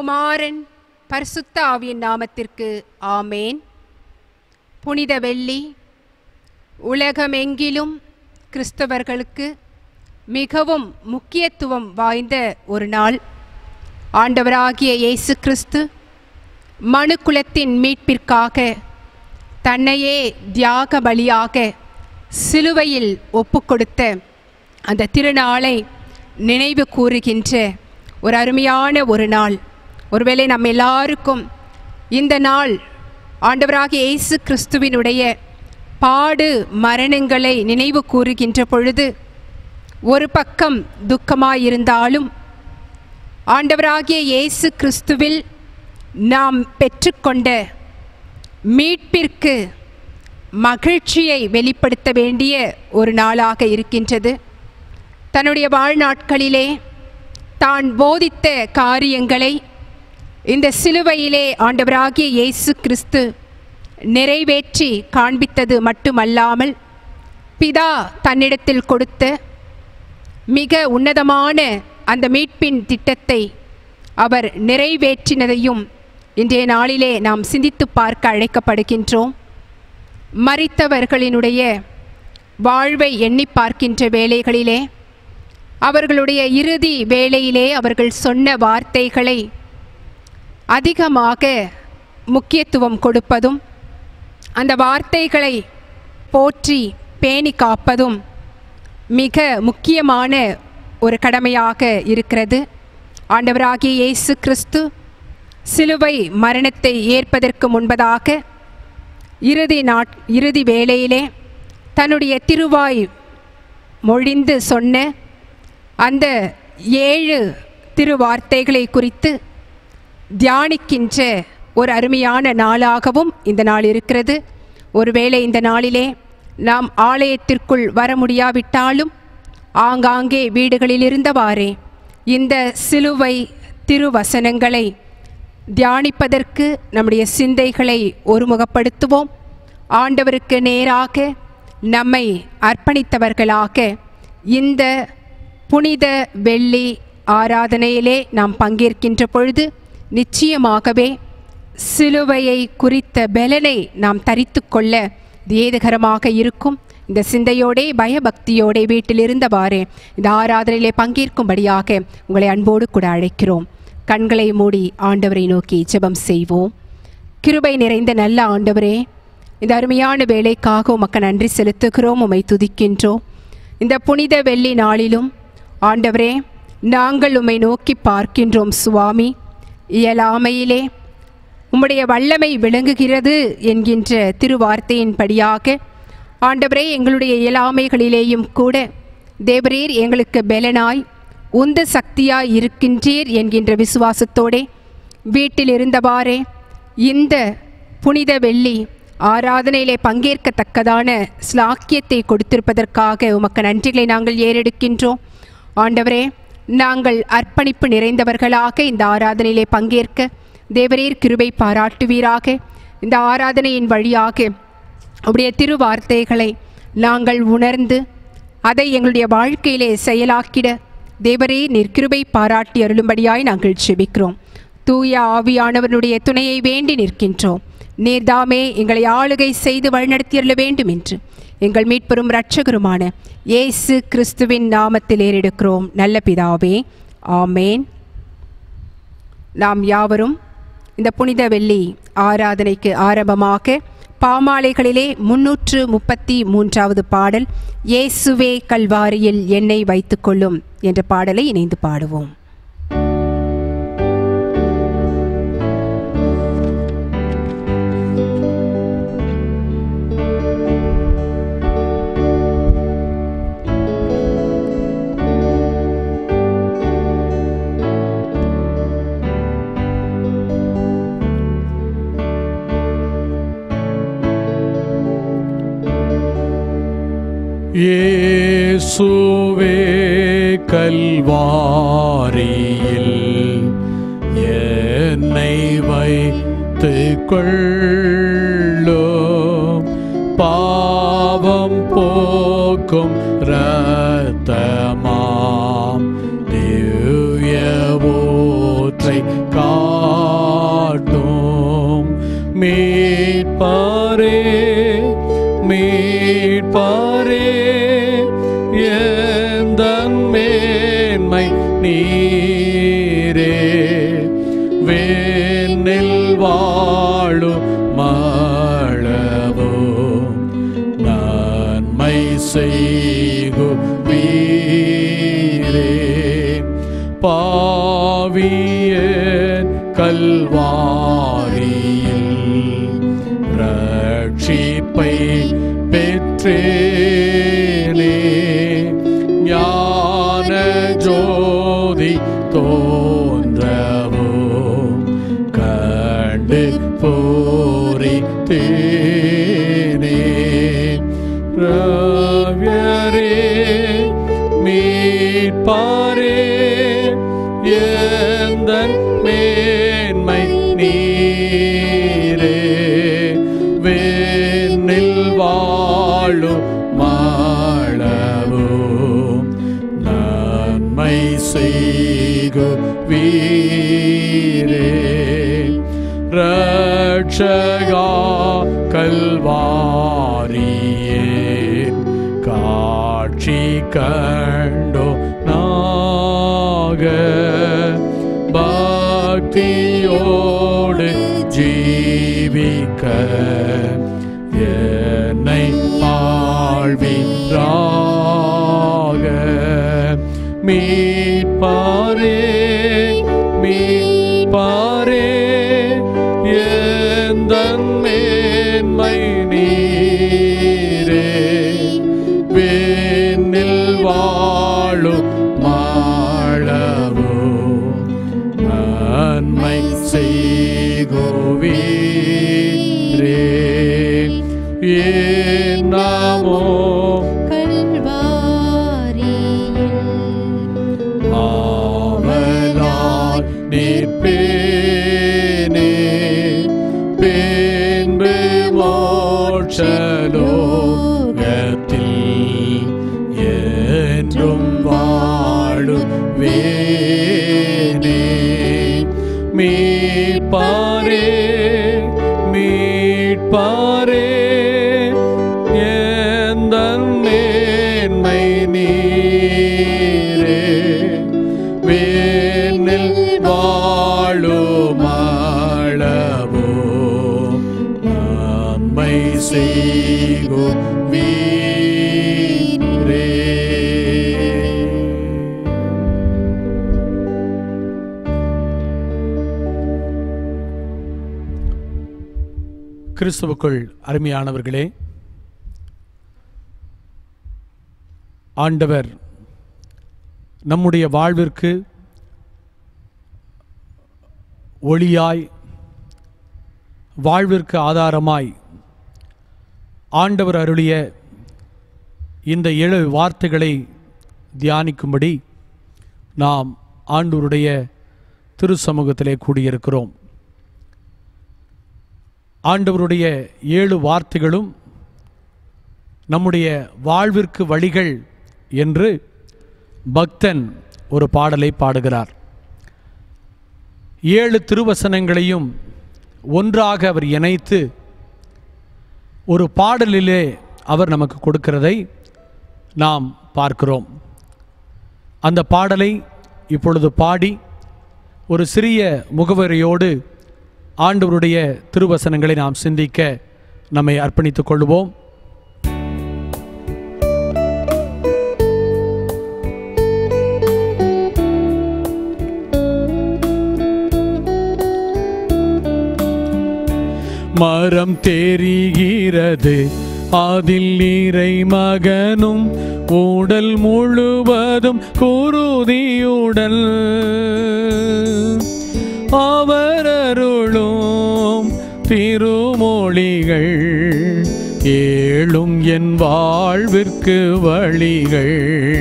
குமாரன் பரிசுத்த ஆவியின் நாமத்திற்கு ஆமேன் புனித வெள்ளி உலகமெங்கிலும் கிறிஸ்தவர்களுக்கு மிகவும் முக்கியத்துவம் வாய்ந்த ஒரு நாள் ஆண்டவராகிய இயேசு கிறிஸ்து மனுக்குலத்தின் மீட்பிற்காக தன்னையே தியாக பலியாக சிலுவையில் ஒப்புக்கொடுத்த அந்த திருநாளை நினைவு கூறுகின்ற ஒரு அருமையான ஒரு நாள் ஒருவேளை நம்ம எல்லாருக்கும் இந்த நாள் ஆண்டவராகிய இயேசு கிறிஸ்துவினுடைய பாடு மரணங்களை நினைவு கூறுகின்ற பொழுது ஒரு பக்கம் துக்கமாயிருந்தாலும் ஆண்டவராகிய இயேசு கிறிஸ்துவில் நாம் பெற்றுக்கொண்ட மீட்பிற்கு மகிழ்ச்சியை வெளிப்படுத்த வேண்டிய ஒரு நாளாக இருக்கின்றது தன்னுடைய வாழ்நாட்களிலே தான் போதித்த காரியங்களை இந்த சிலுவையிலே ஆண்டவராகிய இயேசு கிறிஸ்து நிறைவேற்றி காண்பித்தது மட்டுமல்லாமல் பிதா தன்னிடத்தில் கொடுத்த மிக உன்னதமான அந்த மீட்பின் திட்டத்தை அவர் நிறைவேற்றினதையும் இன்றைய நாளிலே நாம் சிந்தித்து பார்க்க அழைக்கப்படுகின்றோம் மறித்தவர்களினுடைய வாழ்வை எண்ணி பார்க்கின்ற வேளைகளிலே அவர்களுடைய இறுதி வேளையிலே அவர்கள் சொன்ன வார்த்தைகளை அதிகமாக முக்கியத்துவம் கொடுப்பதும் அந்த வார்த்தைகளை போற்றி பேணி காப்பதும் மிக முக்கியமான ஒரு கடமையாக இருக்கிறது ஆண்டவராகிய இயேசு கிறிஸ்து சிலுவை மரணத்தை ஏற்பதற்கு முன்பதாக இறுதி நாட் இறுதி வேளையிலே தன்னுடைய திருவாய் மொழிந்து சொன்ன அந்த ஏழு திருவார்த்தைகளை குறித்து தியானிக்கின்ற ஒரு அருமையான நாளாகவும் இந்த நாள் இருக்கிறது ஒருவேளை இந்த நாளிலே நாம் ஆலயத்திற்குள் வர முடியாவிட்டாலும் ஆங்காங்கே வீடுகளில் இருந்தவாறே இந்த சிலுவை திருவசனங்களை தியானிப்பதற்கு நம்முடைய சிந்தைகளை ஒருமுகப்படுத்துவோம் ஆண்டவருக்கு நேராக நம்மை அர்ப்பணித்தவர்களாக இந்த புனித வெள்ளி ஆராதனையிலே நாம் பங்கேற்கின்ற பொழுது நிச்சயமாகவே சிலுவையை குறித்த பலனை நாம் தரித்து கொள்ள இது ஏதுகரமாக இருக்கும் இந்த சிந்தையோடே பயபக்தியோடே வீட்டில் இருந்தவாறே இந்த ஆராதனையிலே பங்கேற்கும்படியாக உங்களை அன்போடு கூட அழைக்கிறோம் கண்களை மூடி ஆண்டவரை நோக்கி ஜெபம் செய்வோம் கிருபை நிறைந்த நல்ல ஆண்டவரே இந்த அருமையான வேலைக்காக உமக்கு நன்றி செலுத்துகிறோம் உமை துதிக்கின்றோம் இந்த புனித வெள்ளி நாளிலும் ஆண்டவரே நாங்கள் உம்மை நோக்கி பார்க்கின்றோம் சுவாமி இயலாமையிலே உம்முடைய வல்லமை விளங்குகிறது என்கின்ற திருவார்த்தையின்படியாக ஆண்டவரே எங்களுடைய இயலாமைகளிலேயும் கூட தேவரீர் எங்களுக்கு பெலனாய் உந்த சக்தியாய் இருக்கின்றீர் என்கின்ற விசுவாசத்தோடே வீட்டில் இருந்தவாறே இந்த புனித வெள்ளி ஆராதனையிலே பங்கேற்கத்தக்கதான ஸ்லாக்கியத்தை கொடுத்திருப்பதற்காக உமக்கு நன்றிகளை நாங்கள் ஏறெடுக்கின்றோம் ஆண்டவரே நாங்கள் அர்ப்பணிப்பு நிறைந்தவர்களாக இந்த ஆராதனையிலே பங்கேற்க தேவரீர் கிருபை பாராட்டுவீராக இந்த ஆராதனையின் வழியாக உடைய திருவார்த்தைகளை நாங்கள் உணர்ந்து அதை எங்களுடைய வாழ்க்கையிலே செயலாக்கிட தேவரே நிற்கிருபை பாராட்டி அருளும்படியாய் நாங்கள் செபிக்கிறோம் தூய ஆவியானவனுடைய துணையை வேண்டி நிற்கின்றோம் நீர்தாமே எங்களை ஆளுகை செய்து வழிநடத்தியருள வேண்டும் என்று எங்கள் மீட்பெரும் இரட்சகருமான இயேசு கிறிஸ்துவின் நாமத்தில் ஏறெடுக்கிறோம் நல்ல பிதாவே ஆமேன் நாம் யாவரும் இந்த புனித வெள்ளி ஆராதனைக்கு ஆரம்பமாக பாமாலைகளிலே முன்னூற்று முப்பத்தி மூன்றாவது பாடல் இயேசுவே கல்வாரியில் என்னை வைத்துக்கொள்ளும் என்ற பாடலை இணைந்து பாடுவோம் இயேசுவே கல்வாரியில் என்னை வைத்து கொள்ளும் பாவம் போக்கும் இரத்தமாம் திவ்ய ஊற்றை கா மீட்பாரே மீட்பாரே எந்தன் மேன்மை நீரே வேனில் வாழும் மாழவோ நன்மை செய்குவீரே பாவிய கல்வாரியில் ரட்சிப்பை பெற்றேனே ஞான ஜோதி தோன்றவோ கண்டு போரித்தேனே ரவ்யரே மீட்பாரே எந்தன் மேன்மை நீரே வேனில் வாழும் மாளவோ நன்மை செய்கு வீரே ரட்சகா கல்வாரியே காட்சி கண்டோ நாக பக்தியோடு ஜீவிக்க என்னை வாழ்வீராக மீட்பாரே மீட்பாரே எந்தன் மேன்மை நீரே வேனில் வாழும் மாழவோ நன்மை செய்குவீரே ஏன் நாமோ ஆவலாய் நிற்பேனே பின்பு மோட்சலோகத்தில் என்றும் வாழுவேனே மீட்பாரே மீட்பாரே எந்தன் மேன்மை நீரே வேனில் வாழுமாளவோ நன்மை செய்கு வீரே கிறிஸ்துவுக்குள் அருமையானவர்களே ஆண்டவர் நம்முடைய வாழ்விற்கு ஒளியாய் வாழ்விற்கு ஆதாரமாய் ஆண்டவர் அருளிய இந்த ஏழு வார்த்தைகளை தியானிக்கும்படி நாம் ஆண்டவருடைய திருச்சமூகத்திலே கூடியிருக்கிறோம் ஆண்டவருடைய ஏழு வார்த்தைகளும் நம்முடைய வாழ்விற்கு வழிகள் என்று பக்தன் ஒரு பாடலை பாடுகிறார் ஏழு திருவசனங்களையும் ஒன்றாக அவர் இணைத்து ஒரு பாடலிலே அவர் நமக்கு கொடுக்கிறதை நாம் பார்க்கிறோம் அந்த பாடலை இப்பொழுது பாடி ஒரு சிறிய முகவரியோடு ஆண்டவருடைய திருவசனங்களை நாம் சிந்திக்க நம்மை அர்ப்பணித்துக் கொள்வோம் மரம் தெரிகிறது அதில் இறை மகனும் உடல் முழுவதும் குருதியுடல் அவர் அருளும் திருமொழிகள் ஏழும் என் வாழ்விற்கு வழிகள்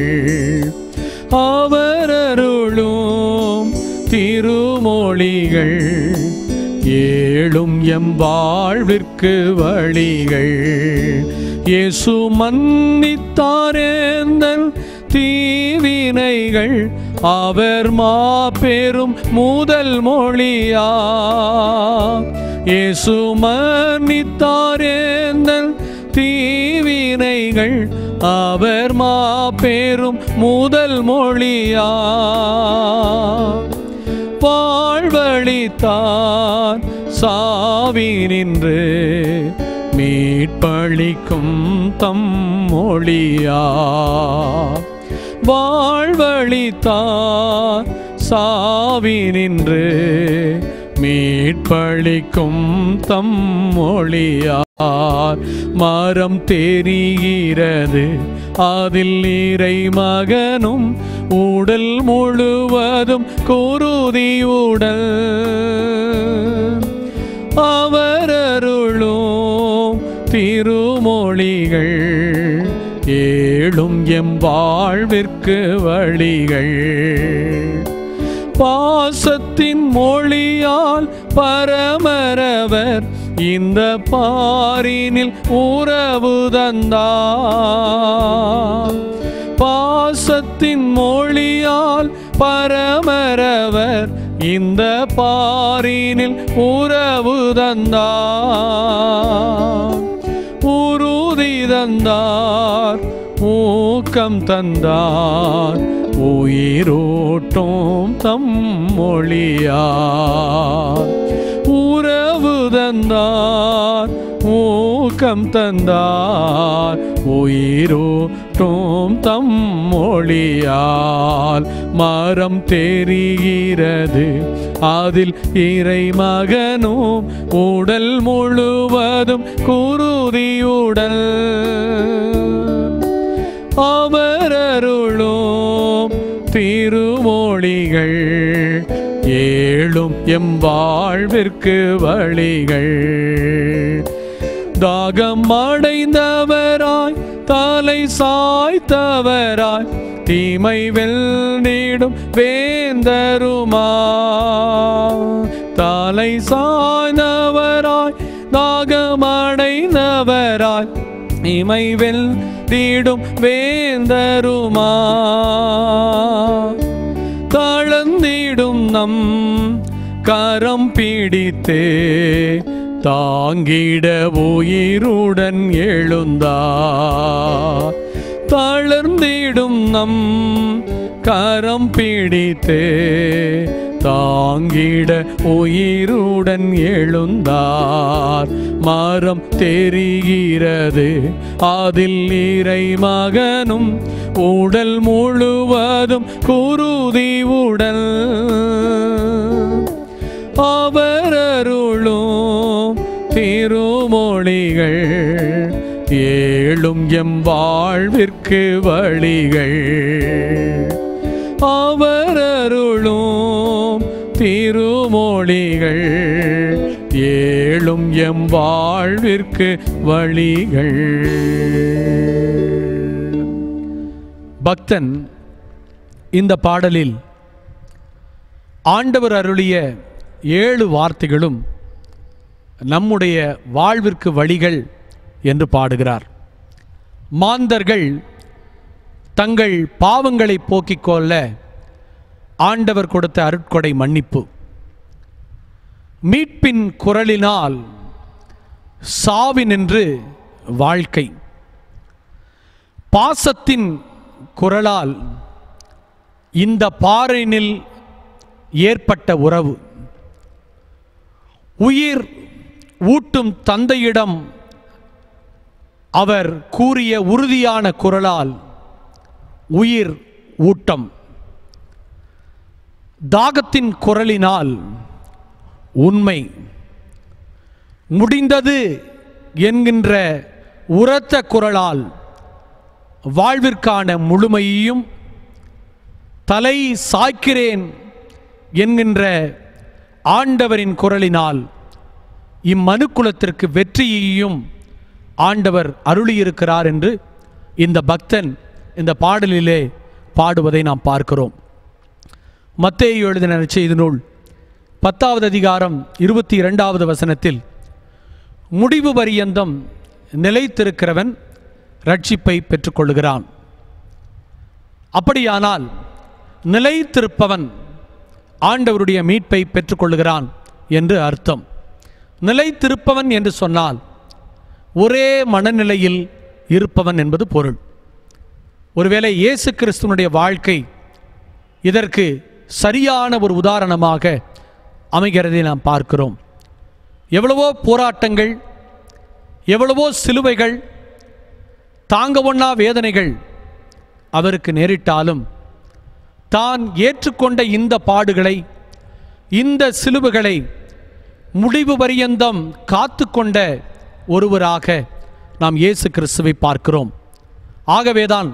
அவர் அருளும் திருமொழிகள் ஏழும் எம் வாழ்விற்கு வழிகள் இயேசு மன்னித்தாரேந்தன் தீவினைகள் அவர் மாபெரும் முதல் மொழியா இயேசு மன்னித்தாரேந்தல் தீவினைகள் அவர் மாபெரும் முதல் மொழியா வாழ்வழித்தார் சாவி நின்று மீட்பளிக்கும் தம் மொழியா வாழ்வழித்தார் சாவி நின்று மீட்பளிக்கும் தம் மொழியார் மரம் தெரிகிறது அதில் இறை மகனும் உடல் முழுவதும் குருதி உடல் அவர் அருளும் திருமொழிகள் ஏழும் எம் வாழ்விற்கு வழிகள் பாசத்தின் மொழியால் பரமரவர் இந்த பாரினில் உறவு தந்தார் பாசத்தின் மொழியால் பரமரவர் இந்த பாரினில் உறவு தந்தார் உறுதி தந்தார் ஊக்கம் தந்தார் உயிரோட்டும் தம் மொழியார் உறவு தந்தார் ஊக்கம் தந்தார் உயிரோட்டும் தம் மொழியால் மரம் தெரிகிறது அதில் இறை மகனும் உடல் முழுவதும் குருதியுடல் அவர் அருளும் திருமொழிகள் ஏழும் எம் வாழ்விற்கு வழிகள் தாகம் அடைந்தவராய் தலை சாய்த்தவராய் தீமை வெல்லிடும் வேந்தருமா தலை சாய்ந்தவராய் தாகமடைந்தவராய் இமை வெல்லிடும் வேந்தருமா தளர்ந்திடும் நம் கரம் பிடித்தே தாங்கிட உயிருடன் எழுந்தா தளர்ந்திடும் நம் கரம் பிடித்தே தாங்கிட உயிருடன் எழுந்தார் மரம் தெரிகிறது அதில் இறை மகனும் உடல் முழுவதும் குருதி உடல் அவர் அருளும் திருமொழிகள் ஏழும் எம் வாழ்விற்கு வழிகள் அவர் அருளும் திருமொழிகள் ஏழும் எம் வாழ்விற்கு வழிகள் பக்தன் இந்த பாடலில் ஆண்டவர் அருளிய ஏழு வார்த்தைகளும் நம்முடைய வாழ்விற்கு வழிகள் என்று பாடுகிறார் மாந்தர்கள் தங்கள் பாவங்களை போக்கிக் கொள்ள ஆண்டவர் கொடுத்த அருட்கொடை மன்னிப்பு மீட்பின் குரலினால் சாவி நின்று வாழ்க்கை பாசத்தின் குரலால் இந்த பாறைனில் ஏற்பட்ட உறவு உயிர் ஊட்டும் தந்தையிடம் அவர் கூறிய உறுதியான குரலால் உயிர் ஊட்டம் தாகத்தின் குரலினால் உண்மை முடிந்தது என்கின்ற உரத்த குரலால் வாழ்விற்கான முழுமையையும் தலை சாய்க்கிறேன் என்கின்ற ஆண்டவரின் குரலினால் இம்மனுக்குலத்திற்கு வெற்றியையும் ஆண்டவர் அருளியிருக்கிறார் என்று இந்த பக்தன் இந்த பாடலிலே பாடுவதை நாம் பார்க்கிறோம் மத்தேயு எழுதின செய்தி நூல் பத்தாவது அதிகாரம் இருபத்தி இரண்டாவது வசனத்தில் முடிவு பரியந்தம் நிலைத்திருக்கிறவன் ரட்சிப்பை பெற்றுக்கொள்கிறான் அப்படியானால் நிலைத்திருப்பவன் ஆண்டவருடைய மீட்பை பெற்றுக்கொள்கிறான் என்று அர்த்தம் நிலைத்திருப்பவன் என்று சொன்னால் ஒரே மனநிலையில் இருப்பவன் என்பது பொருள் ஒருவேளை இயேசு கிறிஸ்துவனுடைய வாழ்க்கை இதற்கு சரியான ஒரு உதாரணமாக அமைகிறதை நாம் பார்க்கிறோம் எவ்வளவோ போராட்டங்கள் எவ்வளவோ சிலுவைகள் தாங்க ஒண்ணா வேதனைகள் அவருக்கு நேரிட்டாலும் தான் ஏற்றுக்கொண்ட இந்த பாடுகளை இந்த சிலுவைகளை முடிவு பரியந்தம் காத்து கொண்ட ஒருவராக நாம் இயேசு கிறிஸ்துவை பார்க்கிறோம் ஆகவேதான்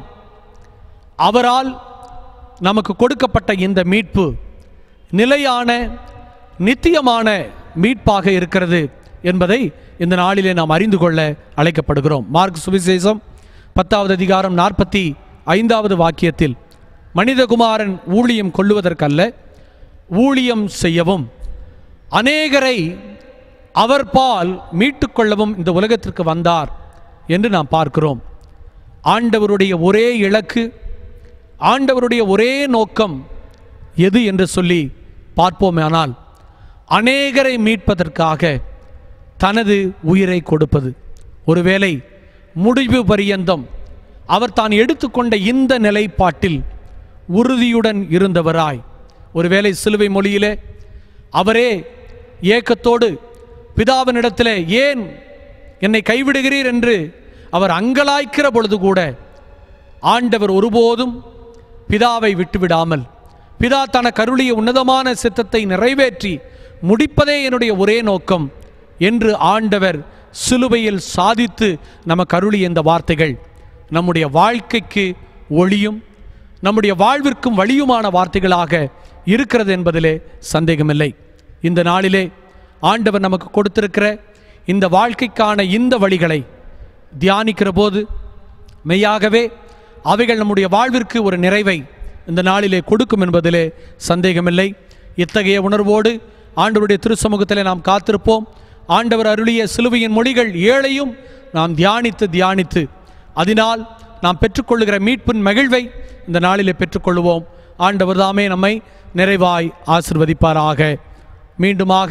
அவரால் நமக்கு கொடுக்கப்பட்ட இந்த மீட்பு நிலையான நித்தியமான மீட்பாக இருக்கிறது என்பதை இந்த நாளிலே நாம் அறிந்து கொள்ள அழைக்கப்படுகிறோம் மார்க் சுவிசேஷம் பத்தாவது அதிகாரம் நாற்பத்தி ஐந்தாவது வாக்கியத்தில் மனிதகுமாரன் ஊழியம் கொள்ளுவதற்கல்ல ஊழியம் செய்யவும் அநேகரை அவர் பால் மீட்டுக்கொள்ளவும் இந்த உலகத்திற்கு வந்தார் என்று நாம் பார்க்கிறோம் ஆண்டவருடைய ஒரே இலக்கு ஆண்டவருடைய ஒரே நோக்கம் எது என்று சொல்லி பார்ப்போமேனால் அநேகரை மீட்பதற்காக தனது உயிரை கொடுப்பது ஒருவேளை முடிவு பரியந்தம் அவர் தான் எடுத்துக்கொண்ட இந்த நிலைப்பாட்டில் உறுதியுடன் இருந்தவராய் ஒருவேளை சிலுவை மொழியிலே அவரே ஏக்கத்தோடு பிதாவினிடத்திலே ஏன் என்னை கைவிடுகிறீர் என்று அவர் அங்கலாய்க்கிற பொழுது கூட ஆண்டவர் ஒருபோதும் பிதாவை விட்டுவிடாமல் பிதா தனக்கு அருளிய உன்னதமான சித்தத்தை நிறைவேற்றி முடிப்பதே என்னுடைய ஒரே நோக்கம் என்று ஆண்டவர் சிலுவையில் சாதித்து நமக்கு அருளிய இந்த வார்த்தைகள் நம்முடைய வாழ்க்கைக்கு ஒளியும் நம்முடைய வாழ்விற்கும் வழியுமான வார்த்தைகளாக இருக்கிறது என்பதிலே சந்தேகமில்லை இந்த நாளிலே ஆண்டவர் நமக்கு கொடுத்திருக்கிற இந்த வாழ்க்கைக்கான இந்த வழிகளை தியானிக்கிற போது மெய்யாகவே அவைகள் நம்முடைய வாழ்விற்கு ஒரு நிறைவை இந்த நாளிலே கொடுக்கும் என்பதிலே சந்தேகமில்லை இத்தகைய உணர்வோடு ஆண்டவருடைய திருச்சமூகத்திலே நாம் காத்திருப்போம் ஆண்டவர் அருளிய சிலுவையின் மொழிகள் ஏழையும் நாம் தியானித்து தியானித்து அதனால் நாம் பெற்றுக்கொள்ளுகிற மீட்பின் மகிழ்வை இந்த நாளிலே பெற்றுக்கொள்வோம் ஆண்டவர் தாமே நம்மை நிறைவாய் ஆசிர்வதிப்பாராக மீண்டுமாக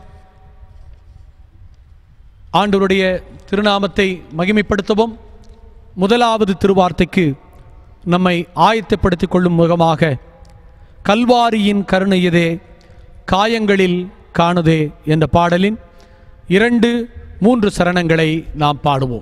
ஆண்டவருடைய திருநாமத்தை மகிமைப்படுத்தவும் முதலாவது திருவார்த்தைக்கு நம்மை ஆயத்தப்படுத்திக் கொள்ளும் முகமாக கல்வாரியின் கருணையதே காயங்களில் காணுதே என்ற பாடலின் இரண்டு மூன்று சரணங்களை நாம் பாடுவோம்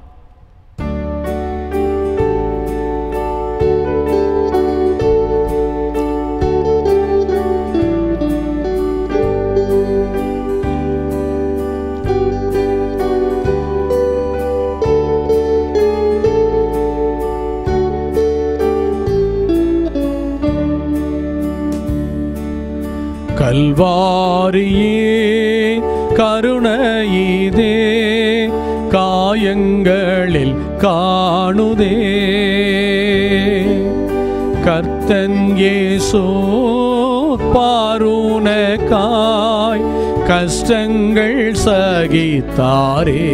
கல்வாரியே கருணையிதே காயங்களில் காணுதே கர்த்தன் இயேசு பாருனக்காய் கஷ்டங்கள் சகித்தாரே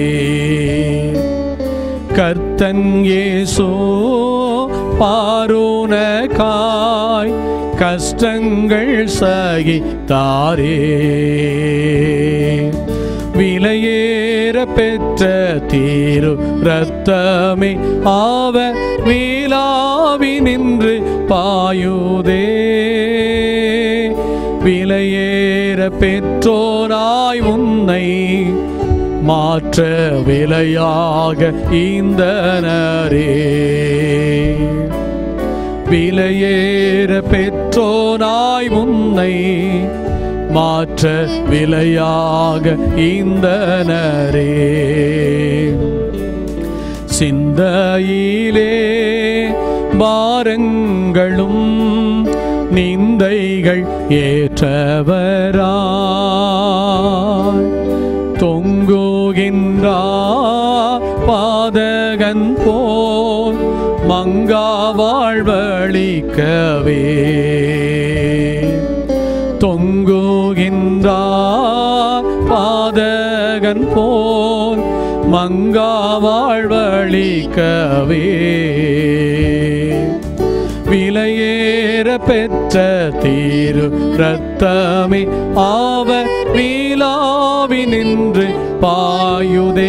கர்த்தன் இயேசு பாருனக்காய் கஷ்டங்கள் சகித்தாரே விலையேற பெற்ற தீரு ரத்தமே ஆவ வீலாவி நின்று பாயுதே விலையேற பெற்றோராய் உன்னை மாற்ற விலையாக ஈந்தனரே விலையேற பெற்றோனாய் உன்னை மாற்ற விலையாக ஈந்தனரே சிந்தையிலே பாரங்களும் நிந்தைகள் ஏற்றவராய் தொங்குகின்றார் பாதகன் போல் மங்கா வாழ்வழிக்கவே தொங்குகின்றார் பாதகன் போல் மங்கா வாழ்வழிக்கவே விலையேற பெற்ற பெற்ற தீரு ரத்தமே அவர் வீலாவி நின்று பாயுதே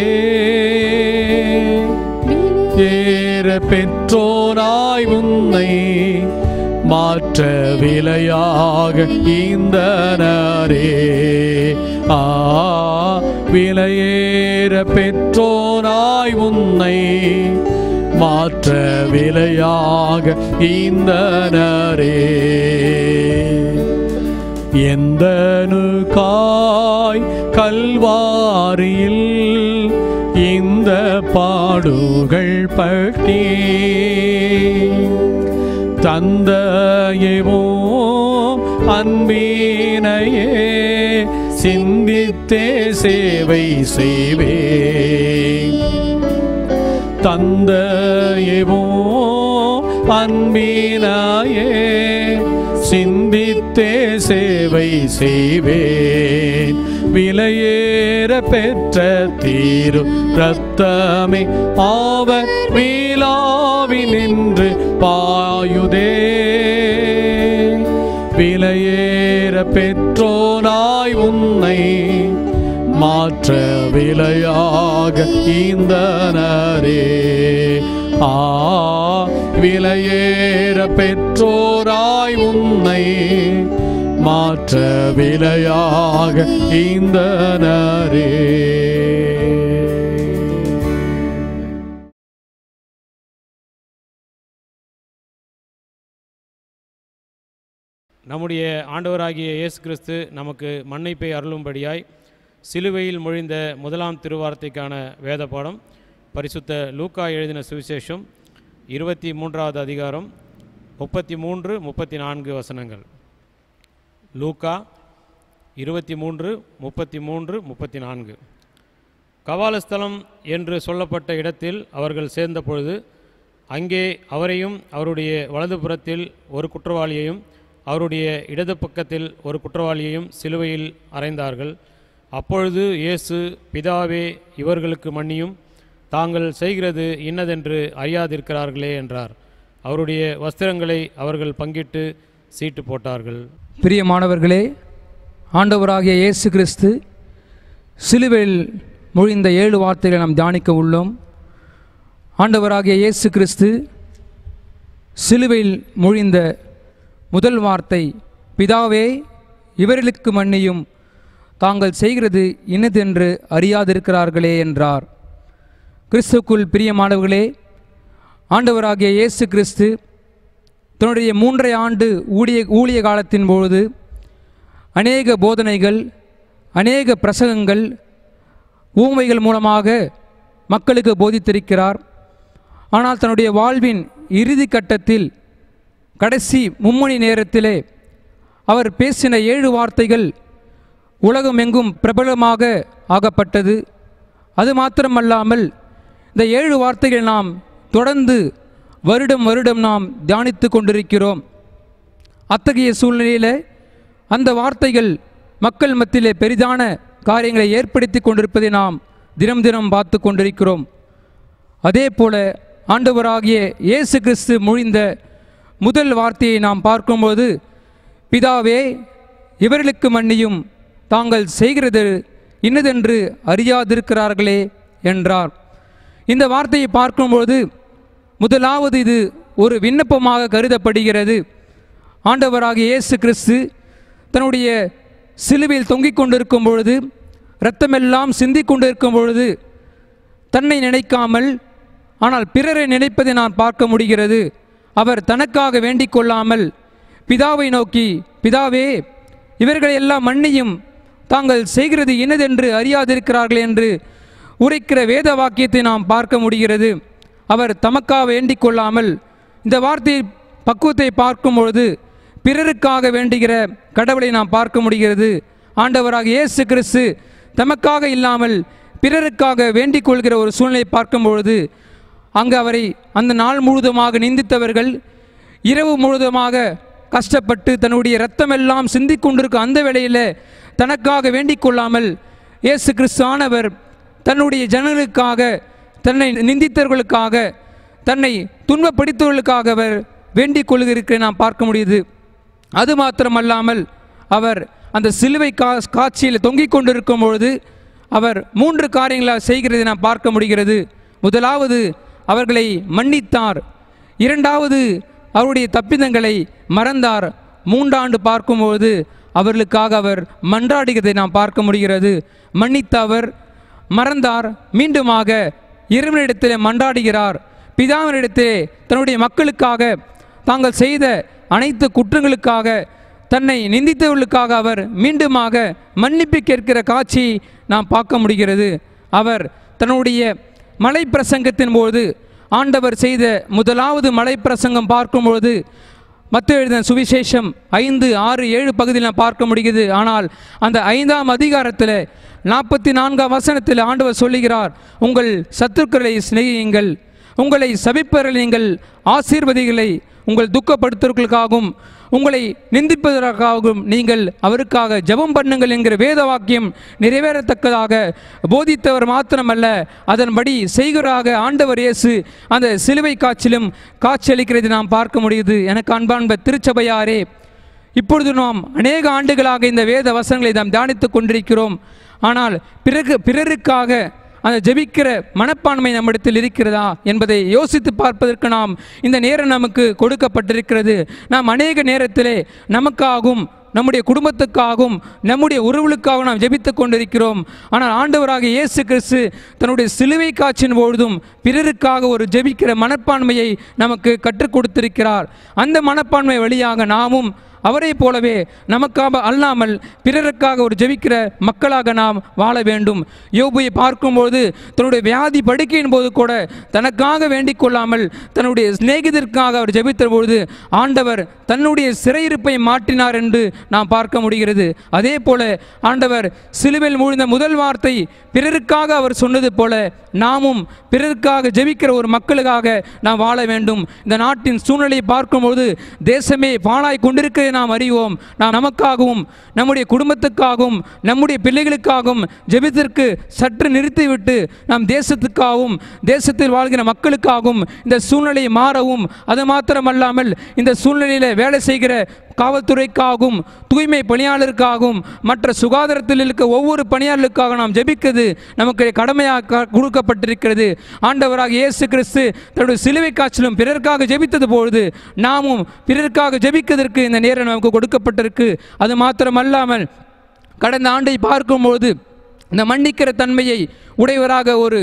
ஏற பெற்றோராய் உன்னை மாற்ற விலையாக ஈந்தனரே ஆ விலையேற பெற்றோராய் உன்னை மாற்ற விலையாக ஈந்தனரே எந்தனு காய் கல்வாரியில் இந்த பாடுகள் பட்டி தந்தையவோ அன்பினையே சிந்தித்தே சேவை செய்வே தந்தையவோ அன்பினாயே சிந்தித்தே சேவை செய்வேன் விலையேற பெற்ற தீரு ரத்தமே ஆவர் வீலாவி நின்று பாயுதே விலையேற பெற்றோனாய் உன்னை மாற்ற விலையாக ஈந்தனரே ஆ விலையேற பெற்றோராய் உன்னை மாற்ற விலையாக ஈந்தனரே நம்முடைய ஆண்டவராகிய இயேசு கிறிஸ்து நமக்கு மன்னிப்பை அருளும்படியாய் சிலுவையில் மொழிந்த முதலாம் திருவார்த்தைக்கான வேத பாடம் பரிசுத்த லூக்கா எழுதின சுவிசேஷம் இருபத்தி மூன்றாவது அதிகாரம் முப்பத்தி மூன்று முப்பத்தி நான்கு வசனங்கள் லூக்கா இருபத்தி மூன்று முப்பத்தி மூன்று முப்பத்தி நான்கு கபாலஸ்தலம் என்று சொல்லப்பட்ட இடத்தில் அவர்கள் சேர்ந்தபொழுது அங்கே அவரையும் அவருடைய வலதுபுறத்தில் ஒரு குற்றவாளியையும் அவருடைய இடது பக்கத்தில் ஒரு குற்றவாளியையும் சிலுவையில் அறைந்தார்கள் அப்பொழுது இயேசு பிதாவே இவர்களுக்கு மன்னியும் தாங்கள் செய்கிறது இன்னதென்று அறியாதிருக்கிறார்களே என்றார் அவருடைய வஸ்திரங்களை அவர்கள் பங்கிட்டு சீட்டு போட்டார்கள் பிரியமானவர்களே ஆண்டவராகிய இயேசு கிறிஸ்து சிலுவையில் மொழிந்த ஏழு வார்த்தைகளை நாம் தியானிக்க உள்ளோம் ஆண்டவராகிய இயேசு கிறிஸ்து சிலுவையில் மொழிந்த முதல் வார்த்தை பிதாவே இவர்களுக்கு மன்னியும் தாங்கள் செய்கிறது இன்னதென்று அறியாதிருக்கிறார்களே என்றார் கிறிஸ்துக்குள் பிரியமானவர்களே ஆண்டவராகிய இயேசு கிறிஸ்து தன்னுடைய மூன்றரை ஆண்டு ஊழிய ஊழிய காலத்தின் பொழுது அநேக போதனைகள் அநேக பிரசங்கங்கள் ஊமைகள் மூலமாக மக்களுக்கு போதித்திருக்கிறார் ஆனால் தன்னுடைய வாழ்வின் இறுதி கட்டத்தில் கடைசி மும்மணி நேரத்திலே அவர் பேசின ஏழு வார்த்தைகள் உலகமெங்கும் பிரபலமாக ஆகப்பட்டது அது மாத்திரமல்லாமல் இந்த ஏழு வார்த்தைகள் நாம் தொடர்ந்து வருடம் வருடம் நாம் தியானித்து கொண்டிருக்கிறோம் அத்தகைய சூழ்நிலையில் அந்த வார்த்தைகள் மக்கள் மத்தியிலே பெரிதான காரியங்களை ஏற்படுத்தி கொண்டிருப்பதை நாம் தினம் தினம் பார்த்து கொண்டிருக்கிறோம் அதே போல ஆண்டவராகிய இயேசு கிறிஸ்து மொழிந்த முதல் வார்த்தையை நாம் பார்க்கும்போது பிதாவே இவர்களுக்கு மன்னியும் தாங்கள் செய்கிறது இன்னதென்று அறியாதிருக்கிறார்களே என்றார் இந்த வார்த்தையை பார்க்கும்போது முதலாவது இது ஒரு விண்ணப்பமாக கருதப்படுகிறது ஆண்டவராகிய இயேசு கிறிஸ்து தன்னுடைய சிலுவையில் தொங்கிக் கொண்டிருக்கும் பொழுது இரத்தமெல்லாம் சிந்திக் கொண்டிருக்கும் பொழுது தன்னை நினைக்காமல் ஆனால் பிறரை நினைப்பதை நான் பார்க்க முடிகிறது அவர் தனக்காக வேண்டிக் கொள்ளாமல் பிதாவை நோக்கி பிதாவே இவர்களை எல்லாம் மன்னியும் தாங்கள் செய்கிறது இன்னதென்று அறியாதிருக்கிறார்கள் என்று உரைக்கிற வேத வாக்கியத்தை நாம் பார்க்க முடிகிறது அவர் தமக்காக வேண்டிக் கொள்ளாமல் இந்த வார்த்தையை பக்குவத்தை பார்க்கும் பொழுது பிறருக்காக வேண்டுகிற கடவுளை நாம் பார்க்க முடிகிறது ஆண்டவராக இயேசு கிறிஸ்து தமக்காக இல்லாமல் பிறருக்காக வேண்டிக் கொள்கிற ஒரு சூழ்நிலை பார்க்கும் பொழுது அங்கு அவரை அந்த நாள் முழுதுமாக நிந்தித்தவர்கள் இரவு முழுதுமாக கஷ்டப்பட்டு தன்னுடைய இரத்தமெல்லாம் சிந்திக் கொண்டிருக்கும் அந்த வேளையில் தனக்காக வேண்டிக் கொள்ளாமல் இயேசு கிறிஸ்து ஆனவர் தன்னுடைய ஜனங்களுக்காக தன்னை நிந்தித்தவர்களுக்காக தன்னை துன்பப்படுத்தவர்களுக்காக அவர் வேண்டிக் கொள்கிறதை நாம் பார்க்க முடியுது அது மாத்திரமல்லாமல் அவர் அந்த சிலுவை கா காட்சியில் தொங்கிக் கொண்டிருக்கும் பொழுது அவர் மூன்று காரியங்களை செய்கிறதை நாம் பார்க்க முடிகிறது முதலாவது அவர்களை மன்னித்தார் இரண்டாவது அவருடைய தப்பிதங்களை மறந்தார் மூன்றாண்டு பார்க்கும்போது அவர்களுக்காக அவர் மன்றாடுகிறதை நாம் பார்க்க முடிகிறது மன்னித்த அவர் மறந்தார் மீண்டுமாக இறைவனிடத்திலே மன்றாடுகிறார் பிதாவினிடத்திலே தன்னுடைய மக்களுக்காக தாங்கள் செய்த அனைத்து குற்றங்களுக்காக தன்னை நிந்தித்தவர்களுக்காக அவர் மீண்டுமாக மன்னிப்பு கேட்கிற காட்சியை நாம் பார்க்க முடிகிறது அவர் தன்னுடைய மலை பிரசங்கத்தின் போது ஆண்டவர் செய்த முதலாவது மலை பிரசங்கம் பார்க்கும்பொழுது மத்திய எழுதின சுவிசேஷம் ஐந்து ஆறு ஏழு பகுதியில் நாம் பார்க்க முடிகிறது ஆனால் அந்த ஐந்தாம் அதிகாரத்தில் நாற்பத்தி நான்காம் வசனத்தில் ஆண்டவர் சொல்லுகிறார் உங்கள் சத்துருக்களை சிநேகியுங்கள் உங்களை சபிப்பவர்கள் நீங்கள் ஆசீர்வதிகளை உங்கள் துக்கப்படுத்துவதற்காகவும் உங்களை நிந்திப்பதற்காகவும் நீங்கள் அவருக்காக ஜெபம் பண்ணுங்கள் என்கிற வேத வாக்கியம் நிறைவேறத்தக்கதாக போதித்தவர் மாத்திரமல்ல அதன்படி செய்கிறாக ஆண்டவர் இயேசு அந்த சிலுவை காட்சியிலும் காட்சியளிக்கிறது நாம் பார்க்க முடியுது எனக்கு அன்பான்ப திருச்சபையாரே இப்பொழுது நாம் அநேக ஆண்டுகளாக இந்த வேத வசனங்களை நாம் தியானித்துக் கொண்டிருக்கிறோம் ஆனால் பிறகு பிறருக்காக அந்த ஜெபிக்கிற மனப்பான்மை நம்மிடத்தில் இருக்கிறதா என்பதை யோசித்து பார்ப்பதற்கு நாம் இந்த நேரம் நமக்கு கொடுக்கப்பட்டிருக்கிறது நாம் அநேக நேரத்திலே நமக்காகவும் நம்முடைய குடும்பத்துக்காகவும் நம்முடைய உறவுகளுக்காகவும் நாம் ஜெபித்துக் கொண்டிருக்கிறோம் ஆனால் ஆண்டவராக இயேசு கிறிஸ்து தன்னுடைய சிலுவை காட்சியின் பொழுதும் பிறருக்காக ஒரு ஜெபிக்கிற மனப்பான்மையை நமக்கு கற்றுக் கொடுத்திருக்கிறார் அந்த மனப்பான்மை வழியாக நாமும் அவரை போலவே நமக்காக அல்லாமல் பிறருக்காக ஒரு ஜெபிக்கிற மக்களாக நாம் வாழ வேண்டும் யோபுவை பார்க்கும்போது தன்னுடைய வியாதி படுக்கையின் போது கூட தனக்காக வேண்டிக் கொள்ளாமல் தன்னுடைய சிநேகிதருக்காக அவர் ஜெபித்த பொழுது ஆண்டவர் தன்னுடைய சிறையிருப்பை மாற்றினார் என்று நாம் பார்க்க முடிகிறது அதே போல ஆண்டவர் சிலுவையில் மூழ்ந்த முதல் வார்த்தை பிறருக்காக அவர் சொன்னது போல நாமும் பிறருக்காக ஜெபிக்கிற ஒரு மக்களுக்காக நாம் வாழ வேண்டும் இந்த நாட்டின் சூழ்நிலையை பார்க்கும்போது தேசமே பாழாய் கொண்டிருக்கிறதை நாம் அறிவோம் நாம் நமக்காகவும் நம்முடைய குடும்பத்துக்காகவும் நம்முடைய பிள்ளைகளுக்காகவும் ஜெபித்திற்கு சற்று நிறுத்திவிட்டு நாம் தேசத்துக்காகவும் தேசத்தில் வாழ்கிற மக்களுக்காகவும் இந்த சூழ்நிலையை மாறவும் அது மாத்திரமல்லாமல் இந்த சூழ்நிலையில் வேலை செய்கிற காவல்துறைக்காகவும் தூய்மை பணியாளருக்காகவும் மற்ற சுகாதாரத்தில் இருக்க ஒவ்வொரு பணியாளருக்காக நாம் ஜெபிக்கிறது நமக்கு கடமையாக கொடுக்கப்பட்டிருக்கிறது ஆண்டவராக இயேசு கிறிஸ்து தன்னுடைய சிலுவை காய்ச்சலும் பிறருக்காக ஜெபித்தது பொழுது நாமும் பிறருக்காக ஜெபிக்கிறதற்கு இந்த நேரம் நமக்கு கொடுக்கப்பட்டிருக்கு அது மாத்திரமல்லாமல் கடந்த ஆண்டை பார்க்கும்போது இந்த மன்னிக்கிற தன்மையை உடையவராக ஒரு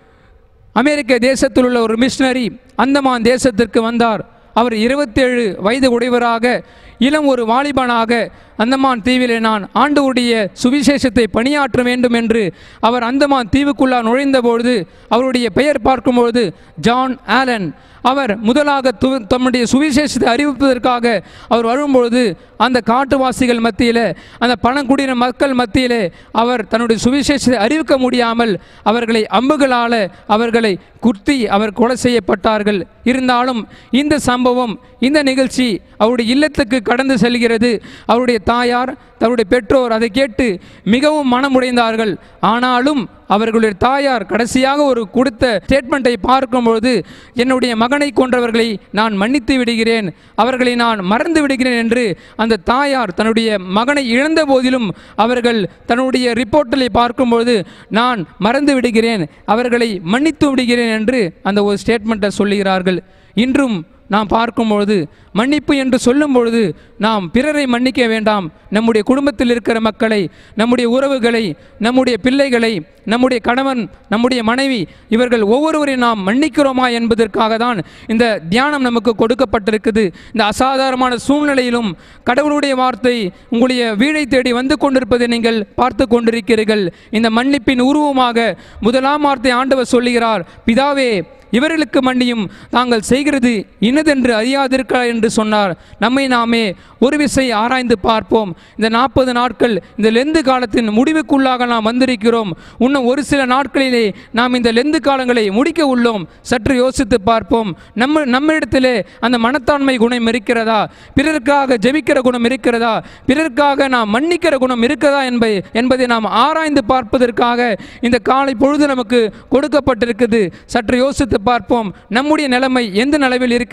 அமெரிக்க தேசத்தில் உள்ள ஒரு மிஷினரி அந்தமான் தேசத்திற்கு வந்தார் அவர் இருபத்தேழு வயது உடையவராக இளம் ஒரு வாலிபனாக அந்தமான் தீவிலே நான் ஆண்டவருடைய சுவிசேஷத்தை பணியாற்ற வேண்டும் என்று அவர் அந்தமான் தீவுக்குள்ளார் நுழைந்தபொழுது அவருடைய பெயர் பார்க்கும்பொழுது ஜான் ஆலன் அவர் முதலாக து தம்முடைய சுவிசேஷத்தை அறிவிப்பதற்காக அவர் வரும்பொழுது அந்த காட்டுவாசிகள் மத்தியில் அந்த பழங்குடியின மக்கள் மத்தியிலே அவர் தன்னுடைய சுவிசேஷத்தை அறிவிக்க முடியாமல் அவர்களை அம்புகளால் அவர்களை குத்தி அவர் கொலை செய்யப்பட்டார்கள் இருந்தாலும் இந்த சம்பவம் இந்த நிகழ்ச்சி அவருடைய இல்லத்துக்கு கடந்து செல்கிறது அவருடைய தாயார் தன்னுடைய பெற்றோர் அதை கேட்டு மிகவும் மனமுடைந்தார்கள் ஆனாலும் அவர்களுடைய தாயார் கடைசியாக ஒரு கொடுத்த ஸ்டேட்மெண்ட்டை பார்க்கும்பொழுது என்னுடைய மகனை கொன்றவர்களை நான் மன்னித்து விடுகிறேன் அவர்களை நான் மறந்து விடுகிறேன் என்று அந்த தாயார் தன்னுடைய மகனை இழந்த போதிலும் அவர்கள் தன்னுடைய ரிப்போர்ட்டலை பார்க்கும்பொழுது நான் மறந்து விடுகிறேன் அவர்களை மன்னித்து விடுகிறேன் என்று அந்த ஒரு ஸ்டேட்மெண்ட்டை சொல்லுகிறார்கள் இன்றும் நாம் பார்க்கும்பொழுது மன்னிப்பு என்று சொல்லும் பொழுது நாம் பிறரை மன்னிக்க வேண்டாம் நம்முடைய குடும்பத்தில் இருக்கிற மக்களை நம்முடைய உறவுகளை நம்முடைய பிள்ளைகளை நம்முடைய கணவன் நம்முடைய மனைவி இவர்கள் ஒவ்வொருவரையும் நாம் மன்னிக்கிறோமா என்பதற்காக தான் இந்த தியானம் நமக்கு கொடுக்கப்பட்டிருக்குது இந்த அசாதாரணமான சூழ்நிலையிலும் கடவுளுடைய வார்த்தை உங்களுடைய வீடை தேடி வந்து கொண்டிருப்பதை நீங்கள் பார்த்து கொண்டிருக்கிறீர்கள் இந்த மன்னிப்பின் உருவமாக முதலாம் வார்த்தை ஆண்டவர் சொல்லுகிறார் பிதாவே இவர்களுக்கு மன்னியும் தாங்கள் செய்கிறது இன்னதென்று அறியாதிருக்கிறார் என்று சொன்னார் நம்மை நாமே ஒரு விசை ஆராய்ந்து பார்ப்போம் இந்த நாற்பது நாட்கள் இந்த லெந்து காலத்தின் முடிவுக்குள்ளாக நாம் வந்திருக்கிறோம் இன்னும் ஒரு சில நாட்களிலே நாம் இந்த லெந்து காலங்களை முடிக்க உள்ளோம் சற்று யோசித்து பார்ப்போம் நம்ம நம்மிடத்திலே அந்த மனத்தாண்மை குணம் இருக்கிறதா பிறருக்காக ஜெபிக்கிற குணம் இருக்கிறதா பிறருக்காக நாம் மன்னிக்கிற குணம் இருக்கிறதா என்பதை என்பதை நாம் ஆராய்ந்து பார்ப்பதற்காக இந்த காலை பொழுது நமக்கு கொடுக்கப்பட்டிருக்குது சற்று யோசித்து பார்ப்போம் நம்முடைய நிலைமை எந்த நிலையில் இருக்கிறது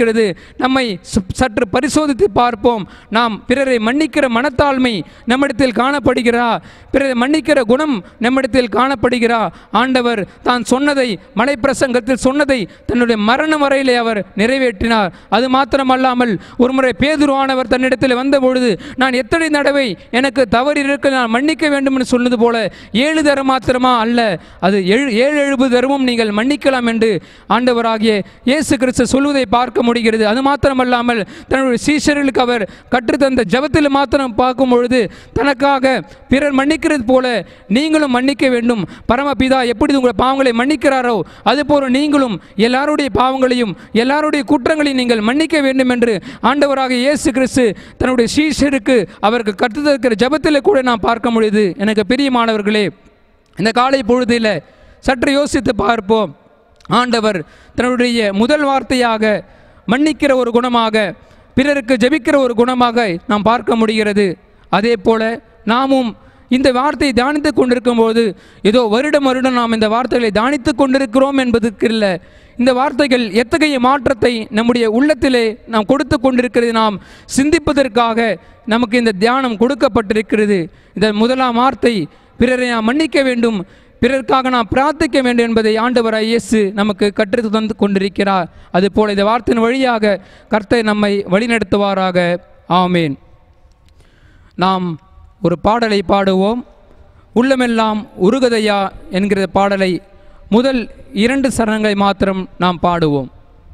இருக்கிறது நம்மை சு- சற்று பரிசோதித்து பார்ப்போம் நாம் பிறரை மன்னிக்கிற மனத்தாழ்மை நம்மிடத்தில் காணப்படுகிறா பிறரை மன்னிக்கிற குணம் நம்மிடத்தில் காணப்படுகிறா ஆண்டவர் தான் சொன்னதை மலைப்பிரசங்கத்தில் சொன்னதை தன்னுடைய மரணம் வரையிலே அவர் நிறைவேற்றினார் அது மாத்திரமல்லாமல் ஒருமுறை பேதுருவானவர் தன்னிடத்தில் வந்தபொழுது நான் எத்தனை தடவை எனக்கு தவறு இருக்க நான் மன்னிக்க வேண்டும் என்று சொன்னது போல ஏழு தரம் மாத்திரமா அல்ல அது ஏழு ஏழு எழுபது தரமும் நீங்கள் மன்னிக்கலாம் என்று ஆண்டவராகிய இயேசு கிறிஸ்து சொல்வதை பார்க்க முடிகிறது அது மாத்திரமல்லாமல் தன்னுடைய சீஷர்களுக்கு அவர் கற்றுத்தந்த ஜபத்தில் மாத்திரம் பார்க்கும் பொழுது தனக்காக பிறர் மன்னிக்கிறது போல நீங்களும் மன்னிக்க வேண்டும் பரமபிதா எப்படி உங்கள் பாவங்களை மன்னிக்கிறாரோ அதுபோல நீங்களும் எல்லாருடைய பாவங்களையும் எல்லாருடைய குற்றங்களையும் நீங்கள் மன்னிக்க வேண்டும் என்று ஆண்டவராக இயேசு கிறிஸ்து தன்னுடைய சீஷருக்கு அவருக்கு கற்றுத்தருக்கிற ஜபத்தில் கூட நாம் பார்க்க முடியுது எனக்கு பிரியமானவர்களே இந்த காலை பொழுதில் சற்று யோசித்து பார்ப்போம் ஆண்டவர் தன்னுடைய முதல் வார்த்தையாக மன்னிக்கிற ஒரு குணமாக பிறருக்கு ஜெபிக்கிற ஒரு குணமாக நாம் பார்க்க முடிகிறது அதே போல நாமும் இந்த வார்த்தையை தியானித்து கொண்டிருக்கும்போது ஏதோ வருடம் வருடம் நாம் இந்த வார்த்தைகளை தியானித்து கொண்டிருக்கிறோம் என்பதற்கு இல்லை இந்த வார்த்தைகள் எத்தகைய மாற்றத்தை நம்முடைய உள்ளத்திலே நாம் கொடுத்து கொண்டிருக்கிறது நாம் சிந்திப்பதற்காக நமக்கு இந்த தியானம் கொடுக்கப்பட்டிருக்கிறது இந்த முதலாம் வார்த்தை பிறரை நாம் மன்னிக்க வேண்டும் பிறருக்காக நாம் பிரார்த்திக்க வேண்டும் என்பதை ஆண்டவராய் இயேசு நமக்கு கற்று தந்து கொண்டிருக்கிறார் அதுபோல இந்த வார்த்தையின் வழியாக கர்த்தர் நம்மை வழிநடத்துவாராக ஆமேன் நாம் ஒரு பாடலை பாடுவோம் உள்ளமெல்லாம் உருகதையா என்கிற பாடலை முதல் இரண்டு சரணங்களை மாத்திரம் நாம் பாடுவோம்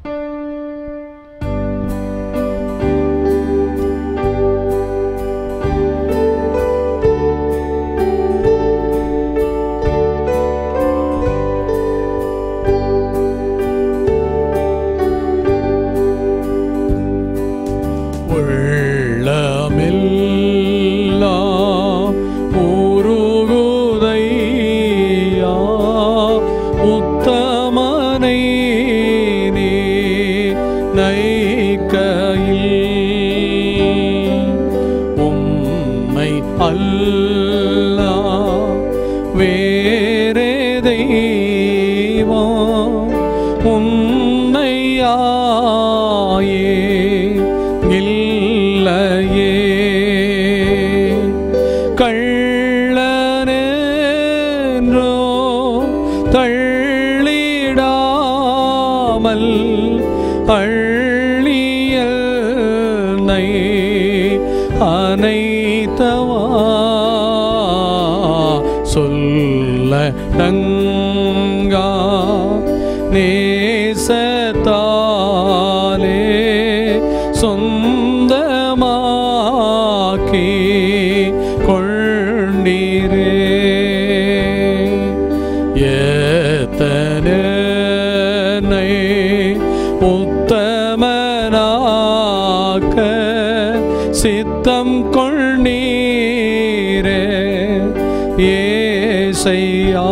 உள்ளமெல்லாம் உருகுதையா உத்தமனை நீ நைக்கையில் உம்மை அல்லா வேறே தெய்வம் உன்னையாயே இல்லையே கள்ளனேன்றோ தள்ளிடாமல் அள்ளியல்னை அனைத்தவா சொல்ல டங்கா நேசத்தாலே சொந்தமாக்கி கொண்டீரே ஏத்தனை உத்தமனாக்க சித்தம் கொண்டீரே ஏசையா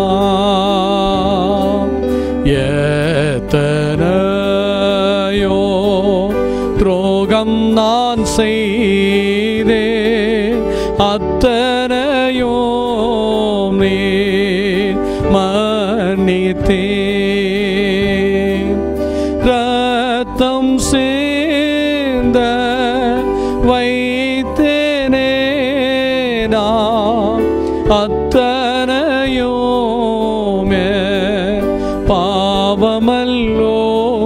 எத்தனையோ துரோகம் நான் செய்தே அத்தனையோ நீ மன்னித்தே ரத்தம் சேர்ந்த வைத்தேனே நான் அத்தனையோமே பாவமல்லோ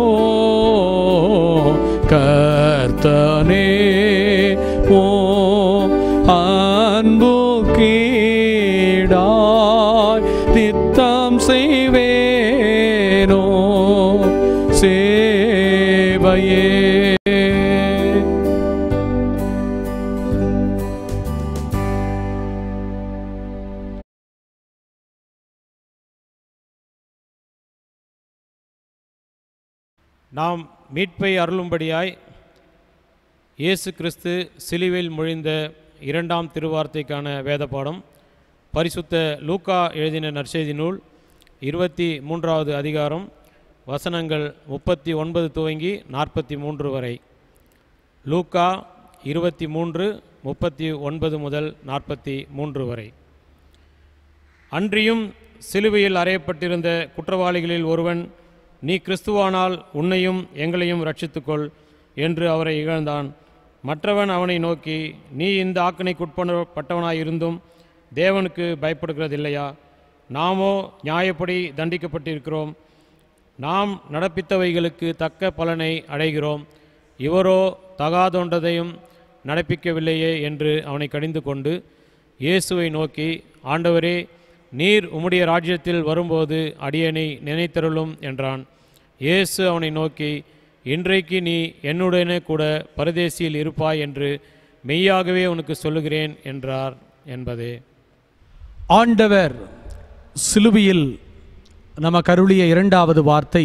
கர்த்தனே ஓ அன்பு கீடாய் நித்தம் செய்வேனோ சேவையே நாம் மீட்பை அருளும்படியாய் இயேசு கிறிஸ்து சிலுவையில் மொழிந்த இரண்டாம் திருவார்த்தைக்கான வேத பாடம் பரிசுத்த லூக்கா எழுதின நற்செய்தி நூல் இருபத்தி மூன்றாவது அதிகாரம் வசனங்கள் முப்பத்தி ஒன்பது துவங்கி நாற்பத்தி மூன்று வரை லூக்கா இருபத்தி மூன்று முப்பத்தி ஒன்பது முதல் நாற்பத்தி மூன்று வரை அன்றியும் சிலுவையில் அறையப்பட்டிருந்த குற்றவாளிகளில் ஒருவன் நீ கிறிஸ்துவானால் உன்னையும் எங்களையும் ரட்சித்துக்கொள் என்று அவரை இகழ்ந்தான் மற்றவன் அவனை நோக்கி நீ இந்த ஆக்கணைக்குட்பட்டவனாயிருந்தும் தேவனுக்கு பயப்படுகிறதில்லையா நாமோ நியாயப்படி தண்டிக்கப்பட்டிருக்கிறோம் நாம் நடப்பித்தவைகளுக்கு தக்க பலனை அடைகிறோம் இவரோ தகாதொன்றதையும் நடப்பிக்கவில்லையே என்று அவனை கடிந்து கொண்டு இயேசுவை நோக்கி ஆண்டவரே நீர் உம்முடைய ராஜ்யத்தில் வரும்போது அடியனை நினைத்தருளும் என்றான் இயேசு அவனை நோக்கி இன்றைக்கு நீ என்னுடனே கூட பரதேசியில் இருப்பாய் என்று மெய்யாகவே உனக்கு சொல்லுகிறேன் என்றார் என்பதே ஆண்டவர் சிலுவையில் நமக்கு அருளிய இரண்டாவது வார்த்தை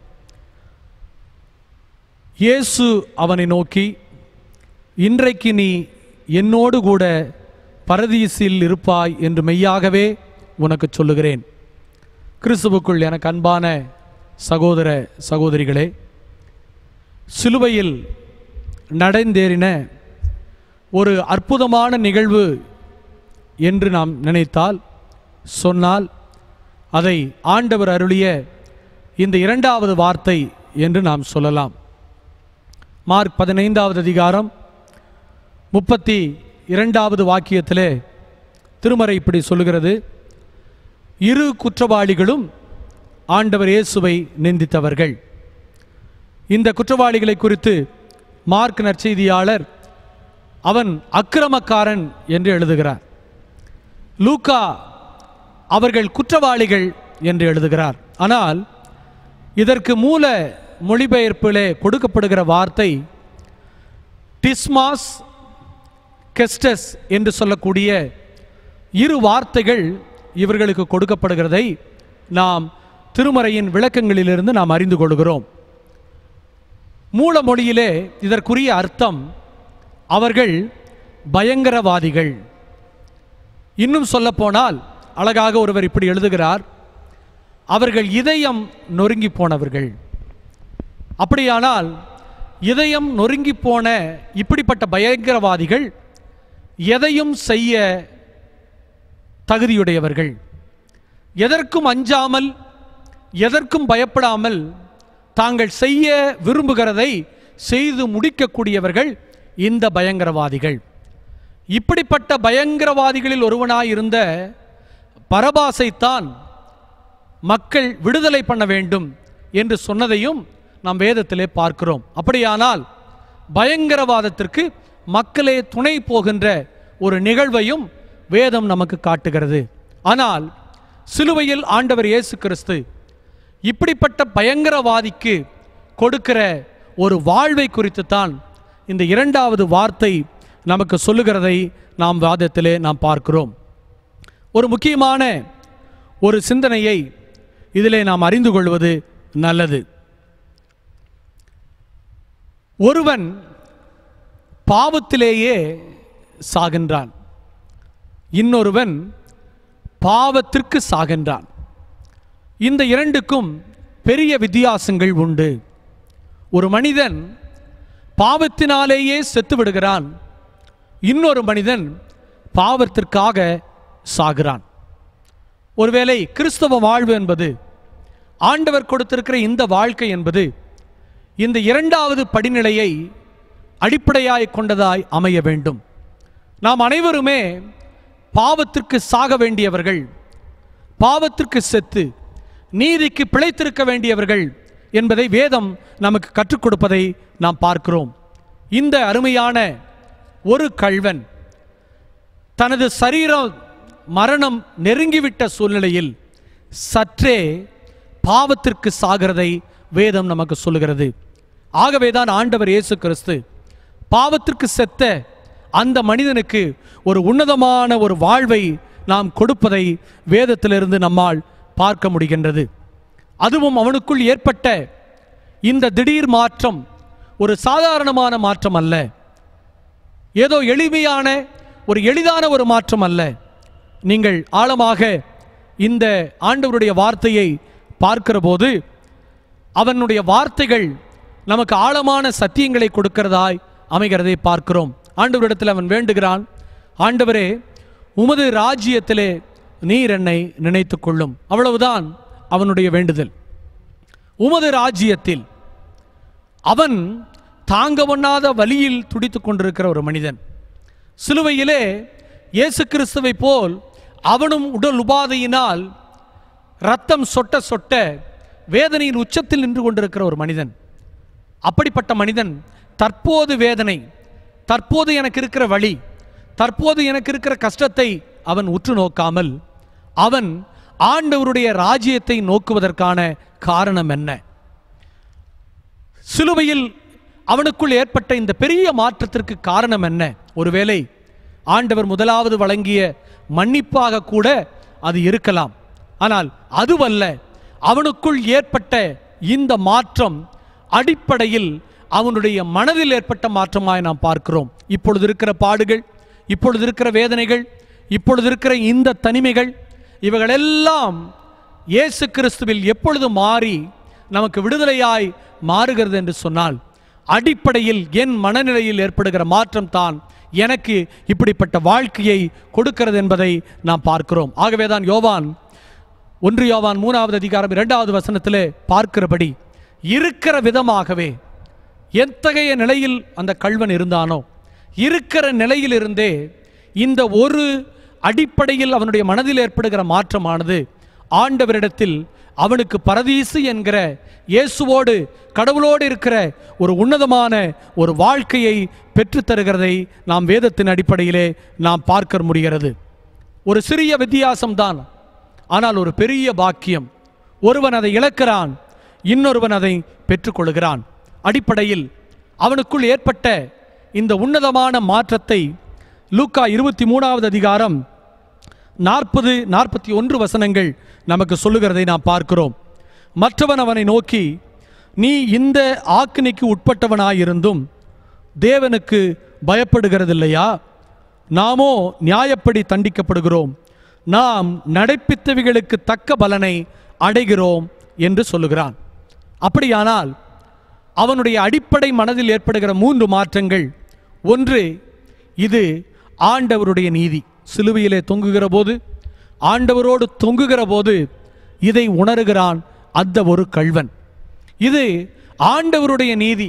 இயேசு அவனை நோக்கி இன்றைக்கு நீ என்னோடு கூட பரதீசில் இருப்பாய் என்று மெய்யாகவே உனக்கு சொல்லுகிறேன் கிறிஸ்துவுக்குள் எனக்கு அன்பான சகோதர சகோதரிகளே சிலுவையில் நடந்தேறின ஒரு அற்புதமான நிகழ்வு என்று நாம் நினைத்தால் சொன்னால் அதை ஆண்டவர் அருளிய இந்த இரண்டாவது வார்த்தை என்று நாம் சொல்லலாம் மார்க் பதினைந்தாவது அதிகாரம் முப்பத்தி இரண்டாவது வாக்கியத்திலே திருமறை இப்படி சொல்லுகிறது இரு குற்றவாளிகளும் ஆண்டவர் இயேசுவை நிந்தித்தவர்கள் இந்த குற்றவாளிகளை குறித்து மார்க் நற்செய்தியாளர் அவன் அக்கிரமக்காரன் என்று எழுதுகிறார் லூக்கா அவர்கள் குற்றவாளிகள் என்று எழுதுகிறார் ஆனால் இதற்கு மூல மொழிபெயர்ப்பிலே கொடுக்கப்படுகிற வார்த்தை டிஸ்மாஸ் கெஸ்டஸ் என்று சொல்லக்கூடிய இரு வார்த்தைகள் இவர்களுக்கு கொடுக்கப்படுகிறதை நாம் திருமறையின் விளக்கங்களிலிருந்து நாம் அறிந்து கொள்கிறோம் மூல மொழியிலே இதற்குரிய அர்த்தம் அவர்கள் பயங்கரவாதிகள் இன்னும் சொல்லப்போனால் அழகாக ஒருவர் இப்படி எழுதுகிறார் அவர்கள் இதயம் நொறுங்கி போனவர்கள் அப்படியானால் இதயம் நொறுங்கி போன இப்படிப்பட்ட பயங்கரவாதிகள் எதையும் செய்ய தகுதியுடையவர்கள் எதற்கும் அஞ்சாமல் எதற்கும் பயப்படாமல் தாங்கள் செய்ய விரும்புகிறதை செய்து முடிக்கக்கூடியவர்கள் இந்த பயங்கரவாதிகள் இப்படிப்பட்ட பயங்கரவாதிகளில் ஒருவனாயிருந்த பரபாசைத்தான் மக்கள் விடுதலை பண்ண வேண்டும் என்று சொன்னதையும் நாம் வேதத்திலே பார்க்கிறோம் அப்படியானால் பயங்கரவாதத்திற்கு மக்களே துணை போகின்ற ஒரு நிகழ்வையும் வேதம் நமக்கு காட்டுகிறது ஆனால் சிலுவையில் ஆண்டவர் இயேசு கிறிஸ்து இப்படிப்பட்ட பயங்கரவாதிக்கு கொடுக்கிற ஒரு வாழ்வை குறித்து தான் இந்த இரண்டாவது வார்த்தை நமக்கு சொல்லுகிறதை நாம் வாதத்திலே நாம் பார்க்கிறோம் ஒரு முக்கியமான ஒரு சிந்தனையை இதிலே நாம் அறிந்து கொள்வது நல்லது ஒருவன் பாவத்திலேயே சாகின்றான் இன்னொருவன் பாவத்திற்கு சாகின்றான் இந்த இரண்டுக்கும் பெரிய வித்தியாசங்கள் உண்டு ஒரு மனிதன் பாவத்தினாலேயே செத்து விடுகிறான் இன்னொரு மனிதன் பாவத்திற்காக சாகிறான் ஒருவேளை கிறிஸ்தவ வாழ்வு என்பது ஆண்டவர் கொடுத்திருக்கிற இந்த வாழ்க்கை என்பது இந்த இரண்டாவது படிநிலையை அடிப்படையாய் கொண்டதாய் அமைய வேண்டும் நாம் அனைவருமே பாவத்திற்கு சாக வேண்டியவர்கள் பாவத்திற்கு செத்து நீதிக்கு பிழைத்திருக்க வேண்டியவர்கள் என்பதை வேதம் நமக்கு கற்றுக் கொடுப்பதை நாம் பார்க்கிறோம் இந்த அருமையான ஒரு கள்வன் தனது சரீரம் மரணம் நெருங்கிவிட்ட சூழ்நிலையில் சற்றே பாவத்திற்கு சாகிறதை வேதம் நமக்கு சொல்லுகிறது ஆகவேதான் ஆண்டவர் இயேசு கிறிஸ்து பாவத்திற்கு செத்த அந்த மனிதனுக்கு ஒரு உன்னதமான ஒரு வாழ்வை நாம் கொடுப்பதை வேதத்திலிருந்து நம்மால் பார்க்க முடிகின்றது அதுவும் அவனுக்குள் ஏற்பட்ட இந்த திடீர் மாற்றம் ஒரு சாதாரணமான மாற்றம் அல்ல ஏதோ எளிமையான ஒரு எளிதான ஒரு மாற்றம் அல்ல நீங்கள் ஆழமாக இந்த ஆண்டவருடைய வார்த்தையை பார்க்கிற போது அவனுடைய வார்த்தைகள் நமக்கு ஆழமான சத்தியங்களை கொடுக்கிறதாய் அமைகிறதை பார்க்கிறோம் ஆண்டவரிடத்தில் அவன் வேண்டுகிறான் ஆண்டவரே உமது ராஜ்யத்திலே நீர் என்னை நினைத்துக் கொள்ளும் அவ்வளவுதான் அவனுடைய வேண்டுதல் உமது ராஜ்யத்தில் அவன் தாங்க ஒண்ணாத வலியில் துடித்துக் கொண்டிருக்கிற ஒரு மனிதன் சிலுவையிலே இயேசு கிறிஸ்துவை போல் அவனும் உடல் உபாதையினால் ரத்தம் சொட்ட சொட்ட வேதனையின் உச்சத்தில் நின்று கொண்டிருக்கிற ஒரு மனிதன் அப்படிப்பட்ட மனிதன் தற்போது வேதனை தற்போது எனக்கு இருக்கிற வழி தற்போது எனக்கு இருக்கிற கஷ்டத்தை அவன் உற்று நோக்காமல் அவன் ஆண்டவருடைய ராஜ்யத்தை நோக்குவதற்கான காரணம் என்ன சிலுவையில் அவனுக்குள் ஏற்பட்ட இந்த பெரிய மாற்றத்திற்கு காரணம் என்ன ஒருவேளை ஆண்டவர் முதலாவது வழங்கிய மன்னிப்பாக கூட அது இருக்கலாம் ஆனால் அதுவல்ல அவனுக்குள் ஏற்பட்ட இந்த மாற்றம் அடிப்படையில் அவனுடைய மனதில் ஏற்பட்ட மாற்றமாய் நாம் பார்க்கிறோம் இப்பொழுது இருக்கிற பாடுகள் இப்பொழுது இருக்கிற வேதனைகள் இப்பொழுது இருக்கிற இந்த தனிமைகள் இவைகளெல்லாம் இயேசு கிறிஸ்துவில் எப்பொழுது மாறி நமக்கு விடுதலையாய் மாறுகிறது என்று சொன்னால் அடிப்படையில் என் மனநிலையில் ஏற்படுகிற மாற்றம் தான் எனக்கு இப்படிப்பட்ட வாழ்க்கையை கொடுக்கிறது என்பதை நாம் பார்க்கிறோம் ஆகவேதான் யோவான் ஒன்று யோவான் மூணாவது அதிகாரம் இரண்டாவது வசனத்திலே பார்க்கிறபடி இருக்கிற விதமாகவே எத்தகைய நிலையில் அந்த கள்வன் இருந்தானோ இருக்கிற நிலையிலிருந்தே இந்த ஒரு அடிப்படையில் அவனுடைய மனதில் ஏற்படுகிற மாற்றமானது ஆண்டவரிடத்தில் அவனுக்கு பரதீசு என்கிற இயேசுவோடு கடவுளோடு இருக்கிற ஒரு உன்னதமான ஒரு வாழ்க்கையை பெற்றுத் தருகிறதை நாம் வேதத்தின் அடிப்படையிலே நாம் பார்க்க முடிகிறது ஒரு சிறிய வித்தியாசம்தான் ஆனால் ஒரு பெரிய பாக்கியம் ஒருவன் அதை இழக்கிறான் இன்னொருவன் அதை பெற்றுக்கொள்கிறான் அடிப்படையில் அவனுக்குள் ஏற்பட்ட இந்த உன்னதமான மாற்றத்தை லூக்கா இருபத்தி மூணாவது அதிகாரம் நாற்பது நாற்பத்தி ஒன்று வசனங்கள் நமக்கு சொல்லுகிறதை நாம் பார்க்கிறோம் மற்றவன் அவனை நோக்கி நீ இந்த ஆக்கினைக்கு உட்பட்டவனாயிருந்தும் தேவனுக்கு பயப்படுகிறதில்லையா நாமோ நியாயப்படி தண்டிக்கப்படுகிறோம் நாம் நடைப்பித்தவைகளுக்கு தக்க பலனை அடைகிறோம் என்று சொல்லுகிறான் அப்படியானால் அவனுடைய அடிப்படை மனதில் ஏற்படுகிற மூன்று மாற்றங்கள் ஒன்று இது ஆண்டவருடைய நீதி சிலுவையிலே தொங்குகிற போது ஆண்டவரோடு தொங்குகிற போது இதை உணர்கிறான் அந்த ஒரு கள்வன் இது ஆண்டவருடைய நீதி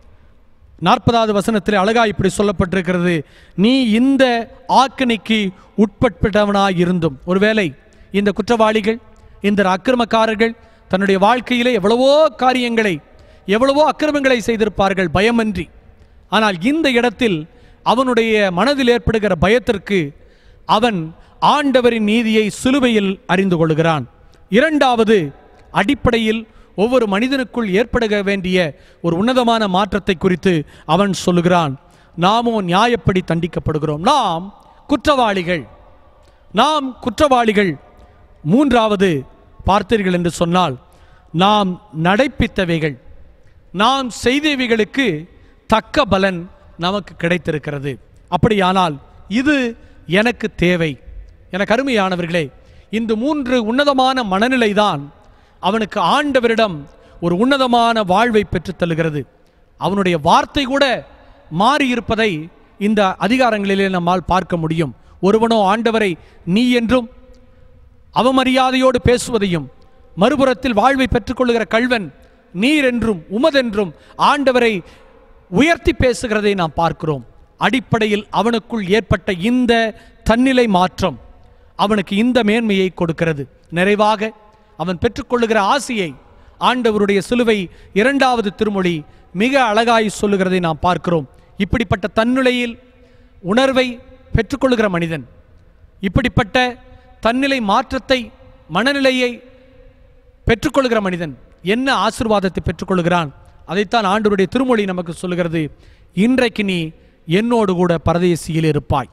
நாற்பதாவது வசனத்தில் அழகா இப்படி சொல்லப்பட்டிருக்கிறது நீ இந்த ஆக்கணிக்கு உட்பட்டவனாய் இருந்தும் ஒருவேளை இந்த குற்றவாளிகள் இந்த அக்கிரமக்காரர்கள் தன்னுடைய வாழ்க்கையிலே எவ்வளவோ காரியங்களை எவ்வளவோ அக்கிரமங்களை செய்திருப்பார்கள் பயமின்றி ஆனால் இந்த இடத்தில் அவனுடைய மனதில் ஏற்படுகிற பயத்திற்கு அவன் ஆண்டவரின் நீதியை சிலுவையில் அறிந்து கொள்கிறான் இரண்டாவது அடிப்படையில் ஒவ்வொரு மனிதனுக்குள் ஏற்படுக வேண்டிய ஒரு உன்னதமான மாற்றத்தை குறித்து அவன் சொல்லுகிறான் நாமோ நியாயப்படி தண்டிக்கப்படுகிறோம் நாம் குற்றவாளிகள் நாம் குற்றவாளிகள் மூன்றாவது பார்த்தீர்கள் என்று சொன்னால் நாம் நடைப்பித்தவைகள் நாம் செய்தவைகளுக்கு தக்க பலன் நமக்கு கிடைத்திருக்கிறது அப்படியானால் இது எனக்கு தேவை எனக்கு அருமையானவர்களே இந்த மூன்று உன்னதமான மனநிலைதான் அவனுக்கு ஆண்டவரிடம் ஒரு உன்னதமான வாழ்வை பெற்றுத் தருகிறது அவனுடைய வார்த்தை கூட மாறியிருப்பதை இந்த அதிகாரங்களிலே நம்மால் பார்க்க முடியும் ஒருவனோ ஆண்டவரை நீ என்றும் அவமரியாதையோடு பேசுவதையும் மறுபுறத்தில் வாழ்வை பெற்றுக்கொள்ளுகிற கள்வன் நீர் என்றும் உமதென்றும் ஆண்டவரை உயர்த்தி பேசுகிறதை நாம் பார்க்கிறோம் அடிப்படையில் அவனுக்குள் ஏற்பட்ட இந்த தன்னிலை மாற்றம் அவனுக்கு இந்த மேன்மையை கொடுக்கிறது நிறைவாக அவன் பெற்றுக்கொள்ளுகிற ஆசையை ஆண்டவருடைய சிலுவை இரண்டாவது திருமொழி மிக அழகாய் சொல்லுகிறதை நாம் பார்க்கிறோம் இப்படிப்பட்ட தன்னிலையில் உணர்வை பெற்றுக்கொள்ளுகிற மனிதன் இப்படிப்பட்ட தன்னிலை மாற்றத்தை மனநிலையை பெற்றுக்கொள்கிற மனிதன் என்ன ஆசீர்வாதத்தை பெற்றுக்கொள்கிறான் அதைத்தான் ஆண்டவருடைய திருமொழி நமக்கு சொல்லுகிறது இன்றைக்கு நீ என்னோடு கூட பரதேசியில் இருப்பாய்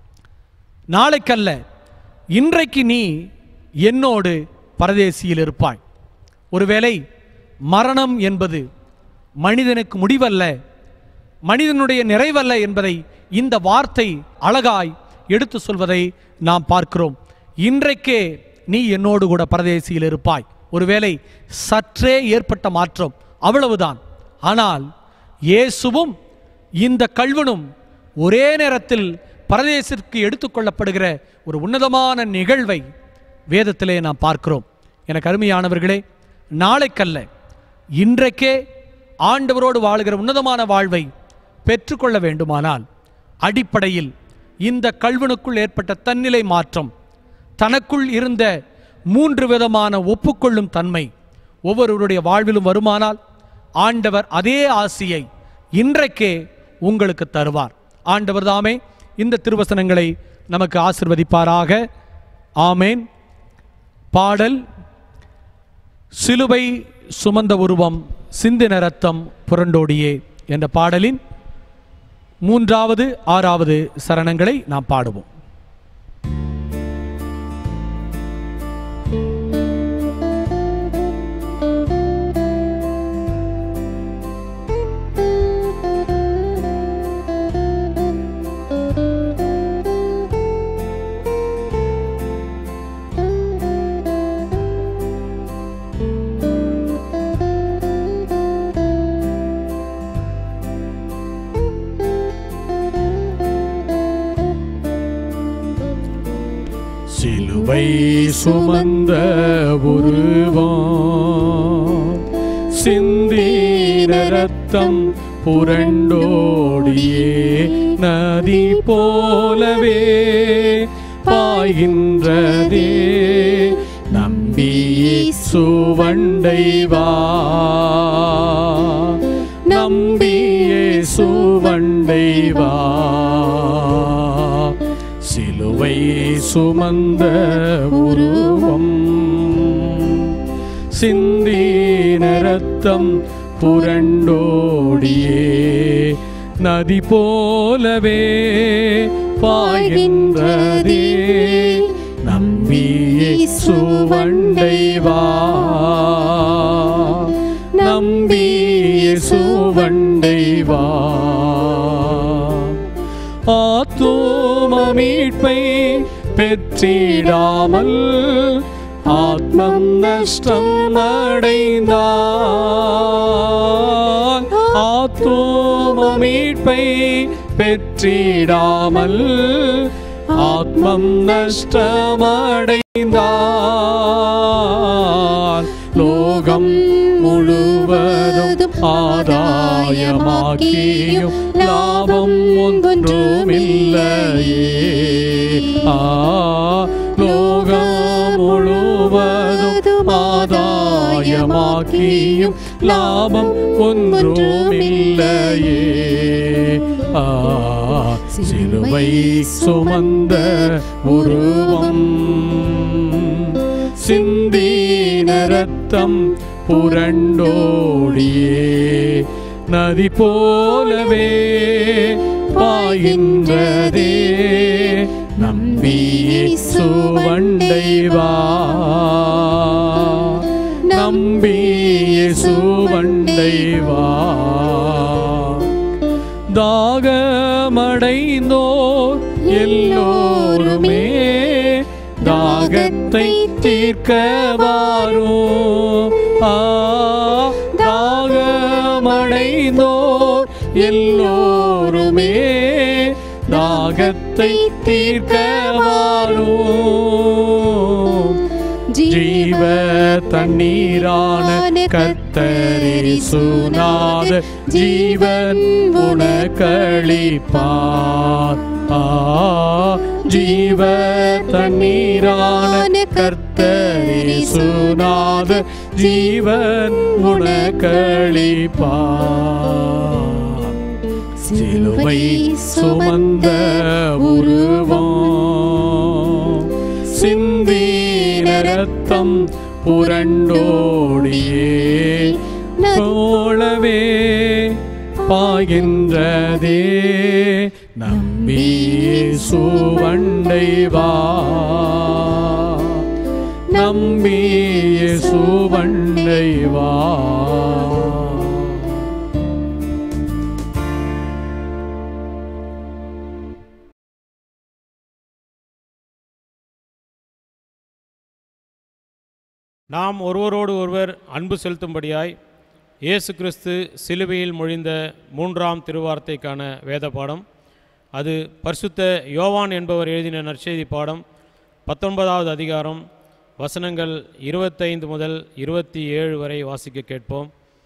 நாளைக்கல்ல இன்றைக்கு நீ என்னோடு பரதேசியில் இருப்பாய் ஒருவேளை மரணம் என்பது மனிதனுக்கு முடிவல்ல மனிதனுடைய நிறைவல்ல என்பதை இந்த வார்த்தை அழகாய் எடுத்து சொல்வதை நாம் பார்க்கிறோம் இன்றைக்கே நீ என்னோடு கூட பரதேசியில் இருப்பாய் ஒருவேளை சற்றே ஏற்பட்ட மாற்றம் அவ்வளவுதான் ஆனால் இயேசுவும் இந்த கல்வனும் ஒரே நேரத்தில் பரதேசிற்கு எடுத்துக்கொள்ளப்படுகிற ஒரு உன்னதமான நிகழ்வை வேதத்திலே நாம் பார்க்கிறோம் எனக்கு அருமையானவர்களே நாளைக்கல்ல இன்றைக்கே ஆண்டவரோடு வாழுகிற உன்னதமான வாழ்வை பெற்றுக்கொள்ள வேண்டுமானால் அடிப்படையில் இந்த கல்வனுக்குள் ஏற்பட்ட தன்னிலை மாற்றம் தனக்குள் இருந்த மூன்று விதமான ஒப்புக்கொள்ளும் தன்மை ஒவ்வொருவருடைய வாழ்விலும் வருமானால் ஆண்டவர் அதே ஆசியை இன்றைக்கே உங்களுக்கு தருவார் ஆண்டவர் தாமே இந்த திருவசனங்களை நமக்கு ஆசிர்வதிப்பாராக ஆமேன் பாடல் சிலுவை சுமந்த உருவம் சிந்தின ரத்தம் புரண்டோடியே என்ற பாடலின் மூன்றாவது ஆறாவது சரணங்களை நாம் பாடுவோம் சிலுவை சுமந்த உருவம் சிந்தின ரத்தம் புரண்டோடியே நதி போலவே பாய்கின்றதே நம்பி சுவண்டை வா நம்பியே சுவண்டை வா சிலுவை சுமந்த உருவம் சிந்தின ரத்தம் புரண்டோடியே நதி போலவே பாய்கின்றதே நம்பியே சுவண்டை வா நம்பியே சுவண்டை வா ஆத்தோம மீட்பை பெற்றிடாமல் ஆத்மம் நஷ்டம் அடைந்தால் ஆத்தோம மீட்பை பெற்றிடாமல் ஆத்மம் நஷ்டமடைந்தால் லோகம் முழுவதும் ஆதாயமாக்கியும் லாபம் ஒன்றுமில்லையே ஆ லோகம் முழுவதும் ஆதாயமாக்கியும் லாபம் ஒன்றுமில்லையே ஆ சிலுவை சுமந்த உருவம் சிந்தின ரத்தம் புரண்டோடியே நதி போலவே பாய்கின்றதே நம்பியே சுவண்டை வா நம்பியே சுவண்டை வா தாகமடைந்தோர் எல்லோருமே தாகத்தை தீர்க்க வாரும் ஆ தாகமடைந்தோர் எல்லோருமே தாகத்தை தீர்க்க வாரும் ஜீவ தண்ணீரான கத்தரி சுனாத ஜீவன் உனக்களிப்பார் ஆ ஜீவ தண்ணீரான கர்த்தரி சுனாத ஜீவன் உனக்களிப்பார் சிலுவை சுமந்த உருவம் சிந்தின ரத்தம் புரண்டோடியே போலவே பாய்கின்றதே நம்பியே சுவண்டை வா நம்பியே சுவண்டை வா நாம் ஒருவரோடு ஒருவர் அன்பு செலுத்தும்படியாய் இயேசு கிறிஸ்து சிலுவையில் மொழிந்த மூன்றாம் திருவார்த்தைக்கான வேத பாடம் அது பரிசுத்த யோவான் என்பவர் எழுதின நற்செய்தி பாடம் பத்தொன்பதாவது அதிகாரம் வசனங்கள் இருபத்தைந்து முதல் இருபத்தி ஏழு வரை வாசிக்க கேட்போம்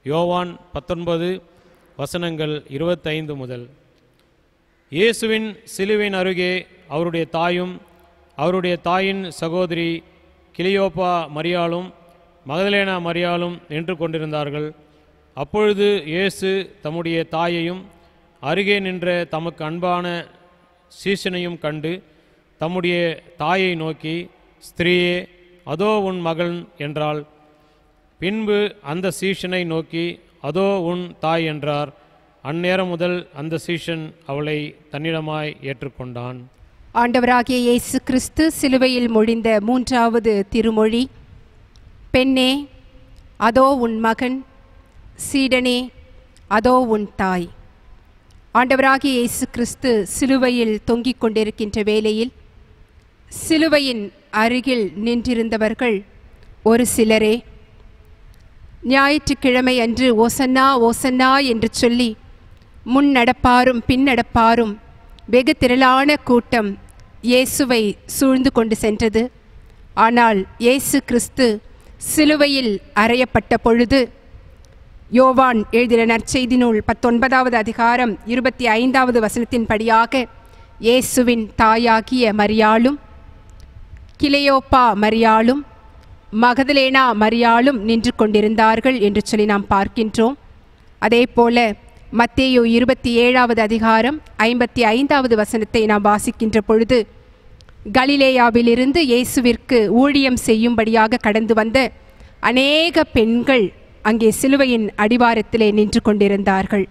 யோவான் பத்தொன்பது வசனங்கள் இருபத்தைந்து முதல் இயேசுவின் சிலுவின் அருகே அவருடைய தாயும் அவருடைய தாயின் சகோதரி கிளியோப்பா மரியாளும் மகதலேனா மரியாளும் நின்று கொண்டிருந்தார்கள் அப்பொழுது இயேசு தம்முடைய தாயையும் அருகே நின்ற தமக்கு அன்பான சீசனையும் கண்டு தம்முடைய தாயை நோக்கி ஸ்திரீயே அதோ உன் மகன் என்றாள் பின்பு அந்த சீஷனை நோக்கி அதோ உன் தாய் என்றார் அந்நேரம் முதல் அந்த சீஷன் அவளை தன்னிடமாய் ஏற்றுக்கொண்டான் ஆண்டவராகிய இயேசு கிறிஸ்து சிலுவையில் மொழிந்த மூன்றாவது திருமொழி பெண்ணே அதோ உன் மகன் சீடனே அதோ உன் தாய் ஆண்டவராகிய இயேசு கிறிஸ்து சிலுவையில் தொங்கிக் கொண்டிருக்கின்ற வேளையில் சிலுவையின் அருகில் நின்றிருந்தவர்கள் ஒரு சிலரே ஞாயிற்றுக்கிழமை அன்று ஓசன்னா ஓசன்னா என்று சொல்லி முன் நடப்பாரும் பின் நடப்பாரும் வெகு திரளான கூட்டம் இயேசுவை சூழ்ந்து கொண்டு சென்றது ஆனால் இயேசு கிறிஸ்து சிலுவையில் அறையப்பட்ட பொழுது யோவான் எழுதின நற்செய்தி நூல் பத்தொன்பதாவது அதிகாரம் இருபத்தி ஐந்தாவது வசனத்தின்படியாக இயேசுவின் தாயாகிய மரியாளும் கிளையோப்பா மரியாளும் மகதலேனா மரியாளும் நின்று கொண்டிருந்தார்கள் என்று சொல்லி நாம் பார்க்கின்றோம் அதே போல மத்தேயு இருபத்தி ஏழாவது அதிகாரம் ஐம்பத்தி ஐந்தாவது வசனத்தை நாம் வாசிக்கின்ற பொழுது கலிலேயாவிலிருந்து இயேசுவிற்கு ஊழியம் செய்யும்படியாக கடந்து வந்த அநேக பெண்கள் அங்கே சிலுவையின் அடிவாரத்திலே நின்று கொண்டிருந்தார்கள்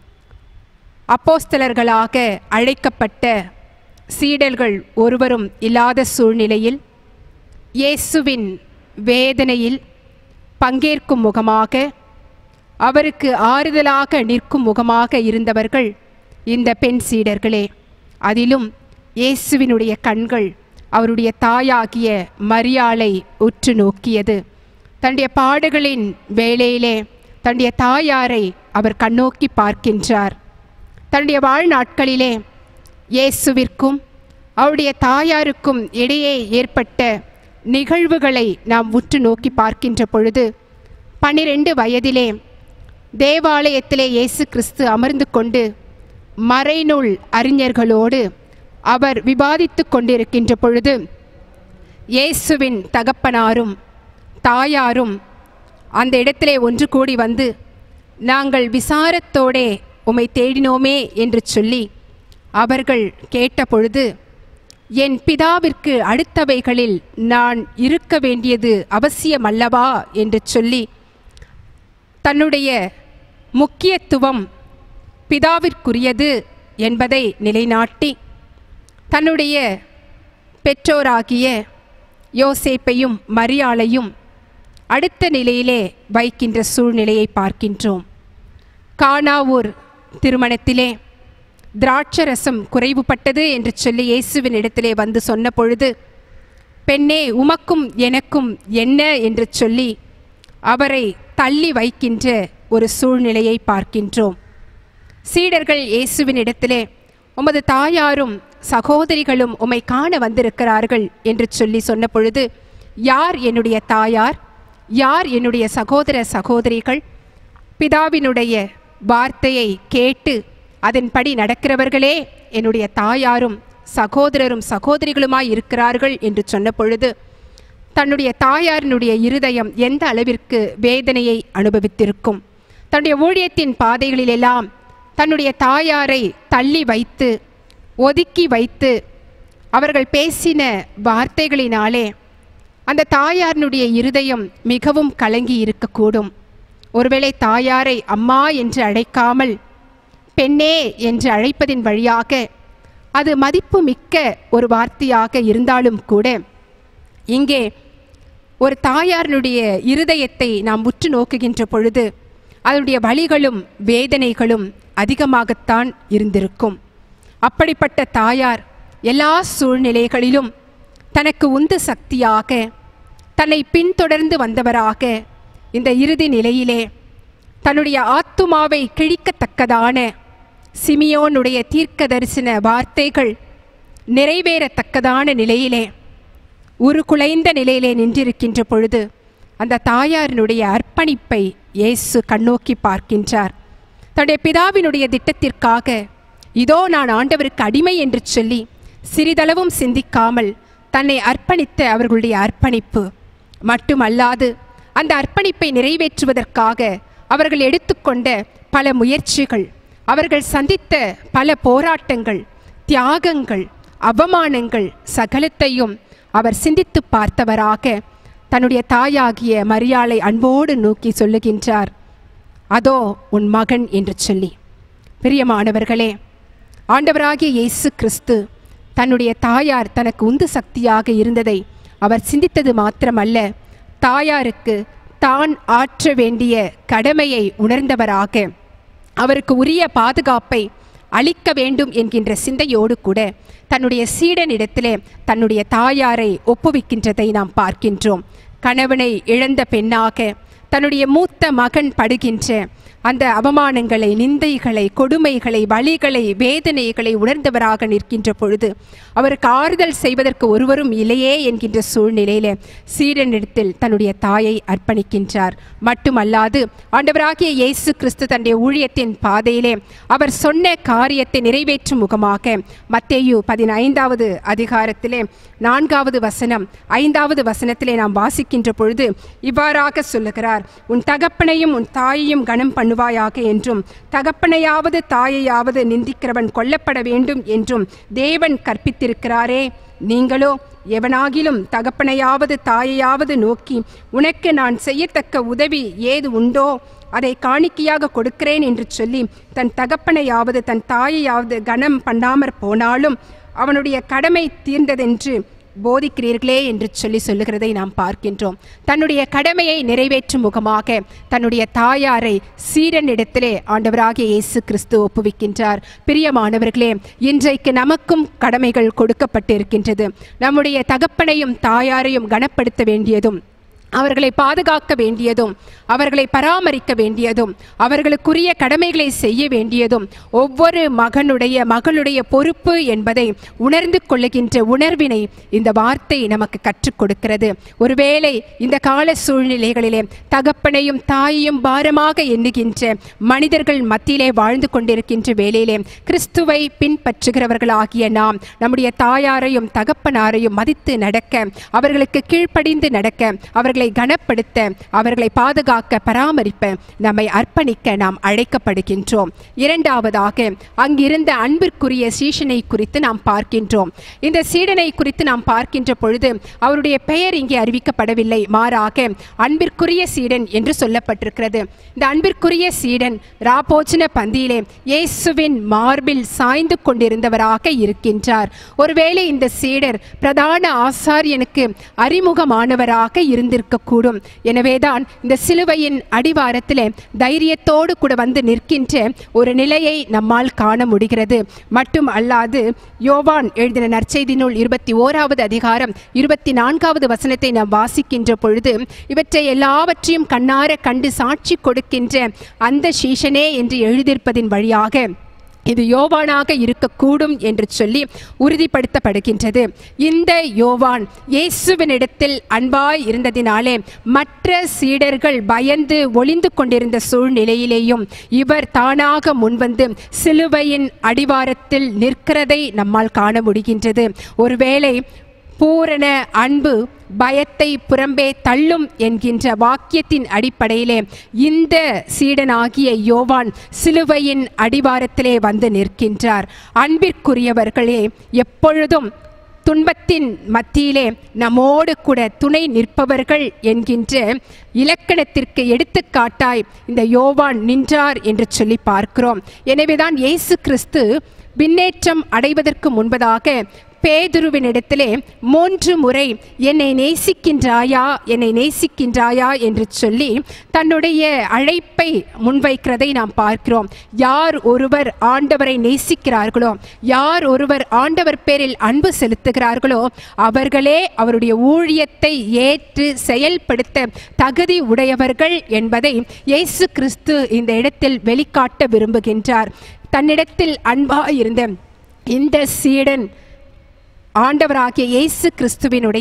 அப்போஸ்தலர்களாக அழைக்கப்பட்ட சீடர்கள் ஒருவரும் இல்லாத சூழ்நிலையில் இயேசுவின் வேதனையில் பங்கேற்கும் முகமாக அவருக்கு ஆறுதலாக நிற்கும் முகமாக இருந்தவர்கள் இந்த பெண் சீடர்களே அதிலும் இயேசுவினுடைய கண்கள் அவருடைய தாயாகிய மரியாளை உற்று நோக்கியது தன்னுடைய பாடுகளின் வேளையிலே தன்னுடைய தாயாரை அவர் கண்ணோக்கி பார்க்கின்றார் தன்னுடைய வாழ்நாட்களிலே இயேசுவிற்கும் அவருடைய தாயாருக்கும் இடையே ஏற்பட்ட நிகழ்வுகளை நாம் உற்று நோக்கி பார்க்கின்ற பொழுது பன்னிரெண்டு வயதிலே தேவாலயத்திலே இயேசு கிறிஸ்து அமர்ந்து கொண்டு மறைநூல் அறிஞர்களோடு அவர் விவாதித்து கொண்டிருக்கின்ற பொழுது இயேசுவின் தகப்பனாரும் தாயாரும் அந்த இடத்திலே ஒன்று கூடி வந்து நாங்கள் விசாரத்தோடே உம்மை தேடினோமே என்று சொல்லி அவர்கள் கேட்டபொழுது என் பிதாவிற்கு அடுத்தவைகளில் நான் இருக்க வேண்டியது அவசியமல்லவா என்று சொல்லி தன்னுடைய முக்கியத்துவம் பிதாவிற்குரியது என்பதை நிலைநாட்டி தன்னுடைய பெற்றோராகிய யோசேப்பையும் மரியாளையும் அடுத்த நிலையிலே வைக்கின்ற சூழ்நிலையை பார்க்கின்றோம் கானாவூர் திருமணத்திலே திராட்சரசம் குறைவுபட்டது என்று சொல்லி இயேசுவின் இடத்திலே வந்து சொன்ன பொழுது பெண்ணே உமக்கும் எனக்கும் என்ன என்று சொல்லி அவரை தள்ளி வைக்கின்ற ஒரு சூழ்நிலையை பார்க்கின்றோம் சீடர்கள் இயேசுவின் இடத்திலே உமது தாயாரும் சகோதரிகளும் உம்மை காண வந்திருக்கிறார்கள் என்று சொல்லி சொன்ன பொழுது யார் என்னுடைய தாயார் யார் என்னுடைய சகோதர சகோதரிகள் பிதாவினுடைய வார்த்தையை கேட்டு அதன்படி நடக்கிறவர்களே என்னுடைய தாயாரும் சகோதரரும் சகோதரிகளுமாய் இருக்கிறார்கள் என்று சொன்ன பொழுது தன்னுடைய தாயாரினுடைய இருதயம் எந்த அளவிற்கு வேதனையை அனுபவித்திருக்கும் தன்னுடைய ஊழியத்தின் பாதைகளிலெல்லாம் தன்னுடைய தாயாரை தள்ளி வைத்து ஒதுக்கி வைத்து அவர்கள் பேசின வார்த்தைகளினாலே அந்த தாயாரினுடைய இருதயம் மிகவும் கலங்கி இருக்கக்கூடும் ஒருவேளை தாயாரை அம்மா என்று அழைக்காமல் பெண்ணே என்று அழைப்பதின் வழியாக அது மதிப்பு மிக்க ஒரு வார்த்தையாக இருந்தாலும் கூட இங்கே ஒரு தாயாரினுடைய இருதயத்தை நாம் உற்று நோக்குகின்ற பொழுது அதனுடைய வழிகளும் வேதனைகளும் அதிகமாகத்தான் இருந்திருக்கும் அப்படிப்பட்ட தாயார் எல்லா சூழ்நிலைகளிலும் தனக்கு உந்து சக்தியாக தன்னை பின்தொடர்ந்து வந்தவராக இந்த இறுதி நிலையிலே தன்னுடைய ஆத்துமாவை கிழிக்கத்தக்கதான சிமியோனுடைய தீர்க்க தரிசன வார்த்தைகள் நிறைவேறத்தக்கதான நிலையிலே உருகுலைந்த நிலையிலே நின்றிருக்கின்ற பொழுது அந்த தாயாரினுடைய அர்ப்பணிப்பை இயேசு கண்ணோக்கி பார்க்கின்றார் தன்னுடைய பிதாவினுடைய திட்டத்திற்காக இதோ நான் ஆண்டவருக்கு அடிமை என்று சொல்லி சிறிதளவும் சிந்திக்காமல் தன்னை அர்ப்பணித்த அவர்களுடைய அர்ப்பணிப்பு மட்டுமல்லாது அந்த அர்ப்பணிப்பை நிறைவேற்றுவதற்காக அவர்கள் எடுத்துக்கொண்ட பல முயற்சிகள் அவர்கள் சந்தித்த பல போராட்டங்கள் தியாகங்கள் அவமானங்கள் சகலத்தையும் அவர் சிந்தித்து பார்த்தவராக தன்னுடைய தாயாகிய மரியாளை அன்போடு நோக்கி சொல்லுகின்றார் அதோ உன் மகன் என்று சொல்லி பிரியமானவர்களே ஆண்டவராகிய இயேசு கிறிஸ்து தன்னுடைய தாயார் தனக்கு உந்து சக்தியாக இருந்ததை அவர் சிந்தித்தது மாத்திரமல்ல தாயாருக்கு தான் ஆற்ற வேண்டிய கடமையை உணர்ந்தவராக அவருக்கு உரிய பாதுகாப்பை அளிக்க வேண்டும் என்கின்ற சிந்தையோடு கூட தன்னுடைய சீடனிடத்திலே தன்னுடைய தாயாரை ஒப்புவிக்கின்றதை நாம் பார்க்கின்றோம் கணவனை இழந்த பெண்ணாக தன்னுடைய மூத்த மகன் படுகின்ற அந்த அவமானங்களை நிந்தைகளை கொடுமைகளை வலிகளை வேதனைகளை உணர்ந்தவராக நிற்கின்ற பொழுது அவருக்கு ஆறுதல் செய்வதற்கு ஒருவரும் இல்லையே என்கின்ற சூழ்நிலையில சீடனிடத்தில் தன்னுடைய தாயை அர்ப்பணிக்கின்றார் மட்டுமல்லாது ஆண்டவராகிய இயேசு கிறிஸ்து தன்னுடைய ஊழியத்தின் பாதையிலே அவர் சொன்ன காரியத்தை நிறைவேற்றும் முகமாக மத்தேயு பதினைந்தாவது அதிகாரத்திலே நான்காவது வசனம் ஐந்தாவது வசனத்திலே நாம் வாசிக்கின்ற பொழுது இவ்வாறாக சொல்லுகிறார் உன் தகப்பனையும் உன் தாயையும் கனம் பண்ணுவாயாக என்றும் தகப்பனையாவது தாயையாவது நிந்திக்கிறவன் கொல்லப்பட வேண்டும் என்றும் தேவன் கற்பித்திருக்கிறாரே நீங்களோ எவனாகிலும் தகப்பனையாவது தாயையாவது நோக்கி உனக்கு நான் செய்யத்தக்க உதவி ஏது உண்டோ அதை காணிக்கையாக கொடுக்கிறேன் என்று சொல்லி தன் தகப்பனையாவது தன் தாயையாவது கனம் பண்ணாமற் போனாலும் அவனுடைய கடமை தீர்ந்ததென்று போதிக்கிறீர்களே என்று சொல்லி சொல்லுகிறதை நாம் பார்க்கின்றோம் தன்னுடைய கடமையை நிறைவேற்றும் முகமாக தன்னுடைய தாயாரை சீரனிடத்திலே ஆண்டவராகிய இயேசு கிறிஸ்து ஒப்புவிக்கின்றார் பிரியமானவர்களே இன்றைக்கு நமக்கும் கடமைகள் கொடுக்கப்பட்டிருக்கின்றது நம்முடைய தகப்பனையும் தாயாரையும் கனப்படுத்த வேண்டியதும் அவர்களை பாதுகாக்க வேண்டியதும் அவர்களை பராமரிக்க வேண்டியதும் அவர்களுக்குரிய கடமைகளை செய்ய வேண்டியதும் ஒவ்வொரு மகனுடைய மகளுடைய பொறுப்பு என்பதை உணர்ந்து கொள்ளுகின்ற உணர்வினை இந்த வார்த்தை நமக்கு கற்றுக் கொடுக்கிறது ஒருவேளை இந்த கால சூழ்நிலைகளிலே தகப்பனையும் தாயையும் பாரமாக எண்ணுகின்ற மனிதர்கள் மத்தியிலே வாழ்ந்து கொண்டிருக்கின்ற வேளையிலே கிறிஸ்துவை பின்பற்றுகிறவர்களாகிய நாம் நம்முடைய தாயாரையும் தகப்பனாரையும் மதித்து நடக்க அவர்களுக்கு கீழ்ப்படிந்து நடக்க அவர்களை கனப்படுத்த அவர்களை பாதுகாக்க பராமரிப்ப நம்மை அர்ப்பணிக்க நாம் அழைக்கப்படுகின்றோம் இரண்டாவதாக அங்கிருந்த அன்பிற்குரிய சீஷனை குறித்து நாம் பார்க்கின்றோம் இந்த சீடனை குறித்து நாம் பார்க்கின்ற பொழுது அவருடைய பெயர் இங்கே அறிவிக்கப்படவில்லை மாறாக அன்பிற்குரிய சீடன் என்று சொல்லப்பட்டிருக்கிறது இந்த அன்பிற்குரிய சீடன் ராபோஜன பந்தியிலே இயேசுவின் மார்பில் சாய்ந்து கொண்டிருந்தவராக இருக்கின்றார் ஒருவேளை இந்த சீடர் பிரதான ஆசாரியனுக்கு அறிமுகமானவராக இருந்திருக்கக்கூடும் எனவேதான் இந்த சிலுவையின் அடிவாரத்திலே தைரியத்தோடு கூட வந்து நிற்கின்ற ஒரு நிலையை நம்மால் காண முடிகிறது மட்டும் அல்லாது யோவான் எழுதின நற்செய்தி நூல் இருபத்தி ஓராவது அதிகாரம் இருபத்தி நான்காவது வசனத்தை நாம் வாசிக்கின்ற பொழுது இவற்றை எல்லாவற்றையும் கண்ணார கண்டு சாட்சி கொடுக்கின்ற அந்த சீஷனே என்று எழுதியிருப்பதின் வழியாக இது யோவானாக இருக்கக்கூடும் என்று சொல்லி உறுதிப்படுத்தப்படுகின்றது இந்த யோவான் இயேசுவினிடத்தில் அன்பாய் இருந்ததினாலே மற்ற சீடர்கள் பயந்து ஒளிந்து கொண்டிருந்த சூழ்நிலையிலேயும் இவர் தானாக முன்வந்து சிலுவையின் அடிவாரத்தில் நிற்கிறதை நம்மால் காண முடிகின்றது ஒருவேளை பூரண அன்பு பயத்தை புறம்பே தள்ளும் என்கின்ற வாக்கியத்தின் அடிப்படையிலே இந்த சீடனாகிய யோவான் சிலுவையின் அடிவாரத்திலே வந்து நிற்கின்றார் அன்பிற்குரியவர்களே எப்பொழுதும் துன்பத்தின் மத்தியிலே நம்மோடு கூட துணை நிற்பவர்கள் என்கின்ற இலக்கணத்திற்கு எடுத்துக்காட்டாய் இந்த யோவான் நின்றார் என்று சொல்லி பார்க்கிறோம் எனவேதான் இயேசு கிறிஸ்து விண்ணேற்றம் அடைவதற்கு முன்பதாக பேதுருவினிடத்திலே மூன்று முறை என்னை நேசிக்கின்றாயா என்னை நேசிக்கின்றாயா என்று சொல்லி தன்னுடைய அழைப்பை முன்வைக்கிறதை நாம் பார்க்கிறோம் யார் ஒருவர் ஆண்டவரை நேசிக்கிறார்களோ யார் ஒருவர் ஆண்டவர் பேரில் அன்பு செலுத்துகிறார்களோ அவர்களே அவருடைய ஊழியத்தை ஏற்று செயல்படுத்த தகுதி உடையவர்கள் என்பதை இயேசு கிறிஸ்து இந்த இடத்தில் வெளிக்காட்ட விரும்புகின்றார் தன்னிடத்தில் அன்பாய் இருந்த இந்த சீடன் ஆண்டவராகிய இயேசு கிறிஸ்துவினுடைய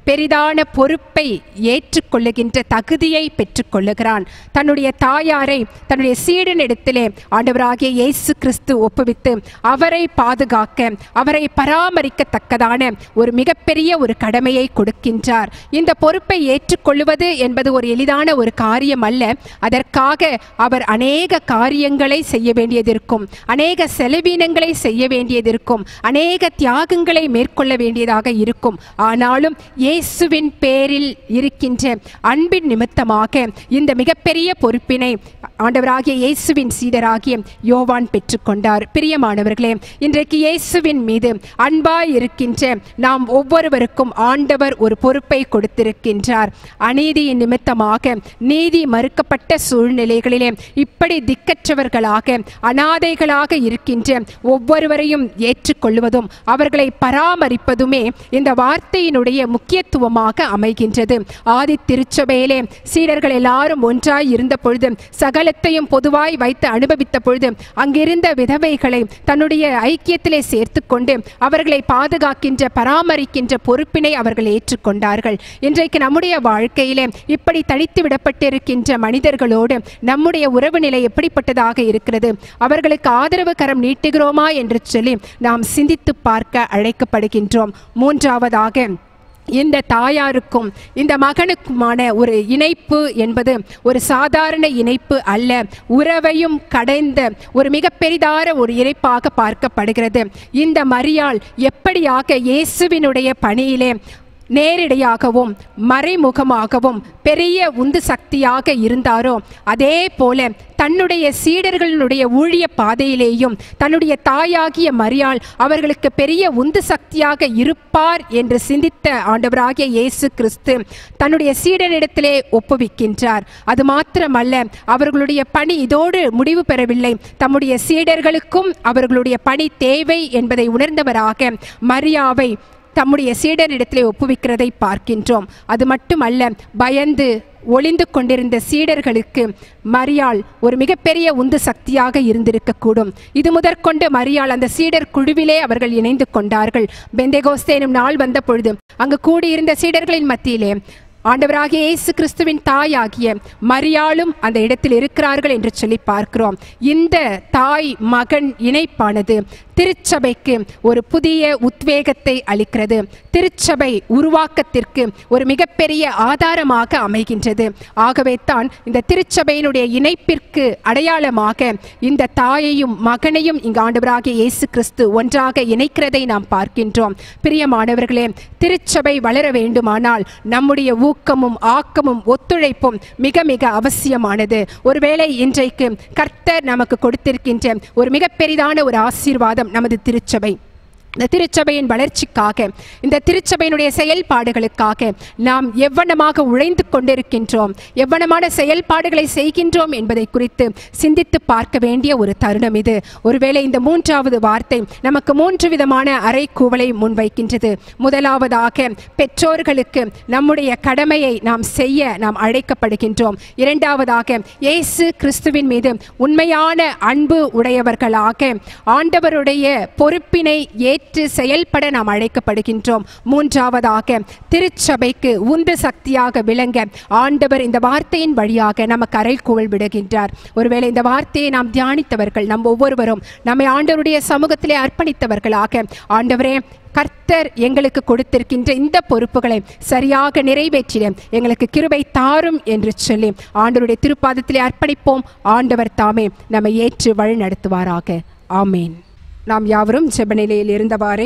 பெரிதான பொறுப்பை ஏற்றுக்கொள்ளுகின்ற தகுதியை பெற்றுக்கொள்ளுகிறான் தன்னுடைய தாயாரை தன்னுடைய சீடனிடத்திலே ஆண்டவராகிய இயேசு கிறிஸ்து ஒப்புவித்து அவரை பாதுகாக்க அவரை பராமரிக்கத்தக்கதான ஒரு மிகப்பெரிய ஒரு கடமையை கொடுக்கின்றார் இந்த பொறுப்பை ஏற்றுக்கொள்வது என்பது ஒரு எளிதான ஒரு காரியம் அல்ல அதற்காக அவர் அநேக காரியங்களை செய்ய வேண்டியதிருக்கும் அநேக செலவீனங்களை செய்ய வேண்டியதிருக்கும் அநேக தியாகங்களை மேற்கொள்ள வேண்டியதாக இருக்கும் ஆனாலும் இயேசுவின் பேரில் இருக்கின்ற அன்பின் நிமித்தமாக இந்த மிகப்பெரிய பொறுப்பினை ஆண்டவராகிய இயேசுவின் சீடராகிய யோவான் பெற்றுக்கொண்டார் பிரியமானவர்களே இன்றைக்கு இயேசுவின் மீது அன்பாய் இருக்கின்ற நாம் ஒவ்வொருவருக்கும் ஆண்டவர் ஒரு பொறுப்பை கொடுத்திருக்கின்றார் அநீதியின் நிமித்தமாக நீதி மறுக்கப்பட்ட சூழ்நிலைகளிலே இப்படி திக்கற்றவர்களாக அனாதைகளாக இருக்கின்ற ஒவ்வொருவரையும் ஏற்றுக்கொள்வதும் அவர்களை பராமரிப்பதுமே இந்த வார்த்தையினுடைய முக்கியத்துவமாக அமைகின்றது ஆதி திருச்சபையிலே சீடர்கள் எல்லாரும் ஒன்றாய் இருந்த பொழுது சகலத்தையும் பொதுவாய் வைத்து அனுபவித்த பொழுது அங்கிருந்த விதவைகளை தன்னுடைய ஐக்கியத்திலே சேர்த்துக்கொண்டு அவர்களை பாதுகாக்கின்ற பராமரிக்கின்ற பொறுப்பினை அவர்கள் ஏற்றுக்கொண்டார்கள் இன்றைக்கு நம்முடைய வாழ்க்கையிலே இப்படி தனித்து விடப்பட்டிருக்கின்ற மனிதர்களோடு நம்முடைய உறவு நிலை எப்படிப்பட்டதாக இருக்கிறது அவர்களுக்கு ஆதரவு கரம் நீட்டுகிறோமா என்று சொல்லி நாம் சிந்தித்து பார்க்க அழைக்கப்படுகின்றோம் மூன்றாவதாக இந்த தாயாருக்கும் இந்த மகனுக்குமான ஒரு இணைப்பு என்பது ஒரு சாதாரண இணைப்பு அல்ல உறவையும் கடைந்த ஒரு மிக பெரிதான ஒரு இணைப்பாக பார்க்கப்படுகிறது இந்த மரியாள் எப்படியாக இயேசுவினுடைய பணியிலே நேரிடையாகவும் மறைமுகமாகவும் பெரிய உந்து சக்தியாக இருந்தாரோ அதே போல தன்னுடைய சீடர்களுடைய ஊழிய பாதையிலேயும் தன்னுடைய தாயாகிய மரியாள் அவர்களுக்கு பெரிய உந்து சக்தியாக இருப்பார் என்று சிந்தித்த ஆண்டவராகிய இயேசு கிறிஸ்து தன்னுடைய சீடனிடத்திலே ஒப்புவிக்கின்றார் அது மாத்திரமல்ல அவர்களுடைய பணி இதோடு முடிவு பெறவில்லை தம்முடைய சீடர்களுக்கும் அவர்களுடைய பணி தேவை என்பதை உணர்ந்தவராக மரியாவை தம்முடைய சீடரிடத்திலே ஒப்புவிக்கிறதை பார்க்கின்றோம் அது மட்டுமல்ல பயந்து ஒளிந்து கொண்டிருந்த சீடர்களுக்கு மரியாள் ஒரு மிகப்பெரிய உந்து சக்தியாக இருந்திருக்கக்கூடும் இது முதற்கொண்டு மரியாள் அந்த சீடர் குழுவிலே அவர்கள் இணைந்து கொண்டார்கள் பெந்தேகோஸ்தே எனும் நாள் வந்த பொழுது அங்கு கூடியிருந்த சீடர்களின் மத்தியிலே ஆண்டவராகிய இயேசு கிறிஸ்துவின் தாயாகிய மரியாளும் அந்த இடத்தில் இருக்கிறார்கள் என்று சொல்லி பார்க்கிறோம் இந்த தாய் மகன் இணைப்பானது திருச்சபைக்கு ஒரு புதிய உத்வேகத்தை அளிக்கிறது திருச்சபை உருவாக்கத்திற்கு ஒரு மிகப்பெரிய ஆதாரமாக அமைகின்றது ஆகவே தான் இந்த திருச்சபையினுடைய இணைப்பிற்கு அடையாளமாக இந்த தாயையும் மகனையும் இங்கு ஆண்டவராகிய இயேசு கிறிஸ்து ஒன்றாக இணைக்கிறதை நாம் பார்க்கின்றோம் பிரியமானவர்களே திருச்சபை வளர வேண்டுமானால் நம்முடைய ஊக்கமும் ஆக்கமும் ஒத்துழைப்பும் மிக மிக அவசியமானது ஒருவேளை இன்றைக்கு கர்த்தர் நமக்கு கொடுத்திருக்கின்ற ஒரு மிக பெரிதான ஒரு ஆசீர்வாதம் நமது திருச்சபை இந்த திருச்சபையின் வளர்ச்சிக்காக இந்த திருச்சபையினுடைய செயல்பாடுகளுக்காக நாம் எவ்வனமாக உழைந்து கொண்டிருக்கின்றோம் எவ்வனமான செயல்பாடுகளை செய்கின்றோம் என்பதை குறித்து சிந்தித்து பார்க்க வேண்டிய ஒரு தருணம் இது ஒருவேளை இந்த மூன்றாவது வார்த்தை நமக்கு மூன்று விதமான அறைக்கூவலை முன்வைக்கின்றது முதலாவதாக பெற்றோர்களுக்கு நம்முடைய கடமையை நாம் செய்ய நாம் அழைக்கப்படுகின்றோம் இரண்டாவதாக இயேசு கிறிஸ்துவின் மீது உண்மையான அன்பு உடையவர்களாக ஆண்டவருடைய பொறுப்பினை ஏற்று செயல்பட நாம் அழைக்கப்படுகின்றோம் மூன்றாவதாக திருச்சபைக்கு உந்து சக்தியாக விளங்க ஆண்டவர் இந்த வார்த்தையின் வழியாக நமக்கு அறைகூவல் விடுகின்றார் ஒருவேளை இந்த வார்த்தையை நாம் தியானித்தவர்கள் நம் ஒவ்வொருவரும் நம்மை ஆண்டவருடைய சமூகத்திலே அர்ப்பணித்தவர்களாக ஆண்டவரே கர்த்தர் எங்களுக்கு கொடுத்திருக்கின்ற இந்த பொறுப்புகளை சரியாக நிறைவேற்றிட எங்களுக்கு கிருபை தாரும் என்று சொல்லி ஆண்டவருடைய திருப்பாதத்திலே அர்ப்பணிப்போம் ஆண்டவர் தாமே நம்மை ஏற்று வழி நடத்துவாராக ஆமேன் நாம் யாவரும் ஜெபநிலையில் இருந்தவாறே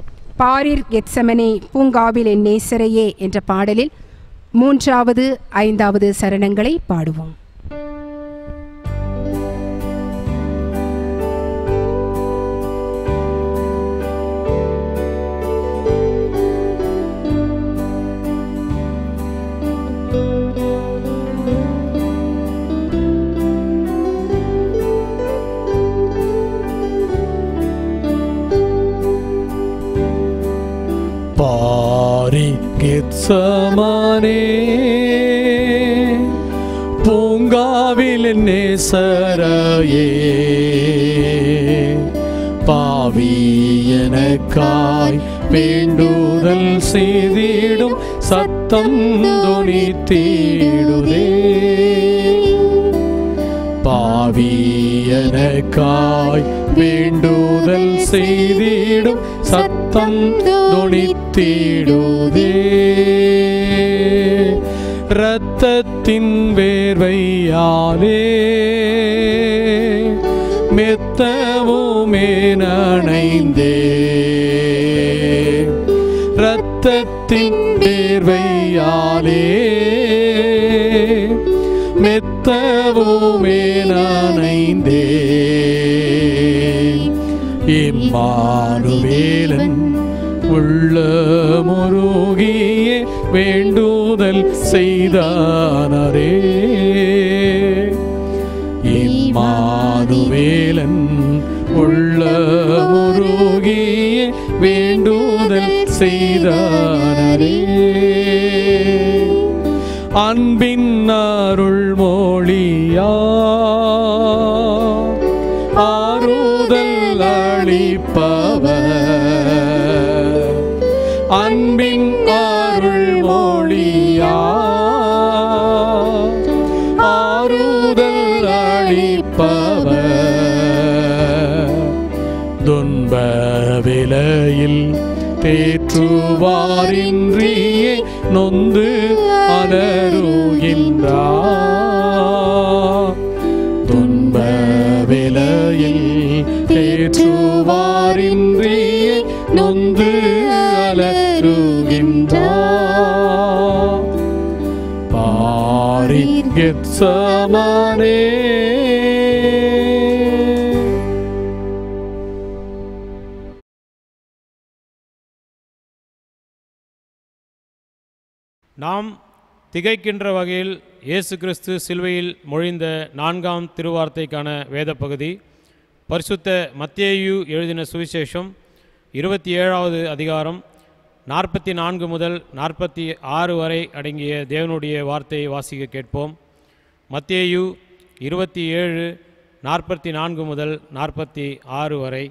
பாரிர் கெத்சமனே பூங்காவில் என் நேசரையே என்ற பாடலில் மூன்றாவது ஐந்தாவது சரணங்களை பாடுவோம் பாரி கெத்சமானே பூங்காவில் நேசரையே பாவி எனக்காய் வேண்டுதல் செய்திடும் சத்தம் துணித்திடுதே பாவியனக்காய் வேண்டுதல் செய்திடும் சத்தம் துணித்திடுதே இரத்தத்தின் வேர்வையாலே மெத்தவுமே நனைந்தே இரத்தத்தின் வேர்வையாலே மெத்தவுமே நனைந்தே இம்மானுவேலன் உள்ள முருகியே வேண்டுதல் செய்தானரே இம்மானுவேலன் உள்ள முருகியே வேண்டுதல் செய்தானரே அன்பின் அருள் மொழியா ஆறுதல் அளிப்பவர் அன்பின் அருள் மொழியா ஆறுதல் அளிப்பவர் துன்ப விலையில் தேற்றுவாரின்றியே நொந்து அலறுகின்றார் துன்ப விலையில் தேற்றுவாரின்றியே நொந்து அலறுகின்றார் பாரி கெத்சமனே நாம் திகைக்கின்ற வகையில் இயேசு கிறிஸ்து சிலுவையில் மொழிந்த நான்காம் திருவார்த்தைக்கான வேத பகுதி பரிசுத்த மத்தேயு எழுதின சுவிசேஷம் இருபத்தி ஏழாவது அதிகாரம் நாற்பத்தி நான்கு முதல் நாற்பத்தி ஆறு வரை அடங்கிய தேவனுடைய வார்த்தையை வாசிக்க கேட்போம் மத்தேயு இருபத்தி ஏழு நாற்பத்தி நான்கு முதல் நாற்பத்தி ஆறு வரை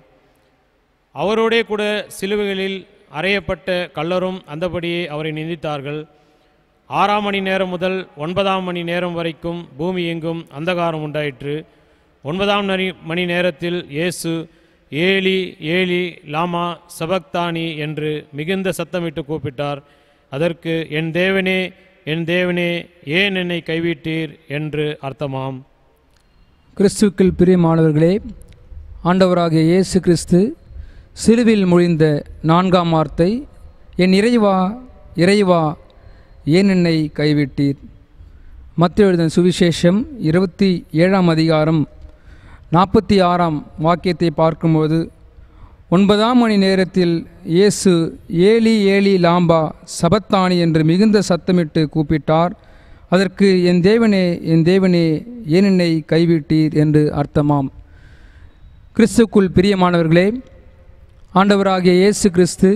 அவரோடே கூட சிலுவைகளில் அறையப்பட்ட கல்லரும் அந்தபடியே அவரை நிந்தித்தார்கள் ஆறாம் மணி நேரம் முதல் ஒன்பதாம் மணி நேரம் வரைக்கும் பூமி எங்கும் அந்தகாரம் உண்டாயிற்று ஒன்பதாம் மணி மணி நேரத்தில் இயேசு ஏலி ஏலி லாமா சபக்தானி என்று மிகுந்த சத்தமிட்டு கூப்பிட்டார் அதற்கு என் தேவனே என் தேவனே ஏன் என்னை கைவிட்டீர் என்று அர்த்தமாம் கிறிஸ்துக்கள் பிரியமானவர்களே ஆண்டவராகிய இயேசு கிறிஸ்து சிலுவில் மொழிந்த நான்காம் வார்த்தை என் இறைவா இறைவா ஏன் என்னை கைவிட்டீர் மத்திய எழுதின சுவிசேஷம் இருபத்தி ஏழாம் அதிகாரம் நாற்பத்தி ஆறாம் வாக்கியத்தை பார்க்கும்போது ஒன்பதாம் மணி நேரத்தில் இயேசு ஏலி ஏலி லாம்பா சபத்தானி என்று மிகுந்த சத்தமிட்டு கூப்பிட்டார் அதற்கு என் தேவனே என் தேவனே ஏன் என்னை கைவிட்டீர் என்று அர்த்தமாம் கிறிஸ்துக்குள் பிரியமானவர்களே ஆண்டவராகிய இயேசு கிறிஸ்து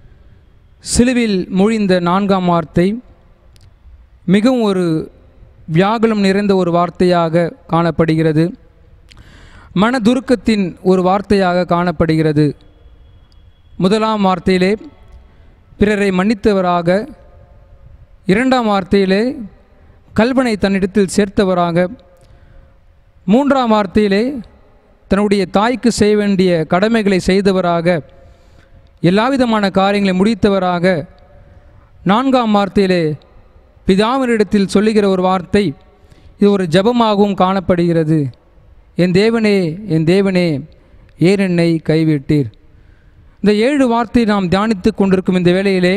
சிலுவில் மொழிந்த நான்காம் வார்த்தை மிகவும் ஒரு வியாகுலம் நிறைந்த ஒரு வார்த்தையாக காணப்படுகிறது மனதுருக்கத்தின் ஒரு வார்த்தையாக காணப்படுகிறது முதலாம் வார்த்தையிலே பிறரை மன்னித்தவராக இரண்டாம் வார்த்தையிலே கல்வனை தன்னிடத்தில் சேர்த்தவராக மூன்றாம் வார்த்தையிலே தன்னுடைய தாய்க்கு செய்ய வேண்டிய கடமைகளை செய்தவராக எல்லாவிதமான காரியங்களை முடித்தவராக நான்காம் வார்த்தையிலே பிதாவினிடத்தில் சொல்லுகிற ஒரு வார்த்தை இது ஒரு ஜெபமாகவும் காணப்படுகிறது என் தேவனே என் தேவனே ஏன் என்னை கைவிட்டீர் இந்த ஏழு வார்த்தை நாம் தியானித்து கொண்டிருக்கும் இந்த வேளையிலே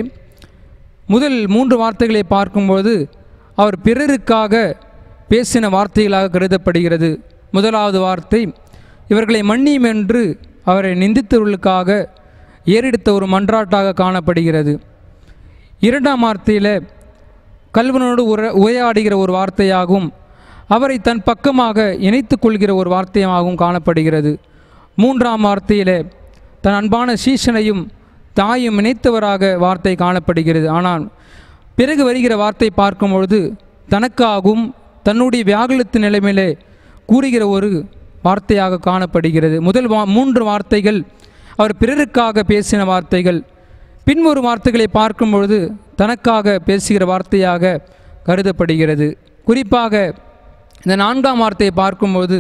முதல் மூன்று வார்த்தைகளை பார்க்கும்போது அவர் பிறருக்காக பேசின வார்த்தைகளாக கருதப்படுகிறது முதலாவது வார்த்தை இவர்களை மன்னியும் என்று அவரை நிந்தித்தவர்களுக்காக ஏறெடுத்த ஒரு மன்றாட்டாக காணப்படுகிறது இரண்டாம் வார்த்தையில் கல்வனோடு உர உரையாடுகிற ஒரு வார்த்தையாகவும் அவரை தன் பக்கமாக இணைத்துக் கொள்கிற ஒரு வார்த்தையாகவும் காணப்படுகிறது மூன்றாம் வார்த்தையில் தன் அன்பான சீசனையும் தாயும் இணைத்தவராக வார்த்தை காணப்படுகிறது ஆனால் பிறகு வருகிற வார்த்தை பார்க்கும் பொழுது தனக்காகவும் தன்னுடைய வியாகுலத்து நிலைமையிலே கூறுகிற ஒரு வார்த்தையாக காணப்படுகிறது முதல் வா மூன்று வார்த்தைகள் அவர் பிறருக்காக பேசின வார்த்தைகள் பின்வரும் வார்த்தைகளை பார்க்கும் பொழுது தனக்காக பேசுகிற வார்த்தையாக கருதப்படுகிறது குறிப்பாக இந்த நான்காம் வார்த்தையை பார்க்கும்போது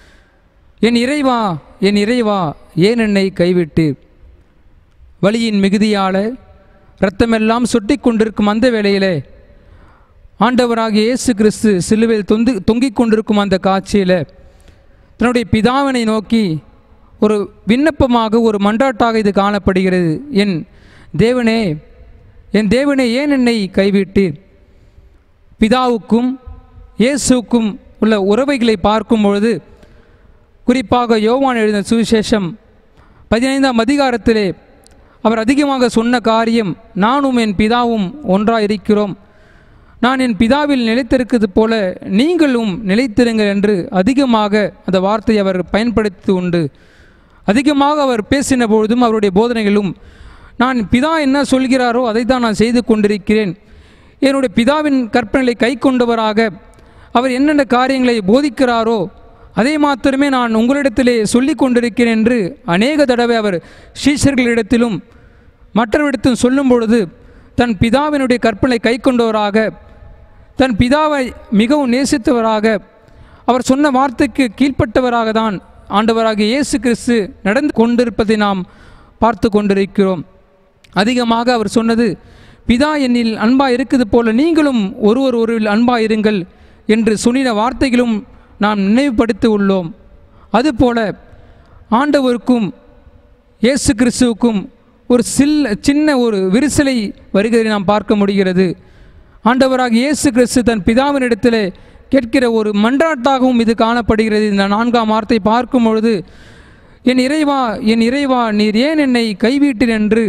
என் இறைவா என் இறைவா ஏன் என்னை கைவிட்டு வலியின் மிகுதியால இரத்தமெல்லாம் சொட்டி கொண்டிருக்கும் அந்த வேளையிலே ஆண்டவராகிய இயேசு கிறிஸ்து சிலுவையில் தொந்து தொங்கிக் கொண்டிருக்கும் அந்த காட்சியில் தன்னுடைய பிதாவினை நோக்கி ஒரு விண்ணப்பமாக ஒரு மன்றாட்டாக இது காணப்படுகிறது என் தேவனே என் தேவனே ஏன் என்னை கைவிட்டீர் பிதாவுக்கும் இயேசுவுக்கும் உள்ள உறவைகளை பார்க்கும் பொழுது குறிப்பாக யோவான் எழுதின சுவிசேஷம் பதினைந்தாம் அதிகாரத்திலே அவர் அதிகமாக சொன்ன காரியம் நானும் என் பிதாவும் ஒன்றாக இருக்கிறோம் நான் என் பிதாவில் நிலைத்திருக்கிறது போல நீங்களும் நிலைத்திருங்கள் என்று அதிகமாக அந்த வார்த்தையை அவர் பயன்படுத்தி உண்டு அதிகமாக அவர் பேசின பொழுதும் அவருடைய போதனைகளும் நான் பிதா என்ன சொல்கிறாரோ அதை தான் நான் செய்து கொண்டிருக்கிறேன் என்னுடைய பிதாவின் கற்பனைகளை கை கொண்டவராக அவர் என்னென்ன காரியங்களை போதிக்கிறாரோ அதே மாத்திரமே நான் உங்களிடத்திலே சொல்லிக் கொண்டிருக்கிறேன் என்று அநேக தடவை அவர் சீஷர்களிடத்திலும் மற்றவரிடத்திலும் சொல்லும் பொழுது தன் பிதாவினுடைய கற்பனை கை கொண்டவராக தன் பிதாவை மிகவும் நேசித்தவராக அவர் சொன்ன வார்த்தைக்கு கீழ்ப்பட்டவராக தான் ஆண்டவராகிய இயேசு கிறிஸ்து நடந்து கொண்டிருப்பதை நாம் பார்த்து கொண்டிருக்கிறோம் அதிகமாக அவர் சொன்னது பிதா என்னில் அன்பா இருக்குது போல நீங்களும் ஒருவர் ஒருவில் அன்பா இருங்கள் என்று சொன்னின வார்த்தைகளும் நாம் நினைவுபடுத்தி உள்ளோம் அதுபோல ஆண்டவருக்கும் இயேசு கிறிஸ்துவுக்கும் ஒரு சில் சின்ன ஒரு விரிசலை வருகிறதை நாம் பார்க்க முடிகிறது ஆண்டவராக இயேசு கிறிஸ்து தன் பிதாவினிடத்தில் கேட்கிற ஒரு மன்றாட்டாகவும் இது காணப்படுகிறது இந்த நான்காம் வார்த்தை பார்க்கும் பொழுது என் இறைவா என் இறைவா நீர் ஏன் என்னை கைவிட்டீர் என்று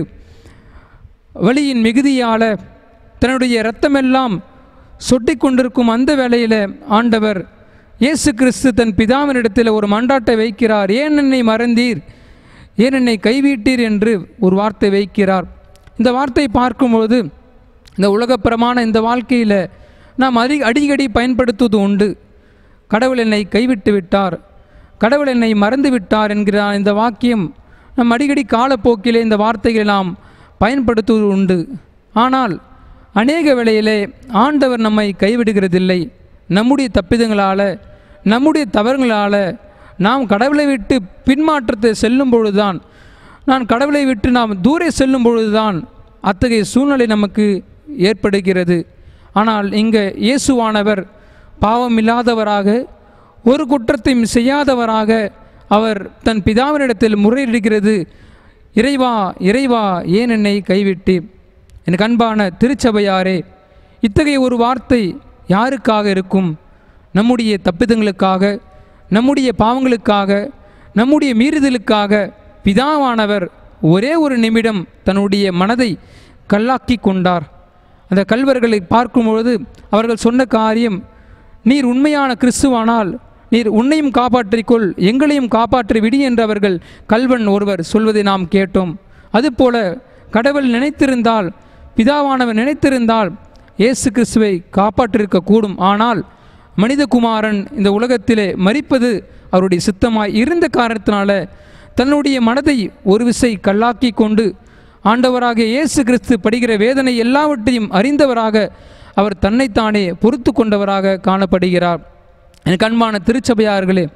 வலியின் மிகுதியால தன்னுடைய இரத்தமெல்லாம் சொட்டி கொண்டிருக்கும் அந்த வேளையில் ஆண்டவர் இயேசு கிறிஸ்து தன் பிதாவினிடத்தில் ஒரு மன்றாட்டை வைக்கிறார் ஏன் என்னை மறந்தீர் ஏன் என்னை கைவிட்டீர் என்று ஒரு வார்த்தை வைக்கிறார் இந்த வார்த்தை பார்க்கும்பொழுது இந்த உலகப்பிரமான இந்த வாழ்க்கையில் நாம் அடி அடிக்கடி பயன்படுத்துவது உண்டு கடவுள் என்னை கைவிட்டு விட்டார் கடவுள் என்னை மறந்து விட்டார் என்கிற இந்த வாக்கியம் நம் அடிக்கடி காலப்போக்கிலே இந்த வார்த்தைகளை நாம் பயன்படுத்துவது உண்டு ஆனால் அநேக வேளையிலே ஆண்டவர் நம்மை கைவிடுகிறதில்லை நம்முடைய தப்பிதங்களால் நம்முடைய தவறுகளால் நாம் கடவுளை விட்டு பின்மாற்றத்தை செல்லும் பொழுதுதான் நான் கடவுளை விட்டு நாம் தூரே செல்லும் பொழுதுதான் அத்தகைய சூழ்நிலை நமக்கு ஏற்படுகிறது ஆனால் இங்கே இயேசுவானவர் பாவம் இல்லாதவராக ஒரு குற்றத்தையும் செய்யாதவராக அவர் தன் பிதாவினிடத்தில் முறையிடுகிறது இறைவா இறைவா ஏன் என்னை கைவிட்டீர் எனக்கு அன்பான திருச்சபையாரே இத்தகைய ஒரு வார்த்தை யாருக்காக இருக்கும் நம்முடைய தப்பிதங்களுக்காக நம்முடைய பாவங்களுக்காக நம்முடைய மீறுதலுக்காக பிதாவானவர் ஒரே ஒரு நிமிடம் தன்னுடைய மனதை கல்லாக்கி கொண்டார் அந்த கல்வர்களை பார்க்கும்பொழுது அவர்கள் சொன்ன காரியம் நீர் உண்மையான கிறிஸ்துவானால் நீர் உன்னையும் காப்பாற்றிக்கொள் எங்களையும் காப்பாற்றி விடி என்று அவர்கள் கல்வன் ஒருவர் சொல்வதை நாம் கேட்டோம் அதுபோல கடவுள் நினைத்திருந்தால் பிதாவானவர் நினைத்திருந்தால் இயேசு கிறிஸ்துவை காப்பாற்றிருக்க கூடும் ஆனால் மனிதகுமாரன் இந்த உலகத்திலே மரிப்பது அவருடைய சித்தமாய் இருந்த காரணத்தினால தன்னுடைய மனதை ஒரு விசை கல்லாக்கி கொண்டு ஆண்டவராகிய இயேசு கிறிஸ்து படுகிற வேதனை எல்லாவற்றையும் அறிந்தவராக அவர் தன்னைத்தானே பொறுத்து கொண்டவராக காணப்படுகிறார் எனக்கு அன்பான திருச்சபையார்களே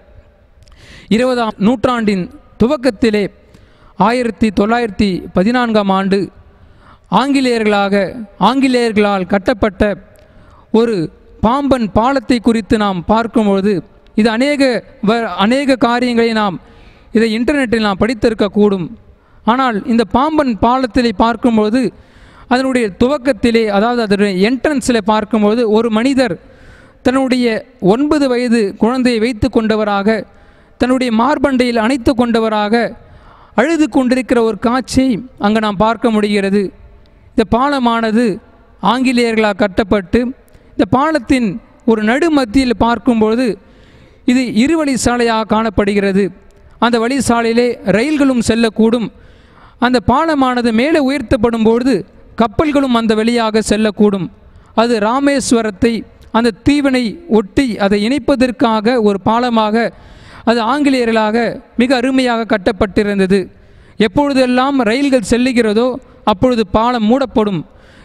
இருபதாம் நூற்றாண்டின் துவக்கத்திலே ஆயிரத்தி தொள்ளாயிரத்தி பதினான்காம் ஆண்டு ஆங்கிலேயர்களாக ஆங்கிலேயர்களால் கட்டப்பட்ட ஒரு பாம்பன் பாலத்தை குறித்து நாம் பார்க்கும்பொழுது இது அநேக வ அநேக காரியங்களை நாம் இதை இன்டர்நெட்டில் நாம் படித்திருக்கக்கூடும் ஆனால் இந்த பாம்பன் பாலத்திலே பார்க்கும்பொழுது அதனுடைய துவக்கத்திலே அதாவது அதனுடைய என்ட்ரன்ஸில் பார்க்கும்போது ஒரு மனிதர் தன்னுடைய ஒன்பது வயது குழந்தையை வைத்து கொண்டவராக தன்னுடைய மார்பண்டையில் அணைத்து கொண்டவராக அழுது கொண்டிருக்கிற ஒரு காட்சியை அங்கே நாம் பார்க்க முடிகிறது இந்த பாலமானது ஆங்கிலேயர்களால் கட்டப்பட்டு இந்த பாலத்தின் ஒரு நடுமத்தியில் பார்க்கும்பொழுது இது இருவழி சாலையாக காணப்படுகிறது அந்த வழி சாலையிலே ரயில்களும் செல்லக்கூடும் அந்த பாலமானது மேலே உயர்த்தப்படும் பொழுது கப்பல்களும் அந்த வழியாக செல்லக்கூடும் அது ராமேஸ்வரத்தை அந்த தீவினை ஒட்டி அதை இணைப்பதற்காக ஒரு பாலமாக அது ஆங்கிலேயர்களாக மிக அருமையாக கட்டப்பட்டிருந்தது எப்பொழுதெல்லாம் ரயில்கள் செல்லுகிறதோ அப்பொழுது பாலம் மூடப்படும்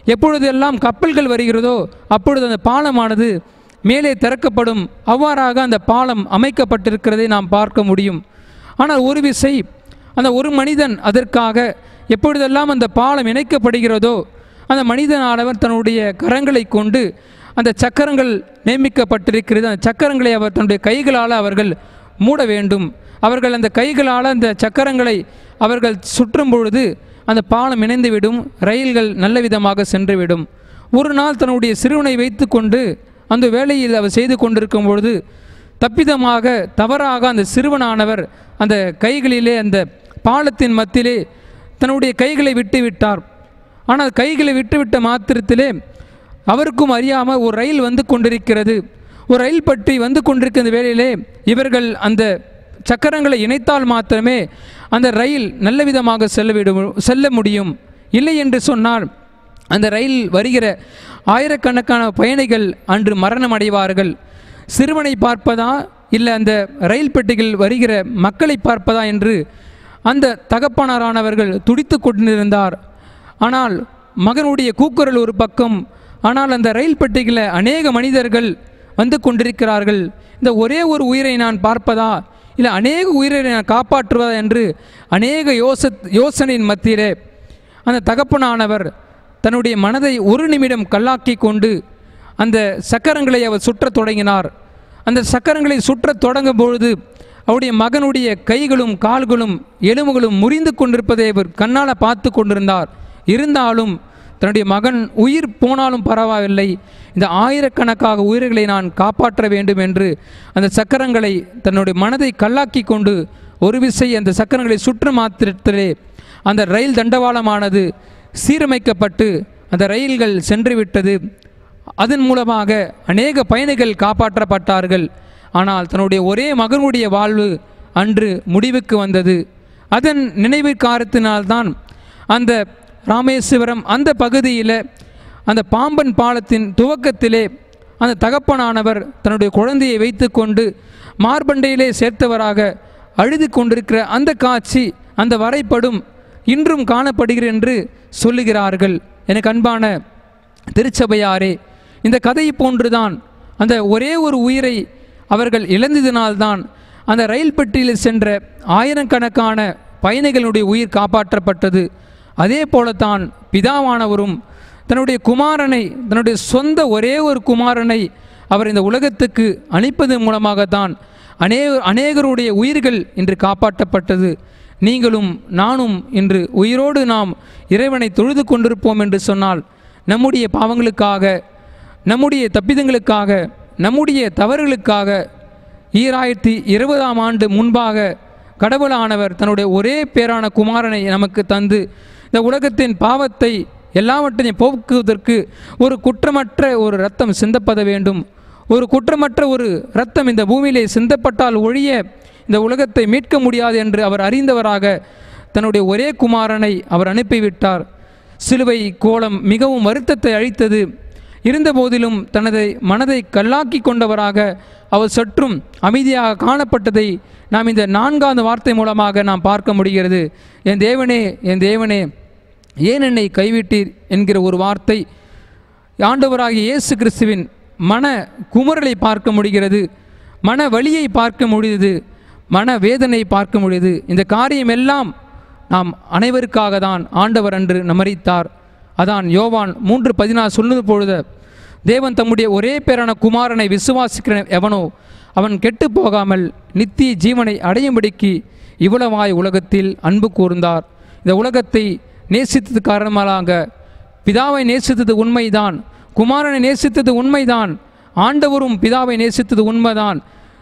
எப்பொழுதெல்லாம் கப்பல்கள் வருகிறதோ அப்பொழுது அந்த பாலமானது மேலே திறக்கப்படும் அவ்வாறாக அந்த பாலம் அமைக்கப்பட்டிருக்கிறதை நாம் பார்க்க முடியும் ஆனால் ஒரு விசை அந்த ஒரு மனிதன் அதற்காக எப்பொழுதெல்லாம் அந்த பாலம் இணைக்கப்படுகிறதோ அந்த மனிதனானவர் தன்னுடைய கரங்களை கொண்டு அந்த சக்கரங்கள் நியமிக்கப்பட்டிருக்கிறது அந்த சக்கரங்களை அவர் தன்னுடைய கைகளால் அவர்கள் மூட வேண்டும் அவர்கள் அந்த கைகளால் அந்த சக்கரங்களை அவர்கள் சுற்றும் பொழுது அந்த பாலம் இணைந்துவிடும் ரயில்கள் நல்ல விதமாக சென்றுவிடும் ஒரு நாள் தன்னுடைய சிறுவனை வைத்துக்கொண்டு அந்த வேலையில் அவர் செய்து கொண்டிருக்கும் பொழுது தப்பிதமாக தவறாக அந்த சிறுவனானவர் அந்த கைகளிலே அந்த பாலத்தின் மத்தியிலே தன்னுடைய கைகளை விட்டு விட்டார் ஆனால் கைகளை விட்டுவிட்ட மாத்திரத்திலே அவருக்கும் அறியாமல் ஒரு ரயில் வந்து கொண்டிருக்கிறது ஒரு ரயில் பற்றி வந்து கொண்டிருக்கிற வேளையிலே இவர்கள் அந்த சக்கரங்களை இணைத்தால் மாத்திரமே அந்த ரயில் நல்ல விதமாக செல்லவிடும் செல்ல முடியும் இல்லை என்று சொன்னால் அந்த ரயில் வருகிற ஆயிரக்கணக்கான பயணிகள் அன்று மரணம் அடைவார்கள் சிறுவனை பார்ப்பதா இல்லை அந்த ரயில் பெட்டிகள் வருகிற மக்களை பார்ப்பதா என்று அந்த தகப்பனாரானவர்கள் துடித்து கொண்டிருந்தார் ஆனால் மகனுடைய கூக்குரல் ஒரு பக்கம் ஆனால் அந்த ரயில் பெட்டிகளில் அநேக மனிதர்கள் வந்து கொண்டிருக்கிறார்கள் இந்த ஒரே ஒரு உயிரை நான் பார்ப்பதா இல்லை அநேக உயிரை நான் காப்பாற்றுவதா என்று அநேக யோச யோசனையின் மத்தியிலே அந்த தகப்பனானவர் தன்னுடைய மனதை ஒரு நிமிடம் கல்லாக்கி கொண்டு அந்த சக்கரங்களை அவர் சுற்றத் தொடங்கினார் அந்த சக்கரங்களை சுற்றத் தொடங்கும் பொழுது அவருடைய மகனுடைய கைகளும் கால்களும் எலும்புகளும் முறிந்து கொண்டிருப்பதை அவர் கண்ணால் பார்த்து கொண்டிருந்தார் இருந்தாலும் தன்னுடைய மகன் உயிர் போனாலும் பரவாயில்லை இந்த ஆயிரக்கணக்காக உயிர்களை நான் காப்பாற்ற வேண்டும் என்று அந்த சக்கரங்களை தன்னுடைய மனதை கல்லாக்கி கொண்டு ஒரு விசை அந்த சக்கரங்களை சுற்று மாத்திரத்திலே அந்த ரயில் தண்டவாளமானது சீரமைக்கப்பட்டு அந்த ரயில்கள் சென்று விட்டது அதன் மூலமாக அநேக பயணிகள் காப்பாற்றப்பட்டார்கள் ஆனால் தன்னுடைய ஒரே மகனுடைய வாழ்வு அன்று முடிவுக்கு வந்தது அதன் நினைவு காரணத்தினால்தான் அந்த ராமேஸ்வரம் அந்த பகுதியில் அந்த பாம்பன் பாலத்தின் துவக்கத்திலே அந்த தகப்பனானவர் தன்னுடைய குழந்தையை வைத்துக்கொண்டு மார்பண்டையிலே சேர்த்தவராக அழுது கொண்டிருக்கிற அந்த காட்சி அந்த வரைபடம் இன்றும் காணப்படுகிறது என்று சொல்லுகிறார்கள் எனக்கு அன்பான திருச்சபையாரே இந்த கதை போன்றுதான் அந்த ஒரே ஒரு உயிரை அவர்கள் இழந்ததினால்தான் அந்த ரயில் பெட்டியில் சென்ற ஆயிரக்கணக்கான பயணிகளுடைய உயிர் காப்பாற்றப்பட்டது அதே போலத்தான் பிதாவானவரும் தன்னுடைய குமாரனை தன்னுடைய சொந்த ஒரே ஒரு குமாரனை அவர் இந்த உலகத்துக்கு அனுப்பதன் மூலமாகத்தான் அநேக அநேகருடைய உயிர்கள் இன்று காப்பாற்றப்பட்டது நீங்களும் நானும் இன்று உயிரோடு நாம் இறைவனை தொழுது கொண்டிருப்போம் என்று சொன்னால் நம்முடைய பாவங்களுக்காக நம்முடைய தப்பிதங்களுக்காக நம்முடைய தவறுகளுக்காக ஈராயிரத்தி இருபதாம் ஆண்டு முன்பாக கடவுளானவர் தன்னுடைய ஒரே பேரான குமாரனை நமக்கு தந்து இந்த உலகத்தின் பாவத்தை எல்லாவற்றையும் போக்குவதற்கு ஒரு குற்றமற்ற ஒரு ரத்தம் சிந்தப்பட வேண்டும் ஒரு குற்றமற்ற ஒரு ரத்தம் இந்த பூமியிலே சிந்தப்பட்டால் ஒழிய இந்த உலகத்தை மீட்க முடியாது என்று அவர் அறிந்தவராக தன்னுடைய ஒரே குமாரனை அவர் அனுப்பிவிட்டார் சிலுவை கோலம் மிகவும் வருத்தத்தை அழித்தது இருந்தபோதிலும் தனது மனதை கல்லாக்கி கொண்டவராக அவர் சற்றும் அமைதியாக காணப்பட்டதை நாம் இந்த நான்காவது வார்த்தை மூலமாக நாம் பார்க்க முடிகிறது என் தேவனே என் தேவனே ஏன் என்னை கைவிட்டீர் என்கிற ஒரு வார்த்தை ஆண்டவராகிய இயேசு கிறிஸ்துவின் மன குமுறலை பார்க்க முடிகிறது மன வலியை பார்க்க முடியுது மன வேதனை பார்க்க முடியுது இந்த காரியம் எல்லாம் நாம் அனைவருக்காக தான் ஆண்டவர் அன்று நமரித்தார் அதான் யோவான் மூன்று பதினாறு சொன்னது பொழுது தேவன் தம்முடைய ஒரே பேரான குமாரனை விசுவாசிக்கிற எவனோ அவன் கெட்டு போகாமல் நித்திய ஜீவனை அடையும்படிக்கு இவ்வளவாய் உலகத்தில் அன்பு கூர்ந்தார் இந்த உலகத்தை நேசித்தது காரணமாக பிதாவை நேசித்தது உண்மைதான் குமாரனை நேசித்தது உண்மைதான் ஆண்டவரும் பிதாவை நேசித்தது உண்மைதான்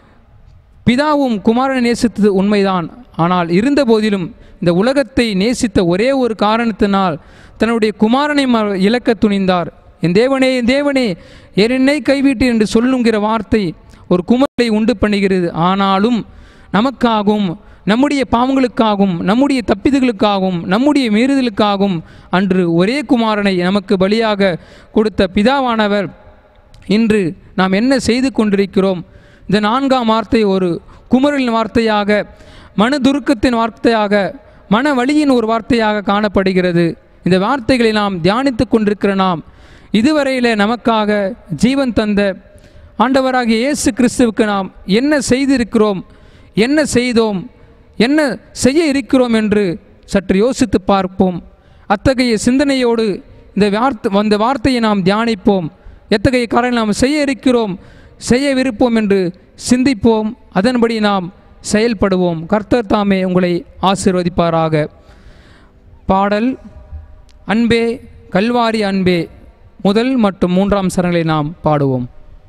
பிதாவும் குமாரனை நேசித்தது உண்மைதான் ஆனால் இருந்தபோதிலும் இந்த உலகத்தை நேசித்த ஒரே ஒரு காரணத்தினால் தன்னுடைய குமாரனை ம- இழக்க துணிந்தார் என் தேவனே என் தேவனே ஏன் என்னை கைவிட்டு என்று சொல்லுங்கிற வார்த்தை ஒரு குமரலை உண்டு பண்ணுகிறது ஆனாலும் நமக்காகவும் நம்முடைய பாவங்களுக்காகவும் நம்முடைய தப்பிதுகளுக்காகவும் நம்முடைய மீறுதலுக்காகவும் அன்று ஒரே குமாரனை நமக்கு பலியாக கொடுத்த பிதாவானவர் இன்று நாம் என்ன செய்து கொண்டிருக்கிறோம் இந்த நான்காம் வார்த்தை ஒரு குமரலின் வார்த்தையாக மன துருக்கத்தின் வார்த்தையாக மன வலியின் ஒரு வார்த்தையாக காணப்படுகிறது இந்த வார்த்தைகளை நாம் தியானித்து கொண்டிருக்கிற நாம் இதுவரையில் நமக்காக ஜீவன் தந்த ஆண்டவராகிய இயேசு கிறிஸ்துவுக்கு நாம் என்ன செய்திருக்கிறோம் என்ன செய்தோம் என்ன செய்ய இருக்கிறோம் என்று சற்று யோசித்து பார்ப்போம் அத்தகைய சிந்தனையோடு இந்த வார்த்தை அந்த வார்த்தையை நாம் தியானிப்போம் எத்தகைய காரியங்களை நாம் செய்ய இருக்கிறோம் செய்யவிருப்போம் என்று சிந்திப்போம் அதன்படி நாம் செயல்படுவோம் கர்த்தர் தாமே உங்களை ஆசீர்வதிப்பாராக பாடல் அன்பே கல்வாரி அன்பே முதல் மற்றும் மூன்றாம் சரங்களை நாம் பாடுவோம்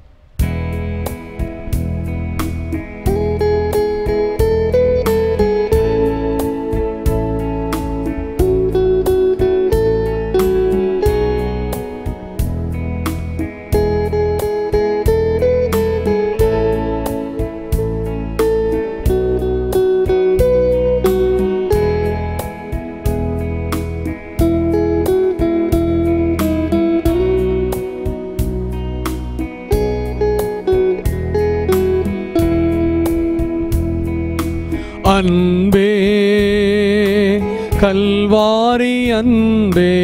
அன்பே கல்வாரி அன்பே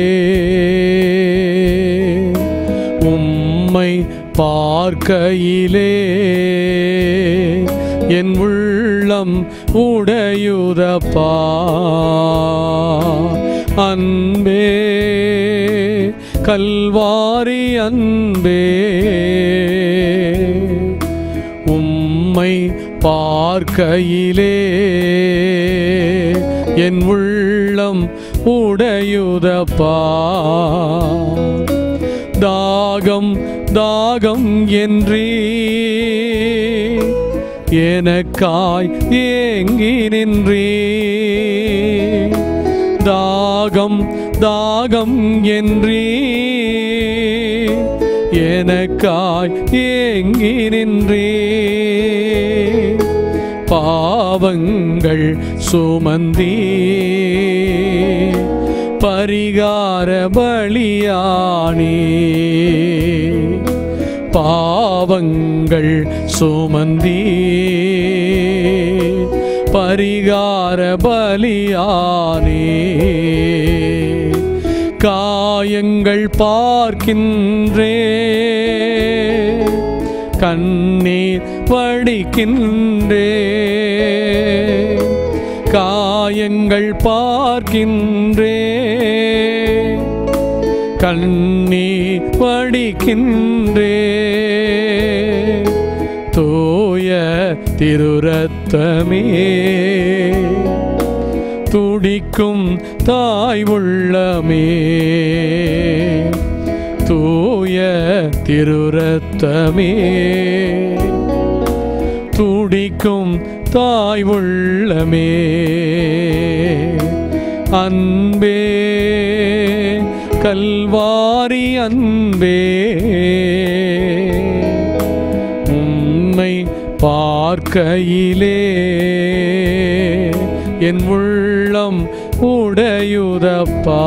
உம்மை பார்க்கையிலே என் உள்ளம் உடையுதப்பா அன்பே கல்வாரி அன்பே உம்மை பார்க்கையிலே என் உள்ளம் உடையுதப்பா தாகம் தாகம் என்றீ எனக்காய் ஏங்கி நின்றீ தாகம் தாகம் என்றீ எனக்காய் ஏங்கி நின்றே பாவங்கள் சுமந்தீ பரிகார பலியானே பாவங்கள் சுமந்தீ பரிகார பலியானே காயங்கள் பார்க்கின்றே கண்ணீர் வடிக்கின்றே காயங்கள் பார்க்கின்றே கண்ணீர் வடிக்கின்றே தூய திருரத்தமே துடிக்கும் தாய் உள்ளமே தூய திருரத்தமே துடிக்கும் தாய் உள்ளமே அன்பே கல்வாரி அன்பே உம்மை பார்க்கையிலே என் உள்ளம் உடையுதப்பா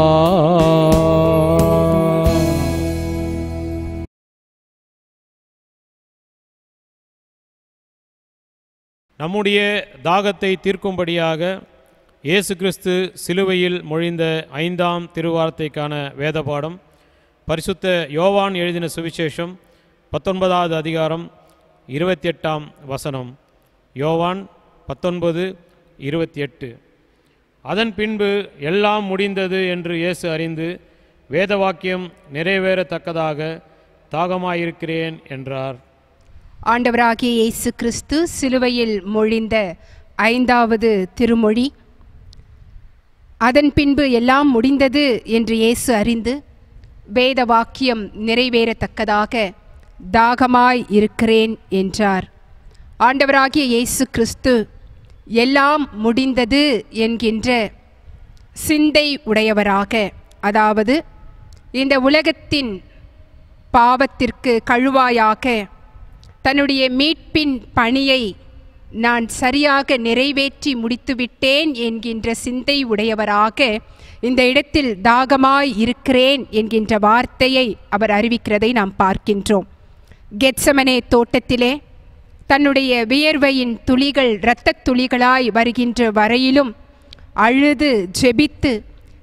நம்முடைய தாகத்தை தீர்க்கும்படியாக இயேசு கிறிஸ்து சிலுவையில் மொழிந்த ஐந்தாம் திருவார்த்தைக்கான வேத பாடம் பரிசுத்த யோவான் எழுதின சுவிசேஷம் பத்தொன்பதாவது அதிகாரம் இருபத்தி எட்டாம் வசனம் யோவான் பத்தொன்பது இருபத்தி எட்டு அதன் பின்பு எல்லாம் முடிந்தது என்று இயேசு அறிந்து வேத வாக்கியம் நிறைவேறத்தக்கதாக தாகமாயிருக்கிறேன் என்றார் ஆண்டவராகிய இயேசு கிறிஸ்து சிலுவையில் மொழிந்த ஐந்தாவது திருமொழி அதன் பின்பு எல்லாம் முடிந்தது என்று இயேசு அறிந்து வேத வாக்கியம் நிறைவேறத்தக்கதாக தாகமாய் இருக்கிறேன் என்றார் ஆண்டவராகிய இயேசு கிறிஸ்து எல்லாம் முடிந்தது என்கின்ற சிந்தை உடையவராக அதாவது இந்த உலகத்தின் பாவத்திற்கு கழுவாயாக தன்னுடைய மீட்பின் பணியை நான் சரியாக நிறைவேற்றி முடித்துவிட்டேன் என்கின்ற சிந்தை உடையவராக இந்த இடத்தில் தாகமாய் இருக்கிறேன் என்கின்ற வார்த்தையை அவர் அறிவிக்கிறதை நாம் பார்க்கின்றோம் கெட்சமனே தோட்டத்திலே தன்னுடைய வியர்வையின் துளிகள் இரத்தத் துளிகளாய் வருகின்ற வரையிலும் அழுது ஜெபித்து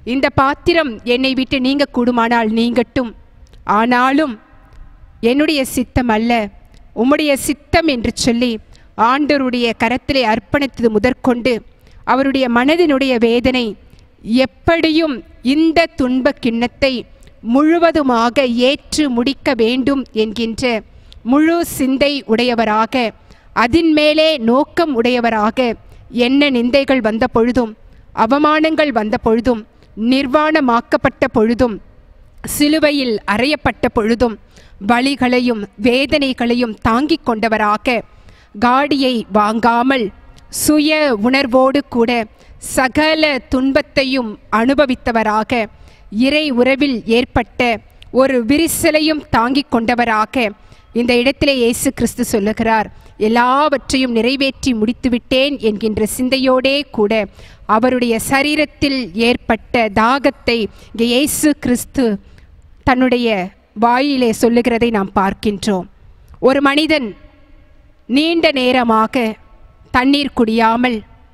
இந்த பாத்திரம் என்னை விட்டு நீங்க கூடுமானால் நீங்கட்டும் ஆனாலும் என்னுடைய சித்தம் அல்ல உம்முடைய சித்தம் என்று சொல்லி ஆண்டவருடைய கரத்திலே அர்ப்பணித்தது முதற்கொண்டு அவருடைய மனதினுடைய வேதனை எப்படியும் இந்த துன்ப கிண்ணத்தை முழுவதுமாக ஏற்று முடிக்க வேண்டும் என்கின்ற முழு சிந்தை உடையவராக அதின் மேலே நோக்கம் உடையவராக என்ன நிந்தைகள் வந்த பொழுதும் அவமானங்கள் வந்த பொழுதும் நிர்வாணமாக்கப்பட்ட பொழுதும் சிலுவையில் அறையப்பட்ட பொழுதும் வலிகளையும் வேதனைகளையும் தாங்கிக் கொண்டவராக காடியை வாங்காமல் சுய உணர்வோடு கூட சகல துன்பத்தையும் அனுபவித்தவராக இறை உறவில் ஏற்பட்ட ஒரு விரிசலையும் தாங்கிக் கொண்டவராக இந்த இடத்திலே இயேசு கிறிஸ்து சொல்லுகிறார் எல்லாவற்றையும் நிறைவேற்றி முடித்துவிட்டேன் என்கின்ற சிந்தையோடே கூட அவருடைய சரீரத்தில் ஏற்பட்ட தாகத்தை இங்கே இயேசு கிறிஸ்து தன்னுடைய வாயிலே சொல்லுகிறதை நாம் பார்க்கின்றோம் ஒரு மனிதன் நீண்ட நேரமாக தண்ணீர் குடியாமல்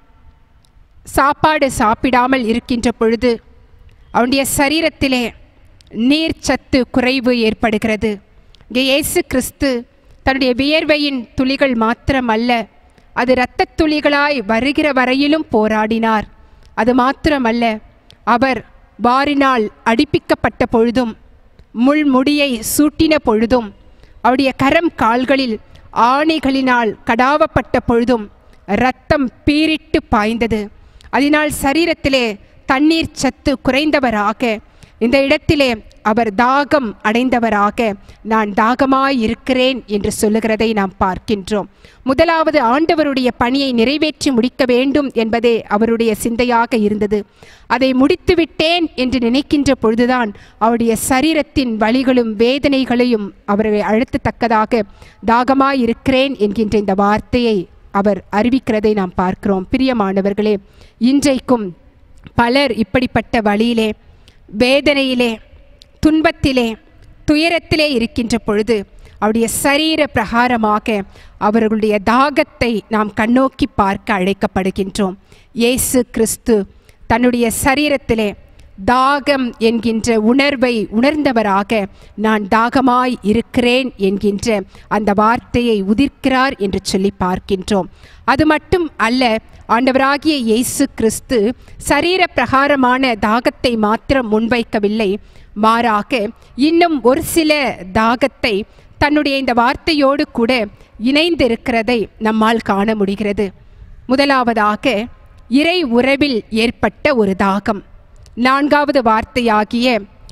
சாப்பாடு சாப்பிடாமல் இருக்கின்ற பொழுது அவனுடைய சரீரத்திலே நீர்ச்சத்து குறைவு ஏற்படுகிறது இங்கே இயேசு கிறிஸ்து தன்னுடைய வியர்வையின் துளிகள் மாத்திரமல்ல அது இரத்தத் துளிகளாய் வருகிற வரையிலும் போராடினார் அது மாத்திரமல்ல அவர் வாரினால் அடிப்பிக்கப்பட்ட பொழுதும் முள்முடியை சூட்டின பொழுதும் அவருடைய கரம் கால்களில் ஆணைகளினால் கடாவப்பட்ட பொழுதும் இரத்தம் பீரிட்டு பாய்ந்தது அதனால் சரீரத்திலே தண்ணீர் சத்து குறைந்தவராக இந்த இடத்திலே அவர் தாகம் அடைந்தவராக நான் தாகமாய் இருக்கிறேன் என்று சொல்லுகிறதை நாம் பார்க்கின்றோம் முதலாவது ஆண்டவருடைய பணியை நிறைவேற்றி முடிக்க வேண்டும் என்பதே அவருடைய சிந்தையாக இருந்தது அதை முடித்துவிட்டேன் என்று நினைக்கின்ற பொழுதுதான் அவருடைய சரீரத்தின் வலிகளும் வேதனைகளையும் அவரை அழுத்தத்தக்கதாக தாகமாய் இருக்கிறேன் என்கின்ற இந்த வார்த்தையை அவர் அறிவிக்கிறதை நாம் பார்க்கிறோம் பிரியமானவர்களே இன்றைக்கும் பலர் இப்படிப்பட்ட வழியிலே வேதனையிலே துன்பத்திலே துயரத்திலே இருக்கின்ற பொழுது அவருடைய சரீர பிரகாரமாக அவர்களுடைய தாகத்தை நாம் கண்ணோக்கி பார்க்க அழைக்கப்படுகின்றோம் இயேசு கிறிஸ்து தன்னுடைய சரீரத்திலே தாகம் என்கின்ற உணர்வை உணர்ந்தவராக நான் தாகமாய் இருக்கிறேன் என்கின்ற அந்த வார்த்தையை உதிர்க்கிறார் என்று சொல்லி பார்க்கின்றோம் அது மட்டும் அல்ல ஆண்டவராகிய இயேசு கிறிஸ்து சரீர பிரகாரமான தாகத்தை மாத்திரம் முன்வைக்கவில்லை மாறாக இன்னும் ஒரு சில தாகத்தை தன்னுடைய இந்த வார்த்தையோடு கூட இணைந்திருக்கிறதை நம்மால் காண முடிகிறது முதலாவதாக இறை உறவில் ஏற்பட்ட ஒரு தாகம் நான்காவது வார்த்தையாகிய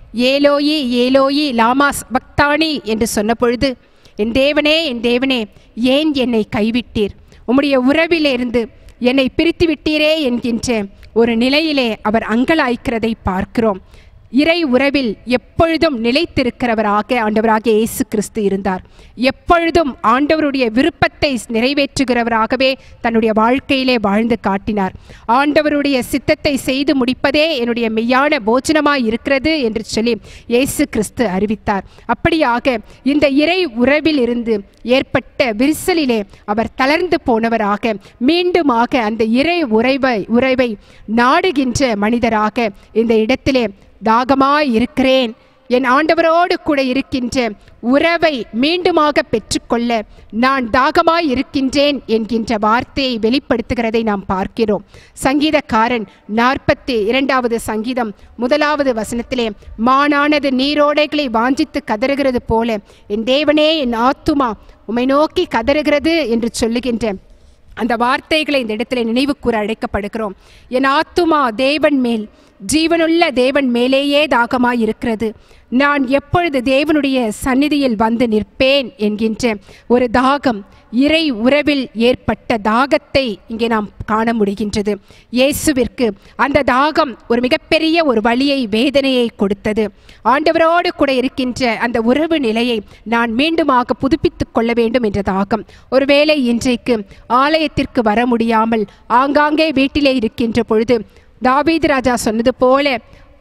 ஏலோயி ஏலோயி லாமாஸ் பக்தானி என்று சொன்ன பொழுது என் தேவனே என் தேவனே ஏன் என்னை கைவிட்டீர் உம்முடைய உறவிலிருந்து என்னை பிரித்து விட்டீரே என்கின்ற ஒரு நிலையிலே அவர் அங்கலாய்க்கிறதை பார்க்கிறோம் இறை உறவில் எப்பொழுதும் நிலைத்திருக்கிறவராக ஆண்டவராகிய இயேசு கிறிஸ்து இருந்தார் எப்பொழுதும் ஆண்டவருடைய விருப்பத்தை நிறைவேற்றுகிறவராகவே தன்னுடைய வாழ்க்கையிலே வாழ்ந்து காட்டினார் ஆண்டவருடைய சித்தத்தை செய்து முடிப்பதே என்னுடைய மெய்யான போஜனமாய் இருக்கிறது என்று சொல்லி இயேசு கிறிஸ்து அறிவித்தார் அப்படியாக இந்த இறை உறவில் இருந்து ஏற்பட்ட விரிசலிலே அவர் தளர்ந்து போனவராக மீண்டுமாக அந்த இறை உறவை உறவை நாடுகின்ற மனிதராக இந்த இடத்திலே தாகமாய் இருக்கிறேன் என் ஆண்டவரோடு கூட இருக்கின்ற உறவை மீண்டுமாக பெற்றுக்கொள்ள நான் தாகமாய் இருக்கின்றேன் என்கின்ற வார்த்தையை வெளிப்படுத்துகிறதை நாம் பார்க்கிறோம் சங்கீதக்காரன் நாற்பத்தி இரண்டாவது சங்கீதம் முதலாவது வசனத்திலே மானானது நீரோடைகளை வாஞ்சித்து கதறுகிறது போல என் தேவனே என் ஆத்துமா உம்மை நோக்கி கதறுகிறது என்று சொல்லுகின்ற அந்த வார்த்தைகளை இந்த இடத்துல நினைவு கூற அழைக்கப்படுகிறோம் என் ஆத்துமா தேவன் மேல் ஜீவனுள்ள தேவன் மேலேயே தாகமாய் இருக்கிறது நான் எப்பொழுது தேவனுடைய சந்நிதியில் வந்து நிற்பேன் என்கின்ற ஒரு தாகம் இறை உறவில் ஏற்பட்ட தாகத்தை இங்கே நாம் காண முடிகின்றது இயேசுவிற்கு அந்த தாகம் ஒரு மிகப்பெரிய ஒரு வழியை வேதனையை கொடுத்தது ஆண்டவரோடு கூட இருக்கின்ற அந்த உறவு நிலையை நான் மீண்டுமாக புதுப்பித்துக் கொள்ள வேண்டும் என்ற தாகம் ஒருவேளை இன்றைக்கு ஆலயத்திற்கு வர முடியாமல் ஆங்காங்கே வீட்டிலே இருக்கின்ற பொழுது தாவீது ராஜா சொன்னது போல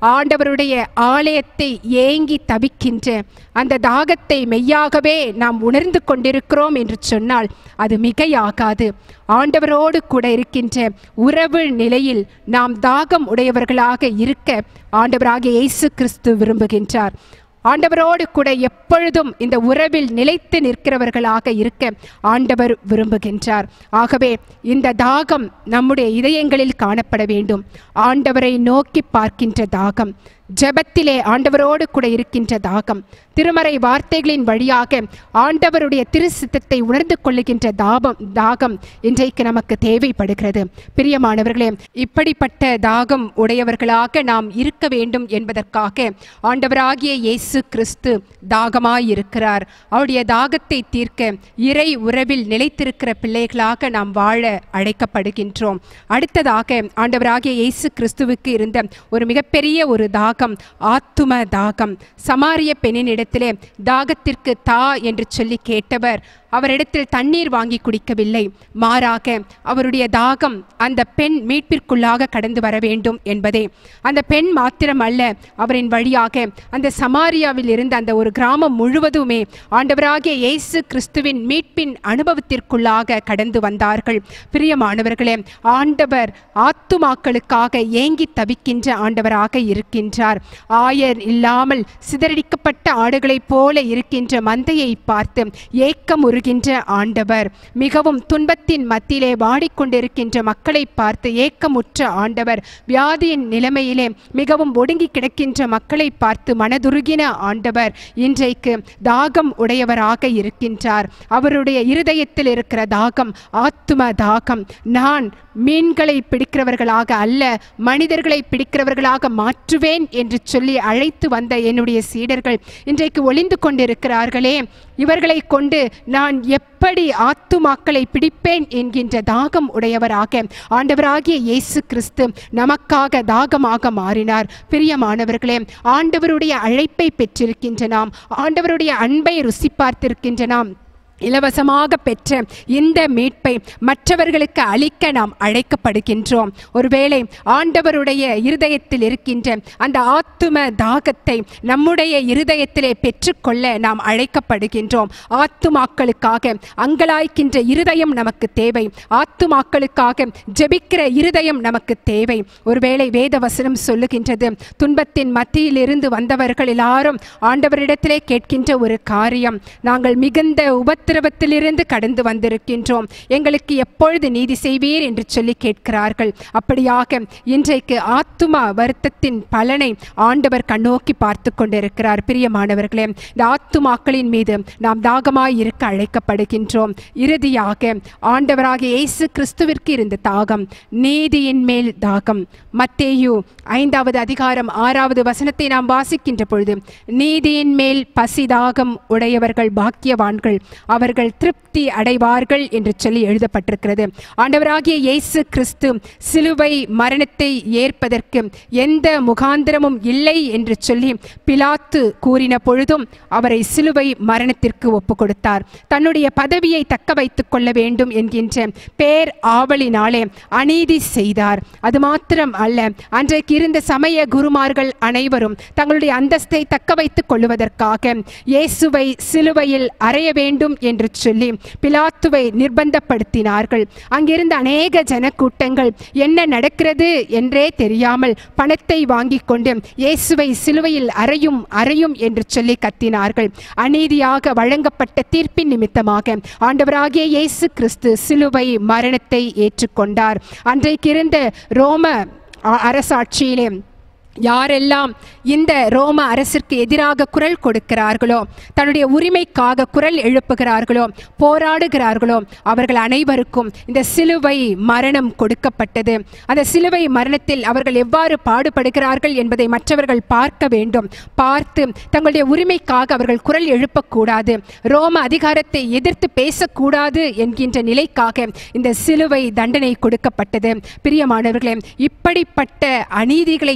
ஆண்டவருடைய ஆலயத்தை ஏங்கி தவிக்கின்ற அந்த தாகத்தை மெய்யாகவே நாம் உணர்ந்து கொண்டிருக்கிறோம் என்று சொன்னால் அது மிகையாகாது ஆண்டவரோடு கூட இருக்கின்ற உறவு நிலையில் நாம் தாகம் உடையவர்களாக இருக்க ஆண்டவராகிய இயேசு கிறிஸ்து விரும்புகின்றார் ஆண்டவரோடு கூட எப்பொழுதும் இந்த உறவில் நிலைத்து நிற்கிறவர்களாக இருக்க ஆண்டவர் விரும்புகின்றார் ஆகவே இந்த தாகம் நம்முடைய இதயங்களில் காணப்பட வேண்டும் ஆண்டவரை நோக்கி பார்க்கின்ற தாகம் ஜெபத்திலே ஆண்டவரோடு கூட இருக்கின்ற தாகம் திருமறை வார்த்தைகளின் வழியாக ஆண்டவருடைய திரு சித்தத்தை உணர்ந்து கொள்ளுகின்ற தாபம் தாகம் இன்றைக்கு நமக்கு தேவைப்படுகிறது பிரியமானவர்களே இப்படிப்பட்ட தாகம் உடையவர்களாக நாம் இருக்க வேண்டும் என்பதற்காக ஆண்டவராகிய இயேசு கிறிஸ்து தாகமாயிருக்கிறார் அவருடைய தாகத்தை தீர்க்க இறை உறவில் நிலைத்திருக்கிற பிள்ளைகளாக நாம் வாழ அழைக்கப்படுகின்றோம் அடுத்ததாக ஆண்டவராகிய இயேசு கிறிஸ்துவுக்கு இருந்த ஒரு மிகப்பெரிய ஒரு தாகம் ஆத்தும தாகம் சமாரிய பெண்ணினிடத்திலே தாகத்திற்கு தா என்று சொல்லி கேட்டவர் அவரிடத்தில் தண்ணீர் வாங்கி குடிக்கவில்லை மாறாக அவருடைய தாகம் அந்த பெண் மீட்பிற்குள்ளாக கடந்து வர வேண்டும் என்பதே அந்த பெண் மாத்திரம் அல்ல அவரின் வழியாக அந்த சமாரியாவில் இருந்த அந்த ஒரு கிராமம் முழுவதுமே ஆண்டவராகிய இயேசு கிறிஸ்துவின் மீட்பின் அனுபவத்திற்குள்ளாக கடந்து வந்தார்கள் பிரியமானவர்களே ஆண்டவர் ஆத்துமாக்களுக்காக ஏங்கி தவிக்கின்ற ஆண்டவராக இருக்கின்றார் ஆயர் இல்லாமல் சிதறடிக்கப்பட்ட ஆடுகளைப் போல இருக்கின்ற மந்தையை பார்த்து ஏக்கம் உருகின்ற ஆண்டவர் மிகவும் துன்பத்தின் மத்தியிலே வாடிக்கொண்டிருக்கின்ற மக்களை பார்த்து ஏக்கமுற்ற ஆண்டவர் வியாதியின் நிலைமையிலே மிகவும் ஒடுங்கி கிடக்கின்ற மக்களை பார்த்து மனதுருகின ஆண்டவர் இன்றைக்கு தாகம் உடையவராக இருக்கின்றார் அவருடைய இருதயத்தில் இருக்கிற தாகம் ஆத்தும தாகம் நான் மீன்களை பிடிக்கிறவர்களாக அல்ல மனிதர்களை பிடிக்கிறவர்களாக மாற்றுவேன் என்று சொல்லி அழைத்து வந்த என்னுடைய சீடர்கள் இன்றைக்கு ஒளிந்து கொண்டிருக்கிறார்களே இவர்களை கொண்டு நான் எப்படி ஆத்துமாக்களை பிடிப்பேன் என்கின்ற தாகம் உடையவராக ஆண்டவராகிய இயேசு கிறிஸ்து நமக்காக தாகமாக மாறினார் பிரியமானவர்களே ஆண்டவருடைய அழைப்பை பெற்றிருக்கின்ற நாம் ஆண்டவருடைய அன்பை ருசி பார்த்திருக்கின்ற நாம் இலவசமாக பெற்ற இந்த மீட்பை மற்றவர்களுக்கு அளிக்க நாம் அழைக்கப்படுகின்றோம் ஒருவேளை ஆண்டவருடைய இருதயத்தில் இருக்கின்ற அந்த ஆத்தும தாகத்தை நம்முடைய இருதயத்திலே பெற்றுக்கொள்ள நாம் அழைக்கப்படுகின்றோம் ஆத்துமாக்களுக்காக அங்கலாய்க்கின்ற இருதயம் நமக்கு தேவை ஆத்துமாக்களுக்காக ஜெபிக்கிற இருதயம் நமக்கு தேவை ஒருவேளை வேத வசனம் சொல்லுகின்றது துன்பத்தின் மத்தியிலிருந்து வந்தவர்கள் எல்லாரும் ஆண்டவரிடத்திலே கேட்கின்ற ஒரு காரியம் நாங்கள் மிகுந்த உபத்திரவத்திலிருந்து கடந்து வந்திருக்கின்றோம் எங்களுக்கு எப்பொழுது நீதி செய்வீர் என்று சொல்லி கேட்கிறார்கள் அப்படியாக இன்றைக்கு ஆத்துமா வருத்தத்தின் பலனை ஆண்டவர் கண்ணோக்கி பார்த்து கொண்டிருக்கிறார் பிரியமானவர்களே இந்த ஆத்துமாக்களின் மீது நாம் தாகமாய் இருக்க அழைக்கப்படுகின்றோம் இறுதியாக ஆண்டவராகிய இயேசு கிறிஸ்துவிற்கு இருந்த தாகம் நீதியின் மேல் தாகம் மத்தேயு ஐந்தாவது அதிகாரம் ஆறாவது வசனத்தை நாம் வாசிக்கின்ற பொழுது நீதியின் மேல் பசிதாகம் உடையவர்கள் பாக்கியவான்கள் அவர்கள் திருப்தி அடைவார்கள் என்று சொல்லி எழுதப்பட்டிருக்கிறது ஆண்டவராகிய இயேசு கிறிஸ்து சிலுவை மரணத்தை ஏற்பதற்கு எந்த முகாந்திரமும் இல்லை என்று சொல்லி பிலாத்து கூறின பொழுதும் அவரை சிலுவை மரணத்திற்கு ஒப்பு கொடுத்தார் தன்னுடைய பதவியை தக்க வைத்துக் கொள்ள வேண்டும் என்கின்ற பேர் ஆவலினாலே அநீதி செய்தார் அது மாத்திரம் அல்ல அன்றைக்கு இருந்த சமய குருமார்கள் அனைவரும் தங்களுடைய அந்தஸ்தை தக்க வைத்துக் கொள்வதற்காக இயேசுவை சிலுவையில் அறைய வேண்டும் என்று சொல்லி பிலாத்துவை நிர்பந்தப்படுத்தினார்கள் அங்கிருந்த அநேக ஜனக்கூட்டங்கள் என்ன நடக்கிறது என்றே தெரியாமல் பணத்தை வாங்கிக் கொண்டு இயேசுவை சிலுவையில் அறையும் அறையும் என்று சொல்லி கத்தினார்கள் அநீதியாக வழங்கப்பட்ட தீர்ப்பின் நிமித்தமாக ஆண்டவராகிய இயேசு கிறிஸ்து சிலுவை மரணத்தை ஏற்றுக்கொண்டார் அன்றைக்கு இருந்த ரோம அ- அரசாட்சியிலே யாரெல்லாம் இந்த ரோம அரசிற்கு எதிராக குரல் கொடுக்கிறார்களோ தன்னுடைய உரிமைக்காக குரல் எழுப்புகிறார்களோ போராடுகிறார்களோ அவர்கள் அனைவருக்கும் இந்த சிலுவை மரணம் கொடுக்கப்பட்டது அந்த சிலுவை மரணத்தில் அவர்கள் எவ்வாறு பாடுபடுகிறார்கள் என்பதை மற்றவர்கள் பார்க்க வேண்டும் பார்த்து தங்களுடைய உரிமைக்காக அவர்கள் குரல் எழுப்பக்கூடாது ரோம அதிகாரத்தை எதிர்த்து பேசக்கூடாது என்கின்ற நிலைக்காக இந்த சிலுவை தண்டனை கொடுக்கப்பட்டது பிரியமானவர்களே இப்படிப்பட்ட அநீதிகளை எதிர்க்கும்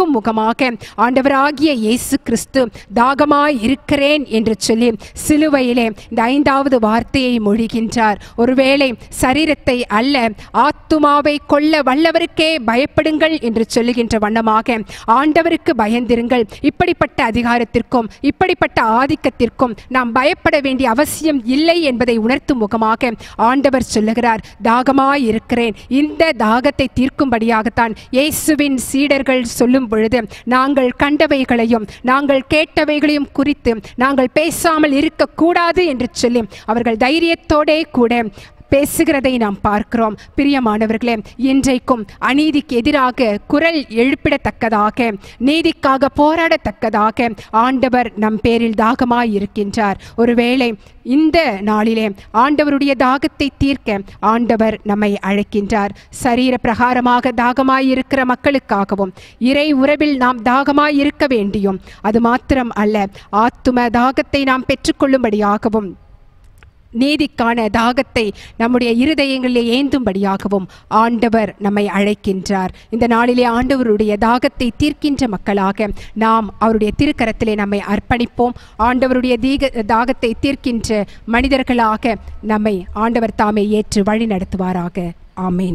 பார்க்கும் முகமாக ஆண்டவராகிய இயேசு கிறிஸ்து தாகமாய் இருக்கிறேன் என்று சொல்லி சிலுவையிலே இந்த ஐந்தாவது வார்த்தையை மொழிகின்றார் ஒருவேளை சரீரத்தை அல்ல ஆத்துமாவை கொல்ல வல்லவருக்கே பயப்படுங்கள் என்று சொல்லுகின்ற வண்ணமாக ஆண்டவருக்கு பயந்திருங்கள் இப்படிப்பட்ட அதிகாரத்திற்கும் இப்படிப்பட்ட ஆதிக்கத்திற்கும் நாம் பயப்பட வேண்டிய அவசியம் இல்லை என்பதை உணர்த்தும் முகமாக ஆண்டவர் சொல்லுகிறார் தாகமாய் இருக்கிறேன் இந்த தாகத்தை தீர்க்கும்படியாகத்தான் இயேசுவின் சீடர்கள் சொல்லும் பொழுது நாங்கள் கண்டவைகளையும் நாங்கள் கேட்டவைகளையும் குறித்து நாங்கள் பேசாமல் இருக்கக்கூடாது என்று சொல்லி அவர்கள் தைரியத்தோடே கூட பேசுகிறதை நாம் பார்க்கிறோம் பிரியமானவர்களே இன்றைக்கும் அநீதிக்கு எதிராக குரல் எழுப்பிடத்தக்கதாக நீதிக்காக போராடத்தக்கதாக ஆண்டவர் நம் பேரில் தாகமாய் இருக்கின்றார் ஒருவேளை இந்த நாளிலே ஆண்டவருடைய தாகத்தை தீர்க்க ஆண்டவர் நம்மை அழைக்கின்றார் சரீர பிரகாரமாக தாகமாய் இருக்கிற மக்களுக்காகவும் இறை உறவில் நாம் தாகமாய் இருக்க வேண்டியும் அது மாத்திரம் அல்ல ஆத்தும தாகத்தை நாம் பெற்றுக்கொள்ளும்படியாகவும் நீதிக்கான தாகத்தை நம்முடைய இருதயங்களிலே ஏந்தும்படியாகவும் ஆண்டவர் நம்மை அழைக்கின்றார் இந்த நாளிலே ஆண்டவருடைய தாகத்தை தீர்க்கின்ற மக்களாக நாம் அவருடைய திருக்கரத்திலே நம்மை அர்ப்பணிப்போம் ஆண்டவருடைய தீக தாகத்தை தீர்க்கின்ற மனிதர்களாக நம்மை ஆண்டவர் தாமே ஏற்று வழி நடத்துவாராக ஆமீன்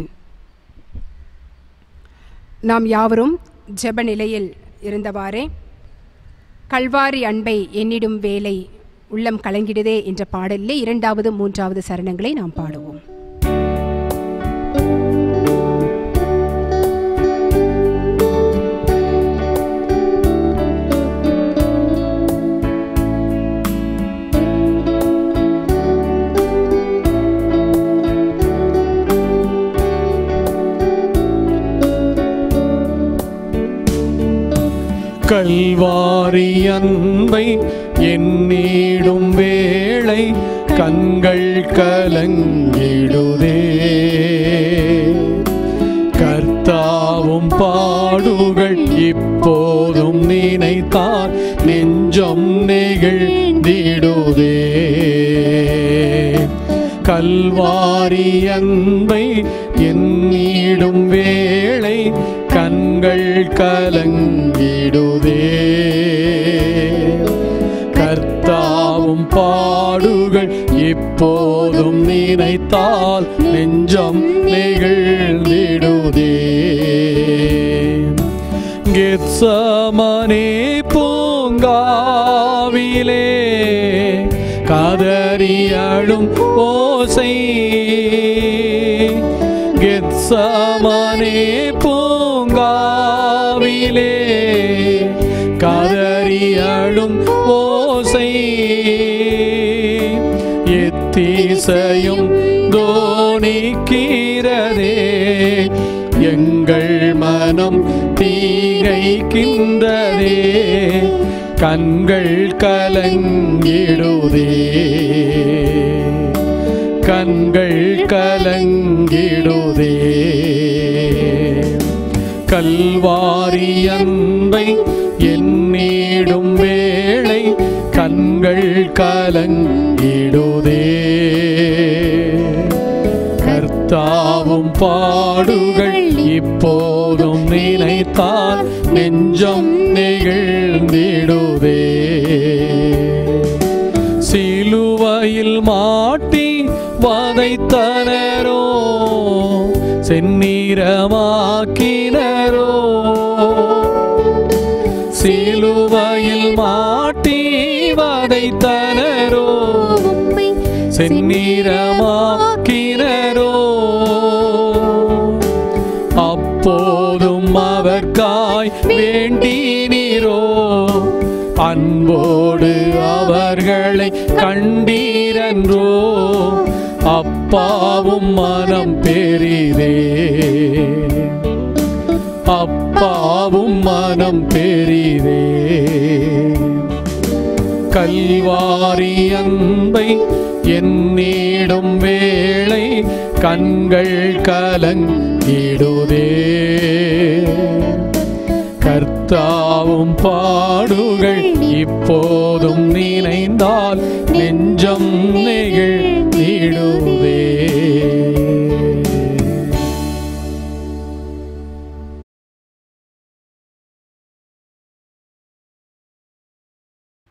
நாம் யாவரும் ஜெப நிலையில் இருந்தவாறே கல்வாரி அன்பை எண்ணிடும் வேலை உள்ளம் கலங்கிடுதே என்ற பாடலிலே இரண்டாவது மூன்றாவது சரணங்களை நாம் பாடுவோம் கல்வாரி அன்பை எண்ணிடும் வேளை கண்கள் கலங்கிடுதே கர்த்தாவும் பாடுகள் இப்போதும் நினைத்தால் நெஞ்சம் நெகிழ்ந்திடுதே கல்வாரி அன்பை எண்ணிடும் வேளை கண்கள் கலங்கிடுதே கர்த்தாவும் பாடுகள் இப்போதும் நினைத்தால் நெஞ்சம் நெகிழ்ந்திடுதே கெத்சமனே பூங்காவிலே காதறியாளும் ஓசை கெத்சமனே பூங்காவிலே காதறியாளும் ஓசை எத்தீசையும் தோணிக்கிறதே எங்கள் மனம் தீகைக்கின்றதே கண்கள் கலங்கிடுதே கண்கள் கலங்கிடுதே கல்வாரி அன்பை எண்ணிடும் வேளை கண்கள் கலங்கிடுதே கர்த்தாவும் பாடுகள் இப்போதும் நினைத்தால் நெஞ்சம் நெகிழ்ந்திடுதே சிலுவையில் மாட்டி வதைத்தனரோ செந்நீரமாக்கினரோ சிலுவையில் மாட்டி வதைத்தனரோ செந்நீரமாக்கினரோ அப்போதும் அவர்காய் வேண்டினீரோ அன்போடு அவர்களை கண்டீரன்றோ அப்பாவும் மனம் பெரிதே அப்பாவும் மனம் பெரிதே கல்வாரி அன்பை எண்ணிடும் வேளை கண்கள் கலங்கிடுதே கர்த்தாவும் பாடுகள் இப்போதும் நினைந்தால் நெஞ்சம் நெகிழ்ந்திடுவே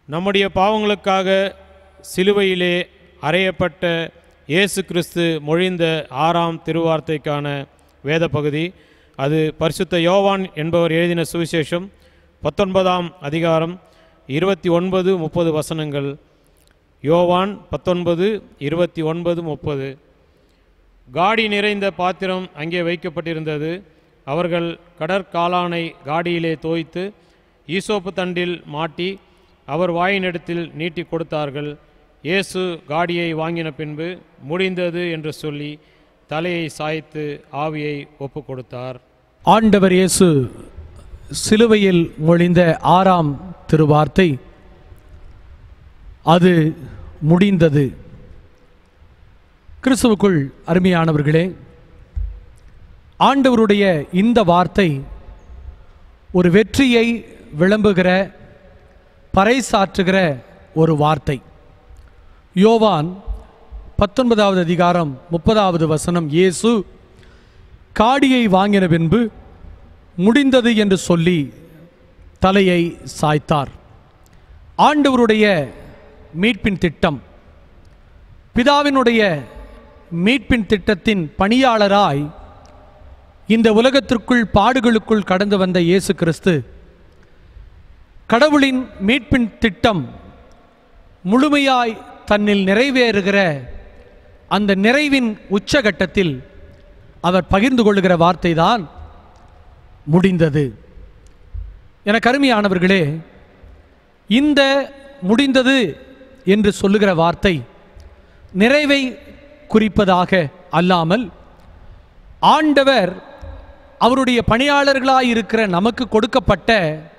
நம்முடைய பாவங்களுக்காக சிலுவையிலே அறையப்பட்ட இயேசு கிறிஸ்து மொழிந்த ஆறாம் திருவார்த்தைக்கான வேத பகுதி அது பரிசுத்த யோவான் என்பவர் எழுதின சுவிசேஷம் பத்தொன்பதாம் அதிகாரம் இருபத்தி ஒன்பது முப்பது வசனங்கள் யோவான் பத்தொன்பது இருபத்தி ஒன்பது முப்பது காடி நிறைந்த பாத்திரம் அங்கே வைக்கப்பட்டிருந்தது அவர்கள் கடற்காளானை காடியிலே தோய்த்து ஈசோப்பு தண்டில் மாட்டி அவர் வாயினிடத்தில் நீட்டி கொடுத்தார்கள் இயேசு காடியை வாங்கின பின்பு முடிந்தது என்று சொல்லி தலையை சாய்த்து ஆவியை ஒப்பு கொடுத்தார் ஆண்டவர் இயேசு சிலுவையில் மொழிந்த ஆறாம் திருவார்த்தை அது முடிந்தது கிறிஸ்துவுக்குள் அருமையானவர்களே ஆண்டவருடைய இந்த வார்த்தை ஒரு வெற்றியை விளம்புகிற பறைசாற்றுகிற ஒரு வார்த்தை யோவான் பத்தொன்பதாவது அதிகாரம் முப்பதாவது வசனம் இயேசு காடியை வாங்கின பின்பு முடிந்தது என்று சொல்லி தலையை சாய்த்தார் ஆண்டவருடைய மீட்பின் திட்டம் பிதாவினுடைய மீட்பின் திட்டத்தின் பணியாளராய் இந்த உலகத்திற்குள் பாடுகளுக்குள் கடந்து வந்த இயேசு கிறிஸ்து கடவுளின் மீட்பின் திட்டம் முழுமையாய் தன்னில் நிறைவேறுகிற அந்த நிறைவின் உச்சகட்டத்தில் அவர் பகிர்ந்து கொள்ளுகிற வார்த்தை தான் முடிந்தது என கருமையானவர்களே இந்த முடிந்தது என்று சொல்லுகிற வார்த்தை நிறைவை குறிப்பதாக அல்லாமல் ஆண்டவர் அவருடைய பணியாளர்களாய் இருக்கிற நமக்கு கொடுக்கப்பட்ட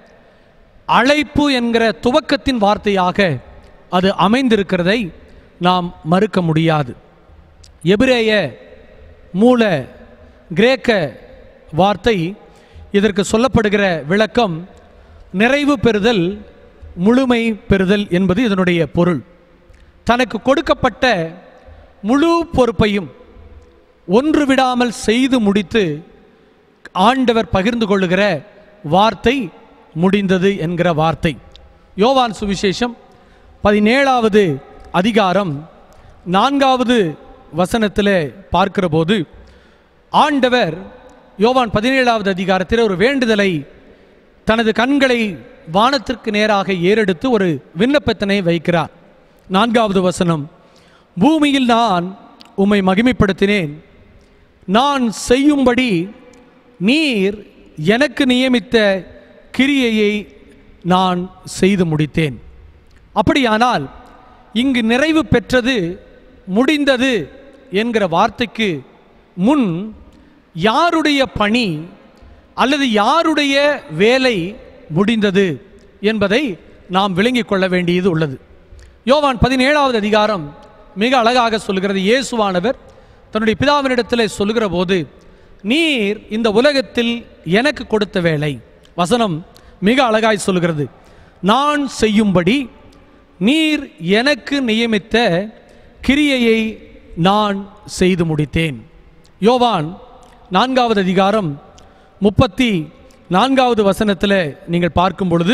அழைப்பு என்கிற துவக்கத்தின் வார்த்தையாக அது அமைந்திருக்கிறதை நாம் மறுக்க முடியாது எபிரேய மூல கிரேக்க வார்த்தை இதற்கு சொல்லப்படுகிற விளக்கம் நிறைவு பெறுதல் முழுமை பெறுதல் என்பது இதனுடைய பொருள் தனக்கு கொடுக்கப்பட்ட முழு பொறுப்பையும் ஒன்று விடாமல் செய்து முடித்து ஆண்டவர் பகிர்ந்து கொள்ளுகிற வார்த்தை முடிந்தது என்கிற வார்த்தை யோவான் சுவிசேஷம் பதினேழாவது அதிகாரம் நான்காவது வசனத்தில் பார்க்கிற போது ஆண்டவர் யோவான் பதினேழாவது அதிகாரத்தில் ஒரு வேண்டுதலை தனது கண்களை வானத்திற்கு நேராக ஏறெடுத்து ஒரு விண்ணப்பத்தினை வைக்கிறார் நான்காவது வசனம் பூமியில் நான் உம்மை மகிமைப்படுத்தினேன் நான் செய்யும்படி நீர் எனக்கு நியமித்த கிரியையை நான் செய்து முடித்தேன் அப்படியானால் இங்கு நிறைவு பெற்றது முடிந்தது என்கிற வார்த்தைக்கு முன் யாருடைய பணி அல்லது யாருடைய வேலை முடிந்தது என்பதை நாம் விளங்கிக் கொள்ள வேண்டியது உள்ளது யோவான் பதினேழாவது அதிகாரம் மிக அழகாக சொல்கிறது இயேசுவானவர் தன்னுடைய பிதாவினிடத்தில் சொல்லுகிற போது நீர் இந்த உலகத்தில் எனக்கு கொடுத்த வேலை வசனம் மிக அழகாய் சொல்கிறது நான் செய்யும்படி நீர் எனக்கு நியமித்த கிரியையை நான் செய்து முடித்தேன் யோவான் நான்காவது அதிகாரம் முப்பத்தி நான்காவது வசனத்தில் நீங்கள் பார்க்கும் பொழுது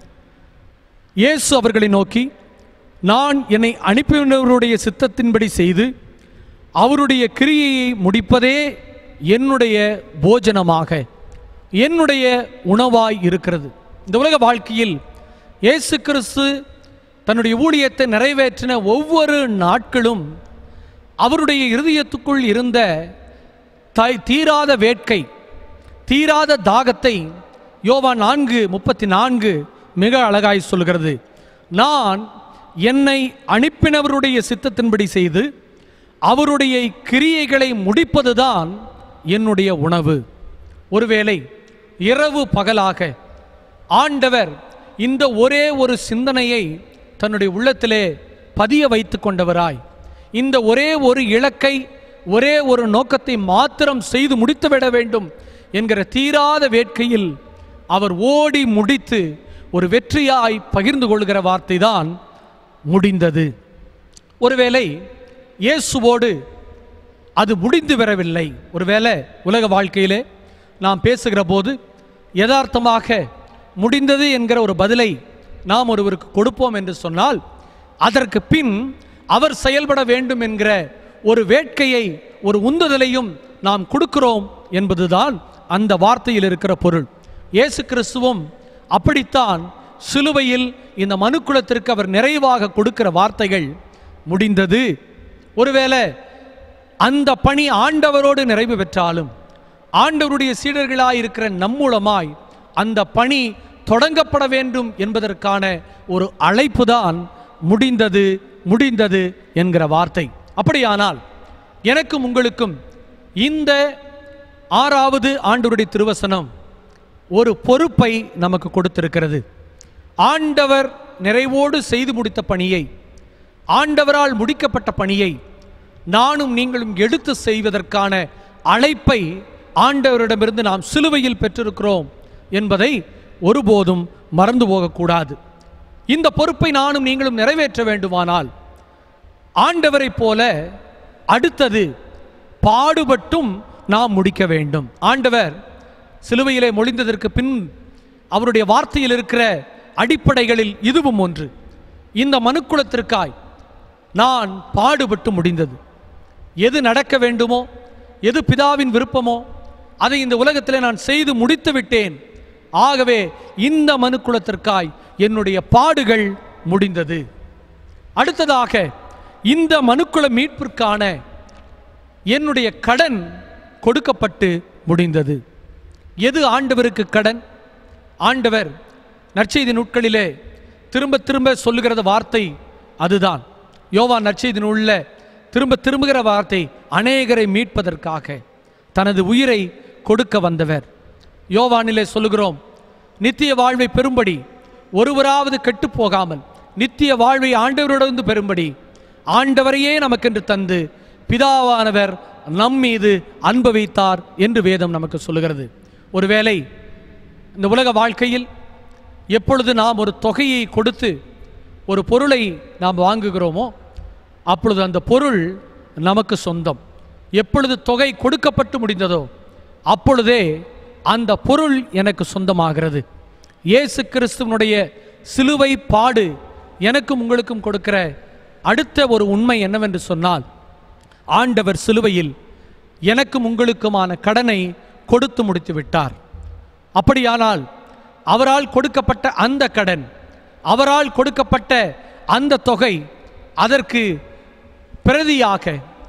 இயேசு அவர்களை நோக்கி நான் என்னை அனுப்பினவருடைய சித்தத்தின்படி செய்து அவருடைய கிரியையை முடிப்பதே என்னுடைய போஜனமாக என்னுடைய உணவாய் இருக்கிறது இந்த உலக வாழ்க்கையில் இயேசு கிறிஸ்து தன்னுடைய ஊழியத்தை நிறைவேற்றின ஒவ்வொரு நாட்களும் அவருடைய இருதயத்துக்குள் இருந்த தாய் தீராத வேட்கை தீராத தாகத்தை யோவா நான்கு முப்பத்தி நான்கு மிக அழகாய் சொல்கிறது நான் என்னை அனுப்பினவருடைய சித்தத்தின்படி செய்து அவருடைய கிரியைகளை முடிப்பதுதான் என்னுடைய உணவு ஒருவேளை இரவு பகலாக ஆண்டவர் இந்த ஒரே ஒரு சிந்தனையை தன்னுடைய உள்ளத்திலே பதிய வைத்து கொண்டவராய் இந்த ஒரே ஒரு இலக்கை ஒரே ஒரு நோக்கத்தை மாத்திரம் செய்து முடித்துவிட வேண்டும் என்கிற தீராத வேட்கையில் அவர் ஓடி முடித்து ஒரு வெற்றியாய் பகிர்ந்து கொள்கிற வார்த்தை தான் முடிந்தது ஒருவேளை இயேசுவோடு அது முடிந்து வரவில்லை ஒருவேளை உலக வாழ்க்கையிலே நாம் பேசுகிற போது யதார்த்தமாக முடிந்தது என்கிற ஒரு பதிலை நாம் ஒருவருக்கு கொடுப்போம் என்று சொன்னால் அதற்கு பின் அவர் செயல்பட வேண்டும் என்கிற ஒரு வேட்கையை ஒரு உந்துதலையும் நாம் கொடுக்கிறோம் என்பதுதான் அந்த வார்த்தையில் இருக்கிற பொருள் இயேசு கிறிஸ்துவும் அப்படித்தான் சிலுவையில் இந்த மனுக்குலத்திற்கு அவர் நிறைவாக கொடுக்கிற வார்த்தைகள் முடிந்தது ஒருவேளை அந்த பணி ஆண்டவரோடு நிறைவு பெற்றாலும் ஆண்டவருடைய சீடர்களாய் இருக்கிற நம் மூலமாய் அந்த பணி தொடங்கப்பட வேண்டும் என்பதற்கான ஒரு அழைப்பு தான் முடிந்தது முடிந்தது என்கிற வார்த்தை அப்படியானால் எனக்கும் உங்களுக்கும் இந்த ஆறாவது ஆண்டவருடைய திருவசனம் ஒரு பொறுப்பை நமக்கு கொடுத்திருக்கிறது ஆண்டவர் நிறைவோடு செய்து முடித்த பணியை ஆண்டவரால் முடிக்கப்பட்ட பணியை நானும் நீங்களும் எடுத்து செய்வதற்கான அழைப்பை ஆண்டவரிடமிருந்து நாம் சிலுவையில் பெற்றிருக்கிறோம் என்பதை ஒருபோதும் மறந்து போகக்கூடாது இந்த பொறுப்பை நானும் நீங்களும் நிறைவேற்ற வேண்டுமானால் ஆண்டவரைப் போல அடுத்தது பாடுபட்டும் நாம் முடிக்க வேண்டும் ஆண்டவர் சிலுவையிலே மொழிந்ததற்கு பின் அவருடைய வார்த்தையில் இருக்கிற அடிப்படைகளில் இதுவும் ஒன்று இந்த மனுக்குலத்திற்காய் நான் பாடுபட்டு முடிந்தது எது நடக்க வேண்டுமோ எது பிதாவின் விருப்பமோ அதை இந்த உலகத்திலே நான் செய்து முடித்து விட்டேன் ஆகவே இந்த மனுக்குலத்திற்காய் என்னுடைய பாடுகள் முடிந்தது அடுத்ததாக இந்த மனுக்குல மீட்பிற்கான என்னுடைய கடன் கொடுக்கப்பட்டு முடிந்தது எது ஆண்டவருக்கு கடன் ஆண்டவர் நற்செய்தி நூட்களிலே திரும்ப திரும்ப சொல்லுகிறத வார்த்தை அதுதான் யோவான் நற்செய்தி நூலில் திரும்ப திரும்புகிற வார்த்தை அநேகரை மீட்பதற்காக தனது உயிரை கொடுக்க வந்தவர் யோவானிலே சொல்லுகிறோம் நித்திய வாழ்வை பெறும்படி ஒருவராவது கெட்டுப் போகாமல் நித்திய வாழ்வை ஆண்டவரிடமிருந்து பெறும்படி ஆண்டவரையே நமக்கென்று தந்து பிதாவானவர் நம் மீது அன்பு வைத்தார் என்று வேதம் நமக்கு சொல்லுகிறது ஒருவேளை இந்த உலக வாழ்க்கையில் எப்பொழுது நாம் ஒரு தொகையை கொடுத்து ஒரு பொருளை நாம் வாங்குகிறோமோ அப்பொழுது அந்த பொருள் நமக்கு சொந்தம் எப்பொழுது தொகை கொடுக்கப்பட்டு முடிந்ததோ அப்பொழுதே அந்த பொருள் எனக்கு சொந்தமாகிறது இயேசு கிறிஸ்துவனுடைய சிலுவை பாடு எனக்கும் உங்களுக்கும் கொடுக்கிற அடுத்த ஒரு உண்மை என்னவென்று சொன்னால் ஆண்டவர் சிலுவையில் எனக்கும் உங்களுக்குமான கடனை கொடுத்து முடித்து விட்டார் அப்படியானால் அவரால் கொடுக்கப்பட்ட அந்த கடன் அவரால் கொடுக்கப்பட்ட அந்த தொகை அதற்கு பிரதியாக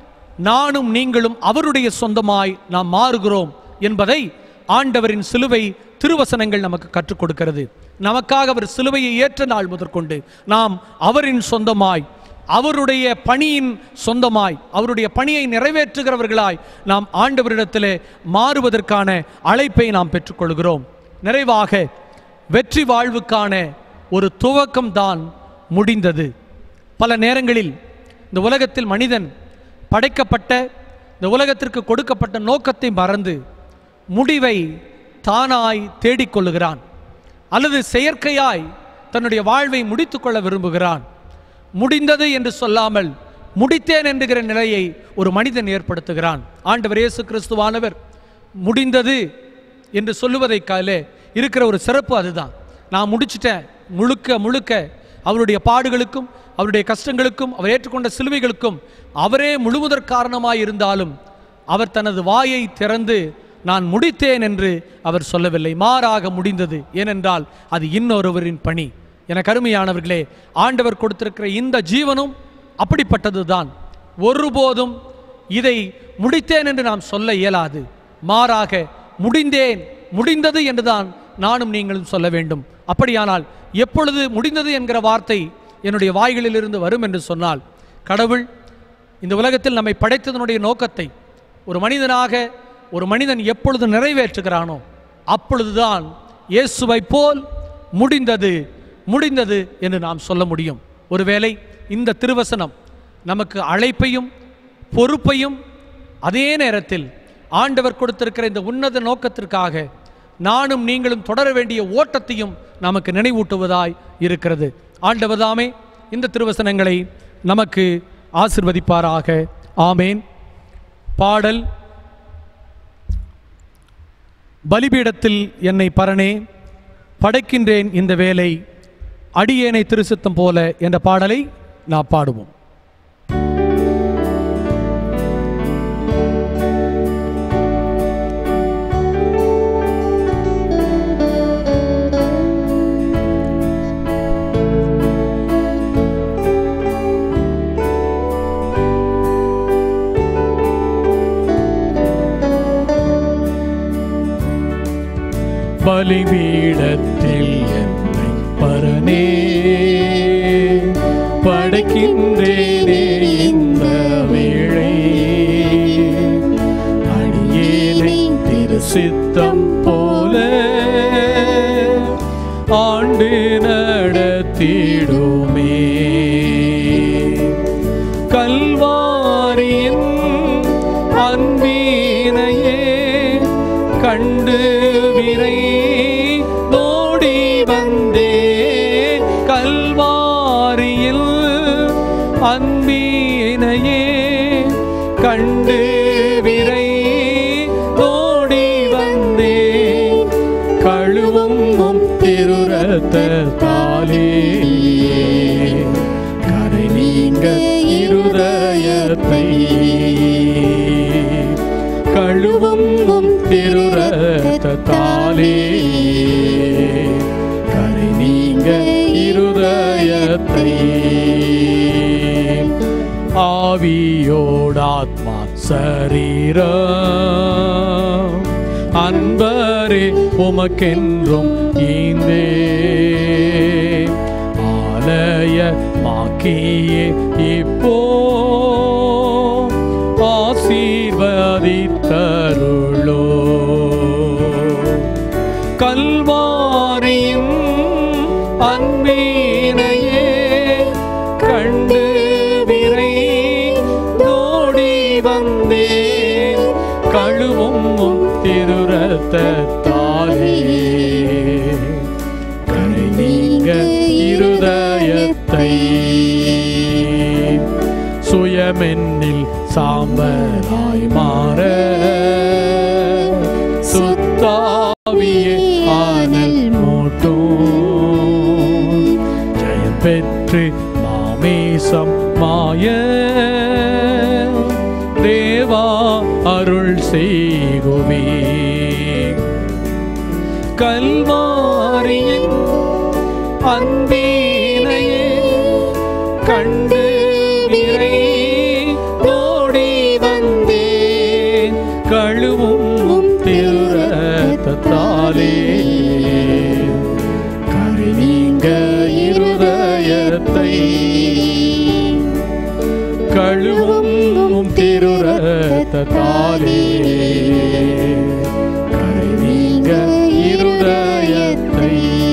நானும் நீங்களும் அவருடைய சொந்தமாய் நாம் மாறுகிறோம் என்பதை ஆண்டவரின் சிலுவை திருவசனங்கள் நமக்கு கற்றுக் கொடுக்கிறது நமக்காக அவர் சிலுவையை ஏற்ற நாள் முதற்கொண்டு நாம் அவரின் சொந்தமாய் அவருடைய பணியின் சொந்தமாய் அவருடைய பணியை நிறைவேற்றுகிறவர்களாய் நாம் ஆண்டவரிடத்திலே மாறுவதற்கான அழைப்பை நாம் பெற்றுக்கொள்கிறோம் நிறைவாக வெற்றி வாழ்வுக்கான ஒரு துவக்கம்தான் முடிந்தது பல நேரங்களில் இந்த உலகத்தில் மனிதன் படைக்கப்பட்ட இந்த உலகத்திற்கு கொடுக்கப்பட்ட நோக்கத்தை மறந்து முடிவை தானாய் தேடிக்கொள்ளுகிறான் அல்லது செயற்கையாய் தன்னுடைய வாழ்வை முடித்துக்கொள்ள விரும்புகிறான் முடிந்தது என்று சொல்லாமல் முடித்தேன் என்கிற நிலையை ஒரு மனிதன் ஏற்படுத்துகிறான் ஆண்டவர் இயேசு கிறிஸ்துவானவர் முடிந்தது என்று சொல்லுவதைக் காலே இருக்கிற ஒரு சிறப்பு அதுதான் நான் முடிச்சிட்டேன் முழுக்க முழுக்க அவருடைய பாடுகளுக்கும் அவருடைய கஷ்டங்களுக்கும் அவர் ஏற்றுக்கொண்ட சிலுவைகளுக்கும் அவரே முழுமுதற் காரணமாய் இருந்தாலும் அவர் தனது வாயை திறந்து நான் முடித்தேன் என்று அவர் சொல்லவில்லை மாறாக முடிந்தது ஏனென்றால் அது இன்னொருவரின் பணி என கருமையானவர்களே ஆண்டவர் கொடுத்திருக்கிற இந்த ஜீவனும் அப்படிப்பட்டதுதான் ஒருபோதும் இதை முடித்தேன் என்று நாம் சொல்ல இயலாது மாறாக முடிந்தேன் முடிந்தது என்றுதான் நானும் நீங்களும் சொல்ல வேண்டும் அப்படியானால் எப்பொழுது முடிந்தது என்கிற வார்த்தை என்னுடைய வாய்களிலிருந்து வரும் என்று சொன்னால் கடவுள் இந்த உலகத்தில் நம்மை படைத்ததனுடைய நோக்கத்தை ஒரு மனிதனாக ஒரு மனிதன் எப்பொழுது நிறைவேற்றுகிறானோ அப்பொழுதுதான் இயேசுவை போல் முடிந்தது முடிந்தது என்று நாம் சொல்ல முடியும் ஒருவேளை இந்த திருவசனம் நமக்கு அழைப்பையும் பொறுப்பையும் அதே நேரத்தில் ஆண்டவர் கொடுத்திருக்கிற இந்த உன்னத நோக்கத்திற்காக நானும் நீங்களும் தொடர வேண்டிய ஓட்டத்தையும் நமக்கு நினைவூட்டுவதாய் இருக்கிறது ஆண்டவர்தாமே இந்த திருவசனங்களை நமக்கு ஆசிர்வதிப்பாராக ஆமேன் பாடல் பலிபீடத்தில் என்னை பரணே படைக்கின்றேன் இந்த வேலை அடியேனை திருசித்தம் போல என்ற பாடலை நாம் பாடுவோம் பலிபீடத்தில் என்னை பரனே படைக்கின்றேனே இந்த வேளை அடியேனை திரு சித்தம் போல ஆண்டு நடத்திடுமே கல்வாரியின் அன்பீனையே கண்டு விரை நோடி வந்தே கல்வாரியில் அன்பீனையே கண்டு விரை நோடி வந்தே கழுவும் உம் திருரத்தாலே கரை நீங்க இருதயத்தை கழுவும் உம் திருரத்தாலே கரை நீங்க இருதயத்தை ஆவியோடாத்மா சரீரம் அன்பரே உமக்கென்றும் ஈந்தே ஆலய மாக்கியே இப்போ ஆசீர்வதித்தருளோ கல்வாரியின் அன்பீனையே கண்டு விரை நோடி வந்தேன் கழுவும் உம் திருரத்தாலே கரை நீங்க இருதயத்தை சுயமென்னில் சாம்பலாய் மாற சுத்தாவியே ஆனல் மூட்டும் ஜெயம் பெற்று மாமேசம் மாய தேவா அருள் செய்குவே கல்வாரியின் அன்பீனையே கண்டு விரை நோடி வந்தேன் கழுவும் உம் திருரத்தாலே கரை நீங்க இருதயத்தை கழுவும் உம் திருரத்தாலே கரை நீங்க இருதயத்தை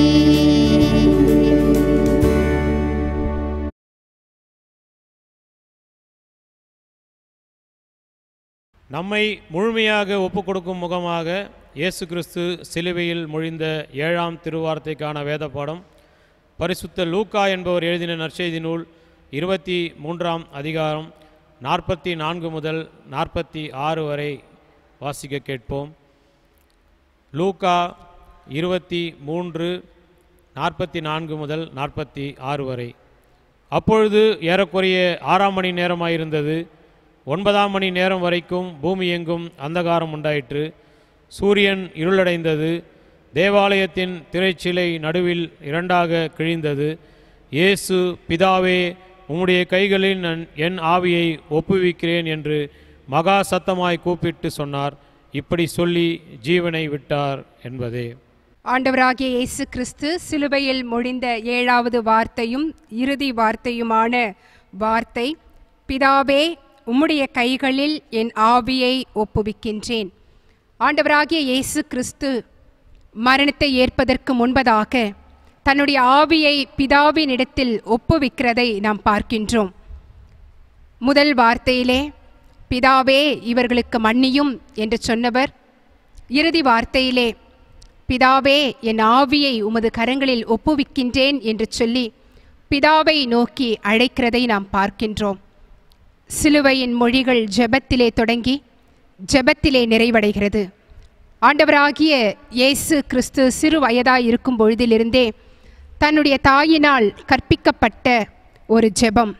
நம்மை முழுமையாக ஒப்புக் கொடுக்கும் முகமாக இயேசு கிறிஸ்து சிலுவையில் மொழிந்த ஏழாம் திருவார்த்தைக்கான வேத பாடம் பரிசுத்த லூக்கா என்பவர் எழுதின நற்செய்தி நூல் இருபத்தி மூன்றாம் அதிகாரம் நாற்பத்தி நான்கு முதல் நாற்பத்தி ஆறு வரை வாசிக்க கேட்போம் லூக்கா இருபத்தி மூன்று நாற்பத்தி நான்கு முதல் நாற்பத்தி ஆறு வரை அப்பொழுது ஏறக்குறைய ஆறாம் மணி நேரமாயிருந்தது ஒன்பதாம் மணி நேரம் வரைக்கும் பூமி எங்கும் அந்தகாரம் உண்டாயிற்று சூரியன் இருளடைந்தது தேவாலயத்தின் திரைச்சிலை நடுவில் இரண்டாக கிழிந்தது இயேசு பிதாவே உம்முடைய கைகளில் நான் என் ஆவியை ஒப்புவிக்கிறேன் என்று மகா சத்தமாய் கூப்பிட்டு சொன்னார் இப்படி சொல்லி ஜீவனை விட்டார் என்பதே ஆண்டவராகிய இயேசு கிறிஸ்து சிலுவையில் மொழிந்த ஏழாவது வார்த்தையும் இறுதி வார்த்தையுமான வார்த்தை பிதாவே உம்முடைய கைகளில் என் ஆவியை ஒப்புவிக்கின்றேன் ஆண்டவராகிய இயேசு கிறிஸ்து மரணத்தை ஏற்பதற்கு முன்பதாக தன்னுடைய ஆவியை பிதாவினிடத்தில் ஒப்புவிக்கிறதை நாம் பார்க்கின்றோம் முதல் வார்த்தையிலே பிதாவே இவர்களுக்கு மன்னியும் என்று சொன்னவர் இறுதி வார்த்தையிலே பிதாவே என் ஆவியை உமது கரங்களில் ஒப்புவிக்கின்றேன் என்று சொல்லி பிதாவை நோக்கி அழைக்கிறதை நாம் பார்க்கின்றோம் சிலுவையின் மொழிகள் ஜெபத்திலே தொடங்கி ஜெபத்திலே நிறைவடைகிறது ஆண்டவராகிய இயேசு கிறிஸ்து சிறு வயதாய் இருக்கும் பொழுதிலிருந்தே தன்னுடைய தாயினால் கற்பிக்கப்பட்ட ஒரு ஜெபம்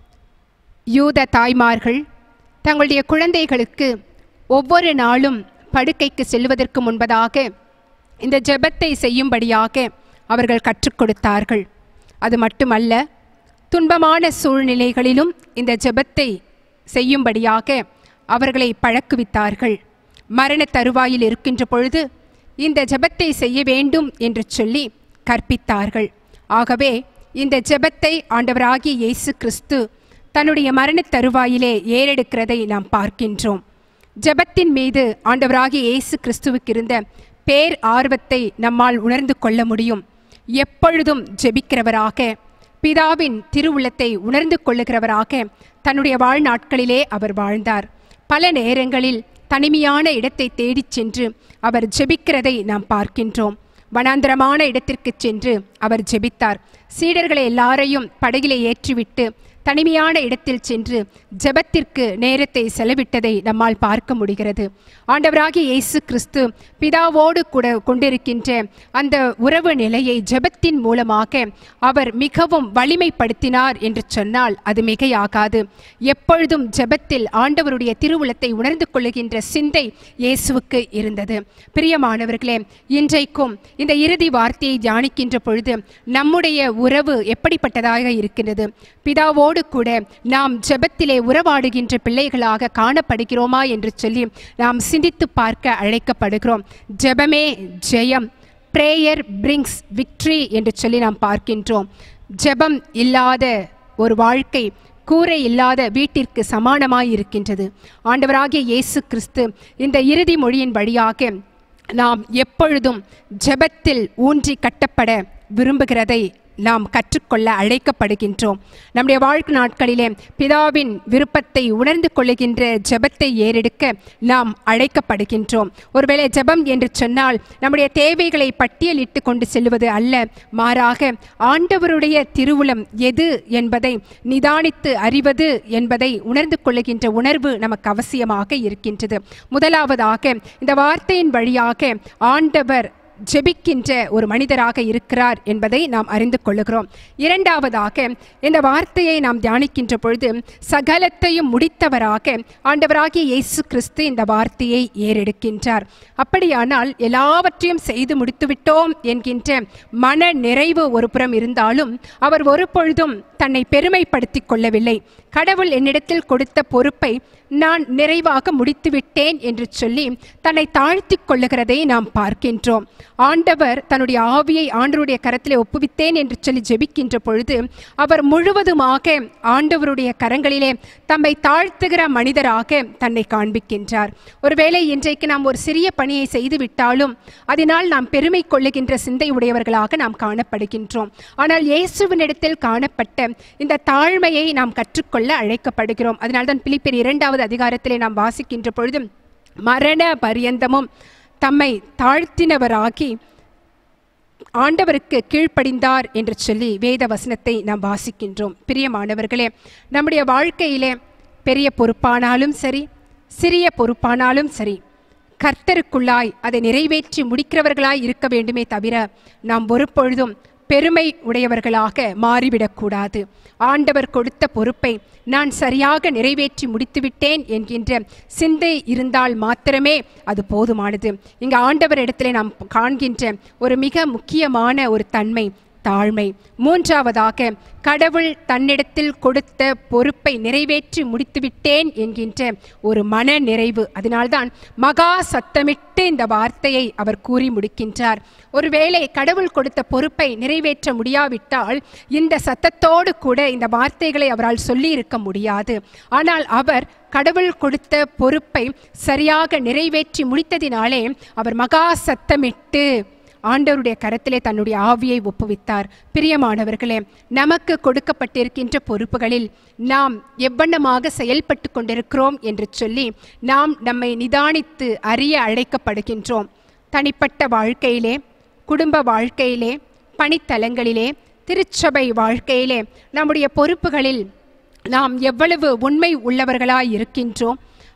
யூத தாய்மார்கள் தங்களுடைய குழந்தைகளுக்கு ஒவ்வொரு நாளும் படுக்கைக்கு செல்வதற்கு முன்பதாக இந்த ஜெபத்தை செய்யும்படியாக அவர்கள் கற்றுக் கொடுத்தார்கள் அது மட்டுமல்ல துன்பமான சூழ்நிலைகளிலும் இந்த ஜெபத்தை செய்யும்படியாக அவர்களை பழக்குவித்தார்கள் மரண தருவாயில் இருக்கின்ற பொழுது இந்த ஜெபத்தை செய்ய வேண்டும் என்று சொல்லி கற்பித்தார்கள் ஆகவே இந்த ஜெபத்தை ஆண்டவராகிய இயேசு கிறிஸ்து தன்னுடைய மரண தருவாயிலே ஏறெடுக்கிறதை நாம் பார்க்கின்றோம் ஜெபத்தின் மீது ஆண்டவராகிய இயேசு கிறிஸ்துவுக்கு இருந்த பேர் ஆர்வத்தை நம்மால் உணர்ந்து கொள்ள முடியும் எப்பொழுதும் ஜெபிக்கிறவராக பிதாவின் திருவுள்ளத்தை உணர்ந்து கொள்ளுகிறவராக தன்னுடைய வாழ்நாட்களிலே அவர் வாழ்ந்தார் பல நேரங்களில் தனிமையான இடத்தை தேடிச் சென்று அவர் ஜெபிக்கிறதை நாம் பார்க்கின்றோம் வனாந்தரமான இடத்திற்கு சென்று அவர் ஜெபித்தார் சீடர்களை எல்லாரையும் படகிலே ஏற்றிவிட்டு தனிமையான இடத்தில் சென்று ஜெபத்திற்கு நேரத்தை செலவிட்டதை நம்மால் பார்க்க முடிகிறது ஆண்டவராகிய இயேசு கிறிஸ்து பிதாவோடு கூட கொண்டிருக்கின்ற அந்த உறவு நிலையை ஜெபத்தின் மூலமாக அவர் மிகவும் வலிமைப்படுத்தினார் என்று சொன்னால் அது மிகையாகாது எப்பொழுதும் ஜெபத்தில் ஆண்டவருடைய திருவுளத்தை உணர்ந்து கொள்ளுகின்ற சிந்தை இயேசுவுக்கு இருந்தது பிரியமானவர்களே இன்றைக்கும் இந்த இறுதி வார்த்தையை தியானிக்கின்ற பொழுது நம்முடைய உறவு எப்படிப்பட்டதாக இருக்கின்றது பிதாவோடு கூட நாம் ஜெபத்திலே உறவாடுகின்ற பிள்ளைகளாக காணப்படுகிறோமா என்று சொல்லி நாம் சிந்தித்து பார்க்க அழைக்கப்படுகிறோம் ஜெபமே ஜெயம் பிரேயர் பிரிங்ஸ் விக்ட்ரி என்று சொல்லி நாம் பார்க்கின்றோம் ஜெபம் இல்லாத ஒரு வாழ்க்கை கூரை இல்லாத வீட்டிற்கு சமானமாய் இருக்கின்றது ஆண்டவராகிய இயேசு கிறிஸ்து இந்த இறுதி மொழியின் வழியாக நாம் எப்பொழுதும் ஜெபத்தில் ஊன்றி கட்டப்பட விரும்புகிறதை நாம் கற்றுக்கொள்ள அழைக்கப்படுகின்றோம் நம்முடைய வாழ்க்கை நாட்களிலே பிதாவின் விருப்பத்தை உணர்ந்து கொள்ளுகின்ற ஜெபத்தை ஏறெடுக்க நாம் அழைக்கப்படுகின்றோம் ஒருவேளை ஜெபம் என்று சொன்னால் நம்முடைய தேவைகளை பட்டியலிட்டு கொண்டு செல்வது அல்ல மாறாக ஆண்டவருடைய திருவுளம் எது என்பதை நிதானித்து அறிவது என்பதை உணர்ந்து கொள்ளுகின்ற உணர்வு நமக்கு அவசியமாக இருக்கின்றது முதலாவதாக இந்த வார்த்தையின் வழியாக ஆண்டவர் ஜெபிக்கின்ற ஒரு மனிதராக இருக்கிறார் என்பதை நாம் அறிந்து கொள்ளுகிறோம் இரண்டாவதாக இந்த வார்த்தையை நாம் தியானிக்கின்ற பொழுது சகலத்தையும் முடித்தவராக ஆண்டவராகிய இயேசு கிறிஸ்து இந்த வார்த்தையை ஏறெடுக்கின்றார் அப்படியானால் எல்லாவற்றையும் செய்து முடித்துவிட்டோம் என்கின்ற மன நிறைவு ஒரு புறம் இருந்தாலும் அவர் ஒரு பொழுதும் தன்னை பெருமைப்படுத்திக் கொள்ளவில்லை கடவுள் என்னிடத்தில் கொடுத்த பொறுப்பை நான் நிறைவாக முடித்துவிட்டேன் என்று சொல்லி தன்னை தாழ்த்திக் கொள்ளுகிறதை நாம் பார்க்கின்றோம் ஆண்டவர் தன்னுடைய ஆவியை ஆண்டவருடைய கரத்திலே ஒப்புவித்தேன் என்று சொல்லி ஜெபிக்கின்ற பொழுது அவர் முழுவதுமாக ஆண்டவருடைய கரங்களிலே தம்மை தாழ்த்துகிற மனிதராக தன்னை காண்பிக்கின்றார் ஒருவேளை இன்றைக்கு நாம் ஒரு சிறிய பணியை செய்துவிட்டாலும் அதனால் நாம் பெருமை கொள்ளுகின்ற சிந்தை உடையவர்களாக நாம் காணப்படுகின்றோம் ஆனால் இயேசுவினிடத்தில் காணப்பட்ட இந்த தாழ்மையை நாம் கற்றுக்கொள்ள அழைக்கப்படுகிறோம் அதனால்தான் பிலிப்பியர் இரண்டாவது அதிகாரத்திலே நாம் வாசிக்கின்ற பொழுது மரண பரியந்தமும் தம்மை தாழ்த்தினவராகி ஆண்டவருக்கு கீழ்ப்படிந்தார் என்று சொல்லி வேத வசனத்தை நாம் வாசிக்கின்றோம் பிரியமானவர்களே நம்முடைய வாழ்க்கையிலே பெரிய பொறுப்பானாலும் சரி சிறிய பொறுப்பானாலும் சரி கர்த்தருக்குள்ளாய் அதை நிறைவேற்றி முடிக்கிறவர்களாய் இருக்க வேண்டுமே தவிர நாம் ஒரு பொழுதும் பெருமை உடையவர்களாக மாறிவிடக்கூடாது ஆண்டவர் கொடுத்த பொறுப்பை நான் சரியாக நிறைவேற்றி முடித்துவிட்டேன் என்கின்ற சிந்தை இருந்தால் மாத்திரமே அது போதுமானது இங்கு ஆண்டவர் இடத்திலே நாம் காண்கின்ற ஒரு மிக முக்கியமான ஒரு தன்மை தாழ்மை மூன்றாவதாக கடவுள் தன்னிடத்தில் கொடுத்த பொறுப்பை நிறைவேற்றி முடித்துவிட்டேன் என்கின்ற ஒரு மன நிறைவு அதனால்தான் மகா சத்தமிட்டு இந்த வார்த்தையை அவர் கூறி முடிக்கின்றார் ஒருவேளை கடவுள் கொடுத்த பொறுப்பை நிறைவேற்ற முடியாவிட்டால் இந்த சத்தத்தோடு கூட இந்த வார்த்தைகளை அவரால் சொல்லி இருக்க முடியாது ஆனால் அவர் கடவுள் கொடுத்த பொறுப்பை சரியாக நிறைவேற்றி முடித்ததினாலே அவர் மகா சத்தமிட்டு ஆண்டவருடைய கரத்திலே தன்னுடைய ஆவியை ஒப்புவித்தார் பிரியமானவர்களே நமக்கு கொடுக்கப்பட்டிருக்கின்ற பொறுப்புகளில் நாம் எவ்வண்ணமாக செயல்பட்டு கொண்டிருக்கிறோம் என்று சொல்லி நாம் நம்மை நிதானித்து அறிய அழைக்கப்படுகின்றோம் தனிப்பட்ட வாழ்க்கையிலே குடும்ப வாழ்க்கையிலே பணித்தலங்களிலே திருச்சபை வாழ்க்கையிலே நம்முடைய பொறுப்புகளில் நாம் எவ்வளவு உண்மை உள்ளவர்களாய் இருக்கின்றோம்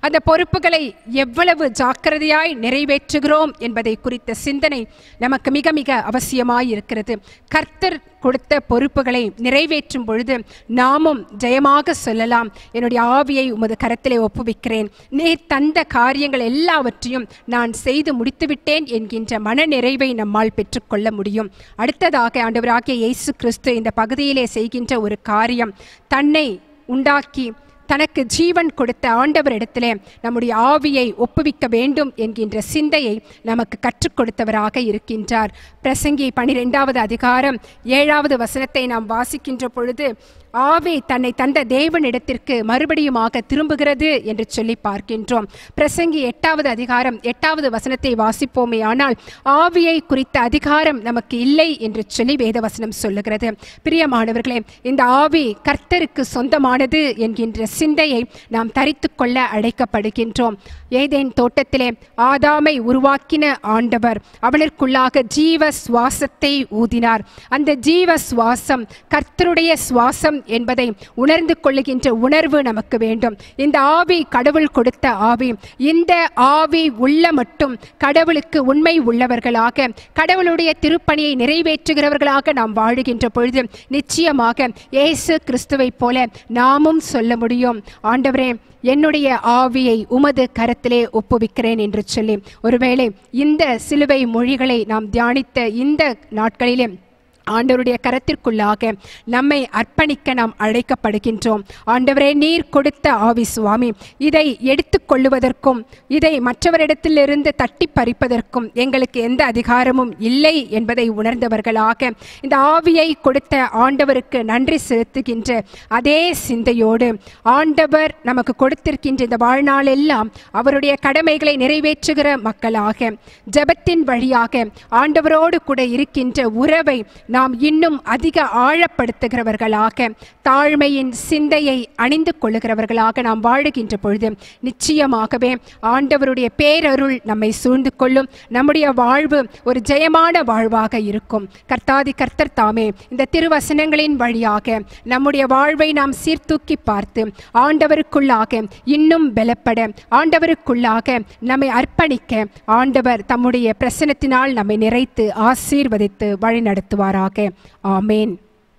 அந்த பொறுப்புகளை எவ்வளவு ஜாக்கிரதையாய் நிறைவேற்றுகிறோம் என்பதை குறித்த சிந்தனை நமக்கு மிக மிக அவசியமாய் இருக்கிறது கர்த்தர் கொடுத்த பொறுப்புகளை நிறைவேற்றும் பொழுது நாமும் ஜெயமாக சொல்லலாம் என்னுடைய ஆவியை உமது கரத்திலே ஒப்புவிக்கிறேன் நீர் தந்த காரியங்கள் எல்லாவற்றையும் நான் செய்து முடித்துவிட்டேன் என்கின்ற மன நிறைவை நம்மால் பெற்றுக்கொள்ள முடியும் அடுத்ததாக ஆண்டவராகிய இயேசு கிறிஸ்து இந்த பகுதியிலே செய்கின்ற ஒரு காரியம் தன்னை உண்டாக்கி தனக்கு ஜீவன் கொடுத்த ஆண்டவரிடத்திலே நம்முடைய ஆவியை ஒப்புவிக்க வேண்டும் என்கின்ற சிந்தையை நமக்கு கற்றுக் கொடுத்தவராக இருக்கின்றார் பிரசங்கி பனிரெண்டாவது அதிகாரம் ஏழாவது வசனத்தை நாம் வாசிக்கின்ற பொழுது ஆவி தன்னை தந்த தேவனிடத்திற்கு மறுபடியுமாக திரும்புகிறது என்று சொல்லி பார்க்கின்றோம் பிரசங்கி எட்டாவது அதிகாரம் எட்டாவது வசனத்தை வாசிப்போமே ஆனால் ஆவியை குறித்த அதிகாரம் நமக்கு இல்லை என்று சொல்லி வேதவசனம் சொல்லுகிறது பிரியமானவர்களே இந்த ஆவி கர்த்தருக்கு சொந்தமானது என்கின்ற சிந்தையை நாம் தரித்து கொள்ள அழைக்கப்படுகின்றோம் ஏதேன் தோட்டத்திலே ஆதாமை உருவாக்கின ஆண்டவர் அவனிற்குள்ளாக ஜீவ சுவாசத்தை ஊதினார் அந்த ஜீவ சுவாசம் கர்த்தருடைய சுவாசம் என்பதை உணர்ந்து கொள்ளுகின்ற உணர்வு நமக்கு வேண்டும் இந்த ஆவி கடவுள் கொடுத்த ஆவி இந்த ஆவி உள்ள மட்டும் கடவுளுக்கு உண்மை உள்ளவர்களாக கடவுளுடைய திருப்பணியை நிறைவேற்றுகிறவர்களாக நாம் வாழுகின்ற பொழுது நிச்சயமாக இயேசு கிறிஸ்துவைப் போல நாமும் சொல்ல முடியும் ஆண்டவரே என்னுடைய ஆவியை உமது கரத்திலே ஒப்புவிக்கிறேன் என்று சொல்லி ஒருவேளை இந்த சிலுவை மொழிகளை நாம் தியானித்த இந்த நாட்களிலே ஆண்டவருடைய கரத்திற்குள்ளாக நம்மை அர்ப்பணிக்க நாம் அழைக்கப்படுகின்றோம் ஆண்டவரே நீர் கொடுத்த ஆவி சுவாமி இதை எடுத்துக்கொள்ளுவதற்கும் இதை மற்றவரிடத்திலிருந்து தட்டி பறிப்பதற்கும் எங்களுக்கு எந்த அதிகாரமும் இல்லை என்பதை உணர்ந்தவர்களாக இந்த ஆவியை கொடுத்த ஆண்டவருக்கு நன்றி செலுத்துகின்ற அதே சிந்தையோடு ஆண்டவர் நமக்கு கொடுத்திருக்கின்ற இந்த வாழ்நாள் எல்லாம் அவருடைய கடமைகளை நிறைவேற்றுகிற மக்களாக ஜெபத்தின் வழியாக ஆண்டவரோடு கூட இருக்கின்ற உறவை நாம் இன்னும் அதிக ஆழப்படுத்துகிறவர்களாக தாழ்மையின் சிந்தையை அணிந்து கொள்ளுகிறவர்களாக நாம் வாழுகின்ற பொழுது நிச்சயமாகவே ஆண்டவருடைய பேரருள் நம்மை சூழ்ந்து கொள்ளும் நம்முடைய வாழ்வு ஒரு ஜெயமான வாழ்வாக இருக்கும் கர்த்தாதி கர்த்தர் தாமே இந்த திருவசனங்களின் வழியாக நம்முடைய வாழ்வை நாம் சீர்தூக்கி பார்த்து ஆண்டவருக்குள்ளாக இன்னும் பலப்பட ஆண்டவருக்குள்ளாக நம்மை அர்ப்பணிக்க ஆண்டவர் தம்முடைய பிரசனத்தினால் நம்மை நிறைத்து ஆசீர்வதித்து வழிநடத்துவாராக ஆமேன்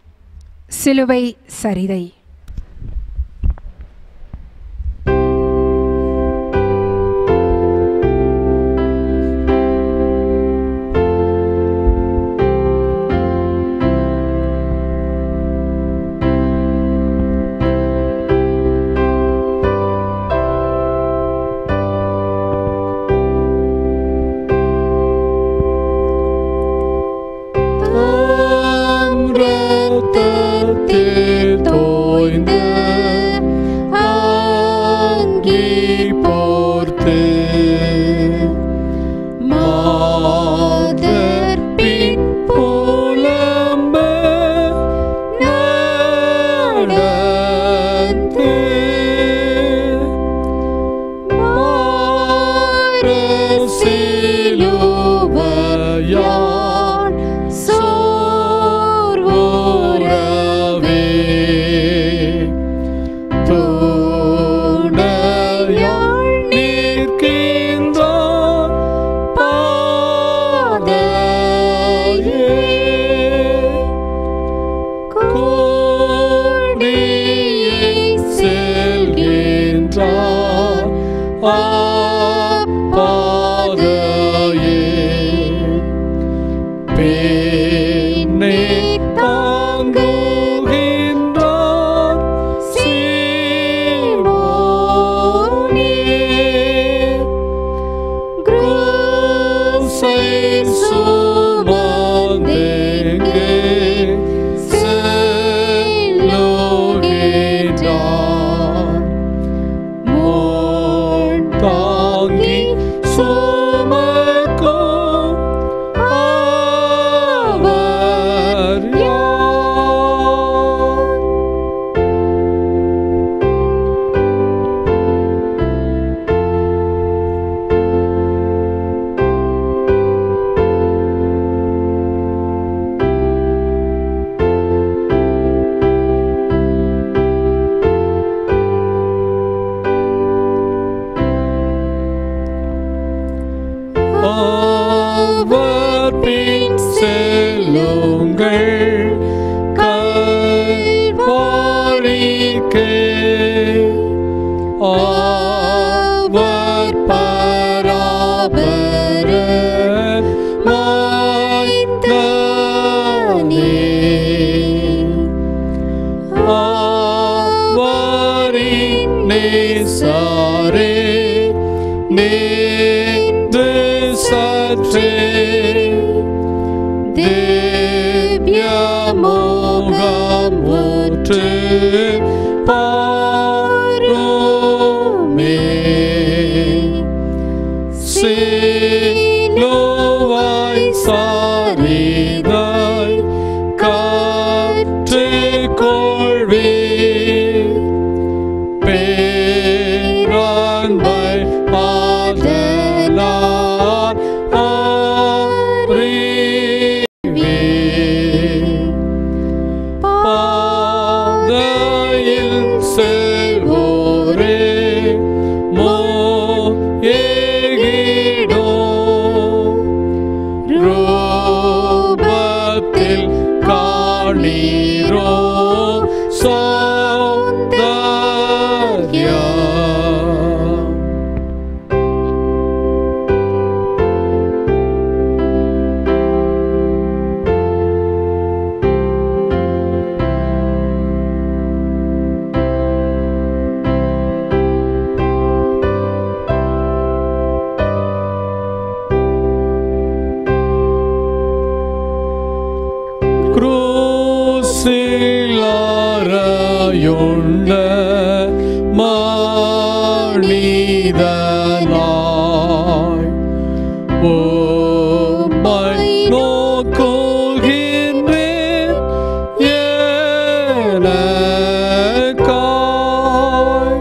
சிலுவை சரிதை ரத்தத்தில் தோய்ந்து அங்கி போர்த்து மாதர் பின் புலம்ப நடந்து மாரசிலுவையான் சோர்வுறவே துணையாய் நிற்கின்றார் பாதையே கோடியை செல்கின்றார் பாதையே பெண்ணை தாங்குகின்றார் சீமோனே குருசை சுமந்தெங்கே செல்லுகின்றார் மோன் தாங்கி சுமக்கும் அவர் யார் அவர் பின் செல்லுங்கள் கல்வாரிக்கு அவர் பராபர அவரின் நேசாரே நேர்ந்து சற்றே திவ்ய மோகம் ஊற்று பாருமே சிலுவாய் சாரிதாய் காற்றுக்கொள்வே பேராண்மை ஆதலார் அறிவே பாதையில் செல்வோரே மோ ஏகிடோ ரூபத்தில் காணீரோ சௌந்தர்யம் ക്രൂസിലാരയുണ്ട മാണിതനായി ഓമൈ നോക്കുകിன்றேன் எனக்காய்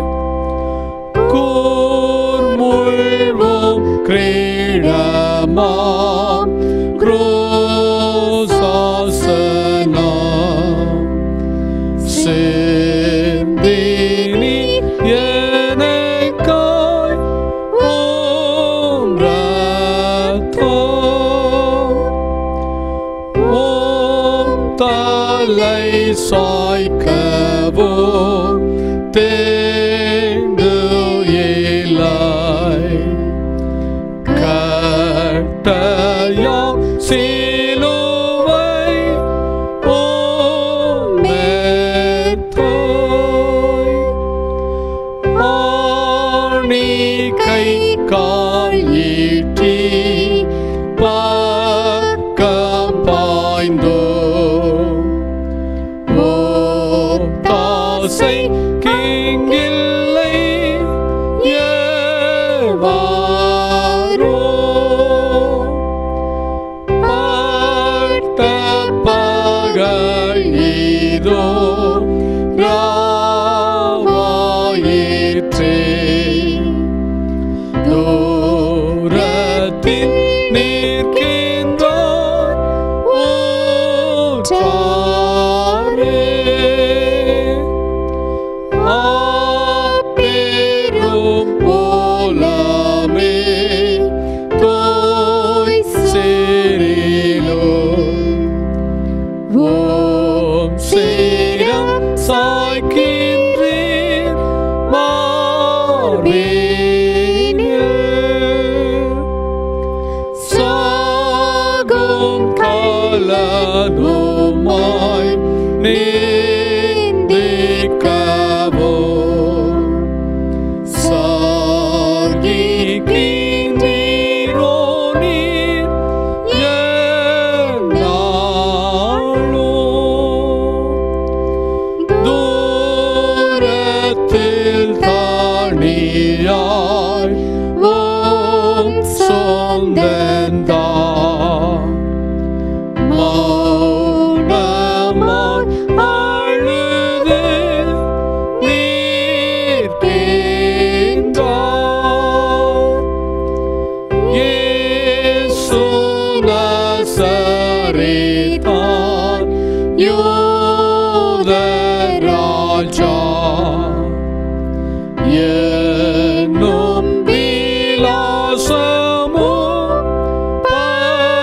கூர்முள்வோம் கிரீடமாம் குரோசாசனா சேர்ந்தேனி எனக்காய் ஓம் ரத்தோ ஓம் தலை சாய்க்கவோ தேங்கு இலாய் கட்டயாம் சிலுவை ஓம் மேத்தோய் ஆணி கை கால் ஈட்டி பக்கம் பாய்ந்தோ ஓ தாசை கிங்கில்லை ஏவாரோ பாட்ட பகல் இதோ ராவாயிற்றே தூரத்தில் நிற்கின்றார் ஊற்றாரே ஆப்பெரும் போலமே தோய் சேரிலோ ஓம் சேரம் சாய்க்கின்றேன் மார்பேனில் சாகும் காலனுமாய் நீந்திக்கவோ சாகிக்கின்றீரோ நீர் என்னாளோ தூரத்தில் தாணியாய் ஓம் சொந்தந்தா மௌனமாய் அழுது நீர்க்கின்றார் இயேசு நசரேத்தான் யூத ராஜா என்னும் விலாசமோ பரந்தோ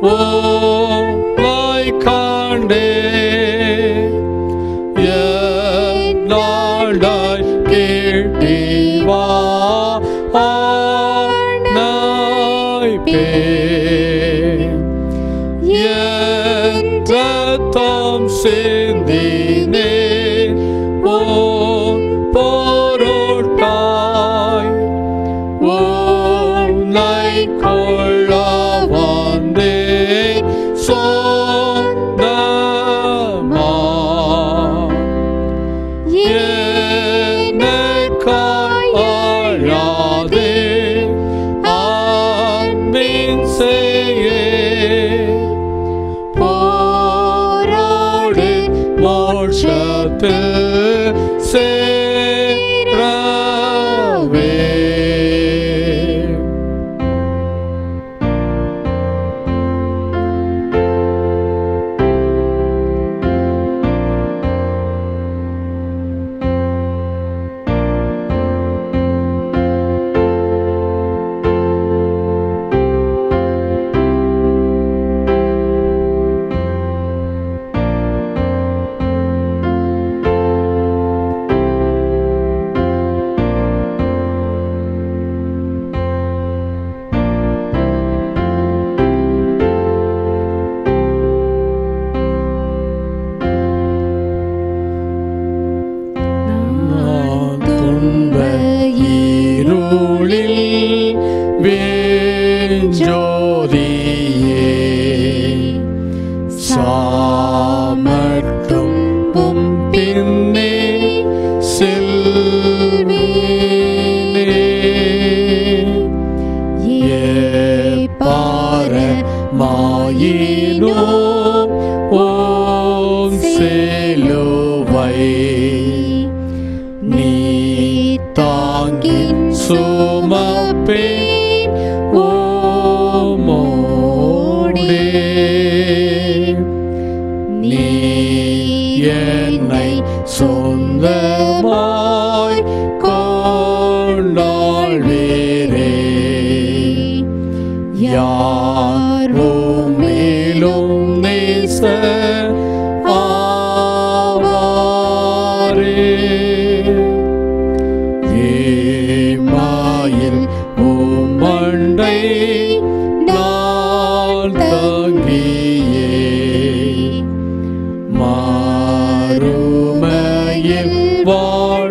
உம்மை கண்டேன் என்னாடாய் கேட்டீவா ஆனாய்ப்பேன் என் ரத்தம் சிந்தினே ஓ பொருட்டாய் உன்னை கொள்ள வந்தே சொந்தமா எனக்காய் அழாதே அன்பின் செய்யே போராடு மோட்சத்தில் சேரவே நான் துன்ப இருளில் வேஞ்சோதியே சாமட்டும் உம் பின்னே செல்வேனே ஏ பார மாயினோ ஓம் செலுவை நீ தாங்கி சுமப்பேன் ஓமோடே நீ என்னை சொந்தமாய் கொண்டாள் வேறே யாரும் மேலும் நேச ஆவாரே ஏமாயில் உம்மண்டை நான் தங்கியே மாறுமையில் வாழ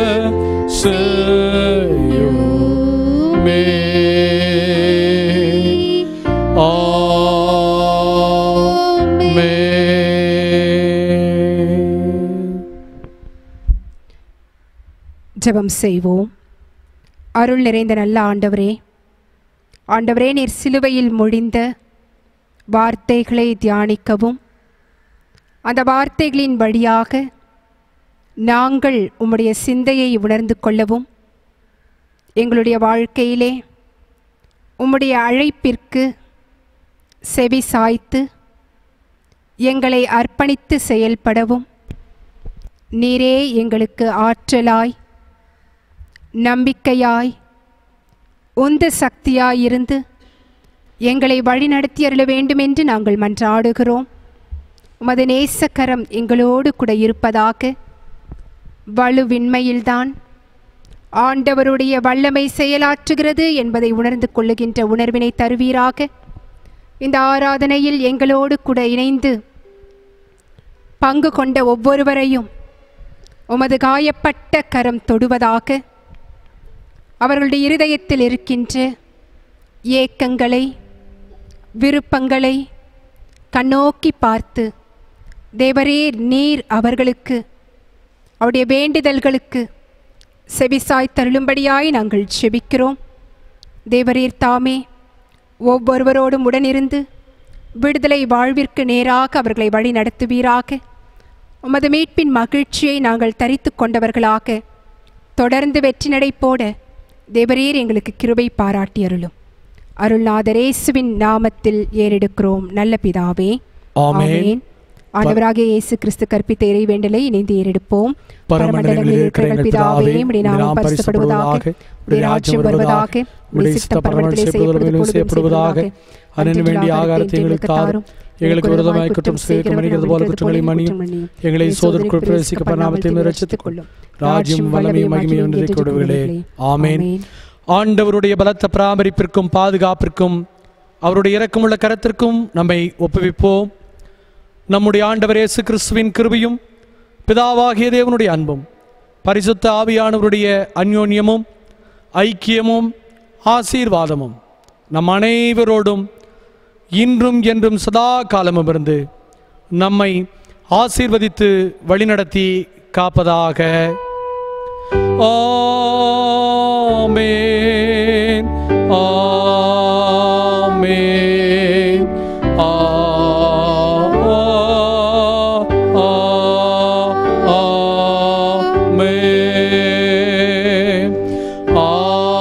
செய்யுமே ஆமென் ஜெபம் செய்வோம் அருள் நிறைந்த நல்ல ஆண்டவரே ஆண்டவரே நீர் சிலுவையில் மொழிந்த வார்த்தைகளை தியானிக்கவும் அந்த வார்த்தைகளின் வழியாக நாங்கள் உம்முடைய சிந்தையை உணர்ந்து கொள்ளவும் எங்களுடைய வாழ்க்கையிலே உம்முடைய அழைப்பிற்கு செவி சாய்த்து எங்களை அர்ப்பணித்து செயல்படவும் நீரே எங்களுக்கு ஆற்றலாய் நம்பிக்கையாய் உந்த சக்தியாயிருந்து எங்களை வழிநடத்தி அருள வேண்டும் என்று நாங்கள் மன்றாடுகிறோம் உமது நேசக்கரம் எங்களோடு கூட இருப்பதாக வலுவின்மையில்தான் ஆண்டவருடைய வல்லமை செயலாற்றுகிறது என்பதை உணர்ந்து கொள்ளுகின்ற உணர்வினை தருவீராக இந்த ஆராதனையில் எங்களோடு கூட இணைந்து பங்கு கொண்ட ஒவ்வொருவரையும் உமது காயப்பட்ட கரம் தொடுவதாக அவர்களுடைய இருதயத்தில் இருக்கின்ற ஏக்கங்களை விருப்பங்களை கண்ணோக்கி பார்த்து தேவரே நீர் அவர்களுக்கு அவருடைய வேண்டுதல்களுக்கு செவிசாய் தருளும்படியாய் நாங்கள் செபிக்கிறோம் தேவரீர் தாமே ஒவ்வொருவரோடும் உடனிருந்து விடுதலை வாழ்விற்கு நேராக அவர்களை வழி நடத்துவீராக உமது மீட்பின் மகிழ்ச்சியை நாங்கள் தரித்து கொண்டவர்களாக தொடர்ந்து வெற்றி நடை போட தேவரீர் எங்களுக்கு கிருபை பாராட்டி அருளும் அருள்நாதரேசுவின் நாமத்தில் ஏறெடுக்கிறோம் நல்ல பிதாவே ஆமென். ஆண்டவராகிய இயேசு கிறிஸ்து கற்பித்த இறைவேண்டலை இணைந்து ஏறெடுப்போம் பரமண்டலங்களில் இருக்கிற எங்கள் பிதாவே உம்முடைய நாமம் பரிசுத்தப்படுவதாக உம்முடைய ராஜ்யம் வருவதாக உம்முடைய சித்தம் பரமண்டலத்திலே செய்யப்படுவது போல பூமியிலும் செய்யப்படுவதாக அதன் வேண்டிய ஆகாரத்தை எங்களுக்கு தாரும் எங்களுக்கு விரோதமாய் குற்றம் செய்ய மன்னிக்கிறது போல குற்றங்களை மன்னியும் எங்களை சோதற்குள் பிரவேசிக்க பரிணாமத்தை ரட்சித்துக் கொள்ளும் ராஜ்யம் வல்லமையும் மகிமையும் என்று கொடுவுகளே ஆமேன் ஆண்டவருடைய பலத்த பராமரிப்பிற்கும் பாதுகாப்பிற்கும் அவருடைய இரக்கமுள்ள கரத்திற்கும் நம்மை ஒப்புவிப்போம் நம்முடைய ஆண்டவர் இயேசு கிறிஸ்துவின் கிருபையும் பிதாவாகிய தேவனுடைய அன்பும் பரிசுத்த ஆவியானவருடைய அந்யோன்யமும் ஐக்கியமும் ஆசீர்வாதமும் நம் அனைவரோடும் இன்றும் என்றும் சதா காலமும் இருந்து நம்மை ஆசீர்வதித்து வழிநடத்தி காப்பதாக ஆமென் ஆமென் ஆ ஆ ஆமென் ஆ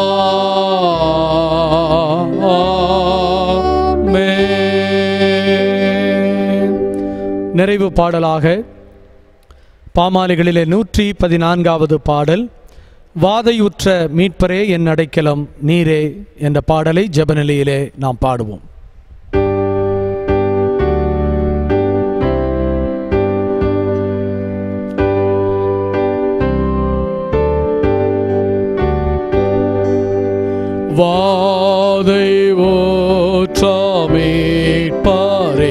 ஆமென் நிறைவு பாடலாக பாமாலைகளிலே நூற்றி பதினான்காவது பாடல் வாதையுற்ற மீட்பரே என் அடைக்கலம் நீரே என்ற பாடலை ஜெபநிலையிலே நாம் பாடுவோம் வாதை ஓற்றாமீட்பாரே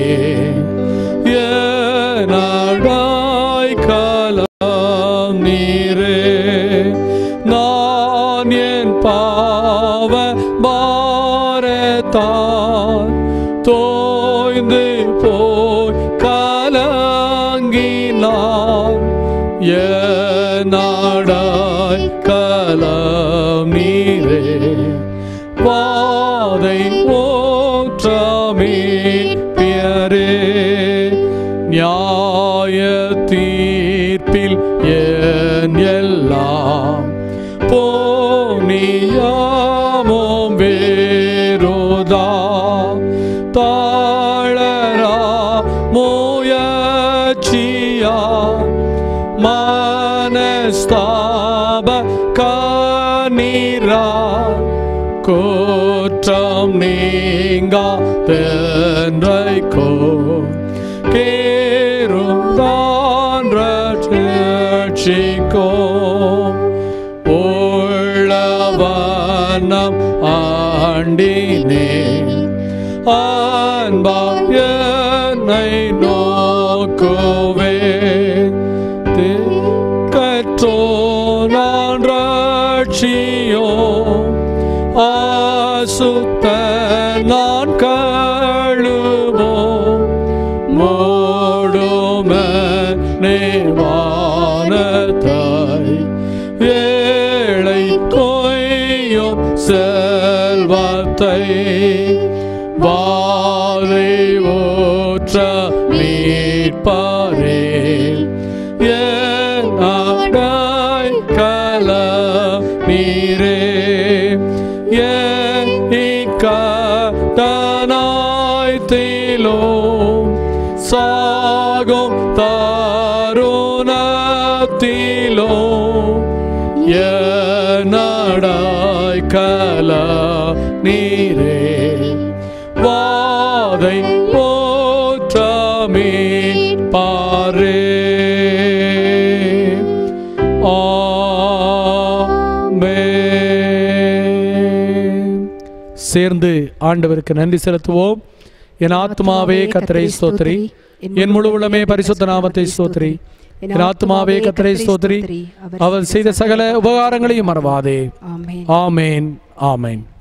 ஏனடாய் கலாம் நீரே நான் என் பாவ பாரத்தான் தோய்ந்து போய் கலங்கினான் ஏனடாய் கலாம் நீரே பாதை ஓற்றாமே பியரே நியாய தீர்ப்பில் என் எல்லாம் போனியாமோம் வேரோதா தாழரா முயற்சியா மனஸ்தாப கண்ணீரா கோற்றம் நீங்கா தென்றைக்கோ கேருந்தான் ரட்சிக்கோ உள்ளவனம் ஆண்டினே அன்பா என்னை நோக்குவே கற்றோ நான் ரட்சியோ ஆசுத்த நான் கழுவோ மோடும நேவானதாய் ஏழை கொய்யும் செல்வத்தை வாரை ஓற்ற மீட்பாரே என் ஆடாய் கல நீரே என் இக்கட்டனாய் தீலோ சாகும் தருணத்திலோ எனடாய் கல நீரே வாதை போற்றமே பாரே ஆமென். சேர்ந்து ஆண்டவருக்கு நன்றி செலுத்துவோம் என் ஆத்மாவே கத்தரை ஸ்தோத்திரி என் முழு உள்ளமே பரிசுத்த நாமத்தை ஸ்தோத்திரி என் ஆத்மாவே கத்தரை ஸ்தோத்திரி அவர் செய்த சகல உபகாரங்களையும் மறவாதே ஆமென் ஆமேன் ஆமேன்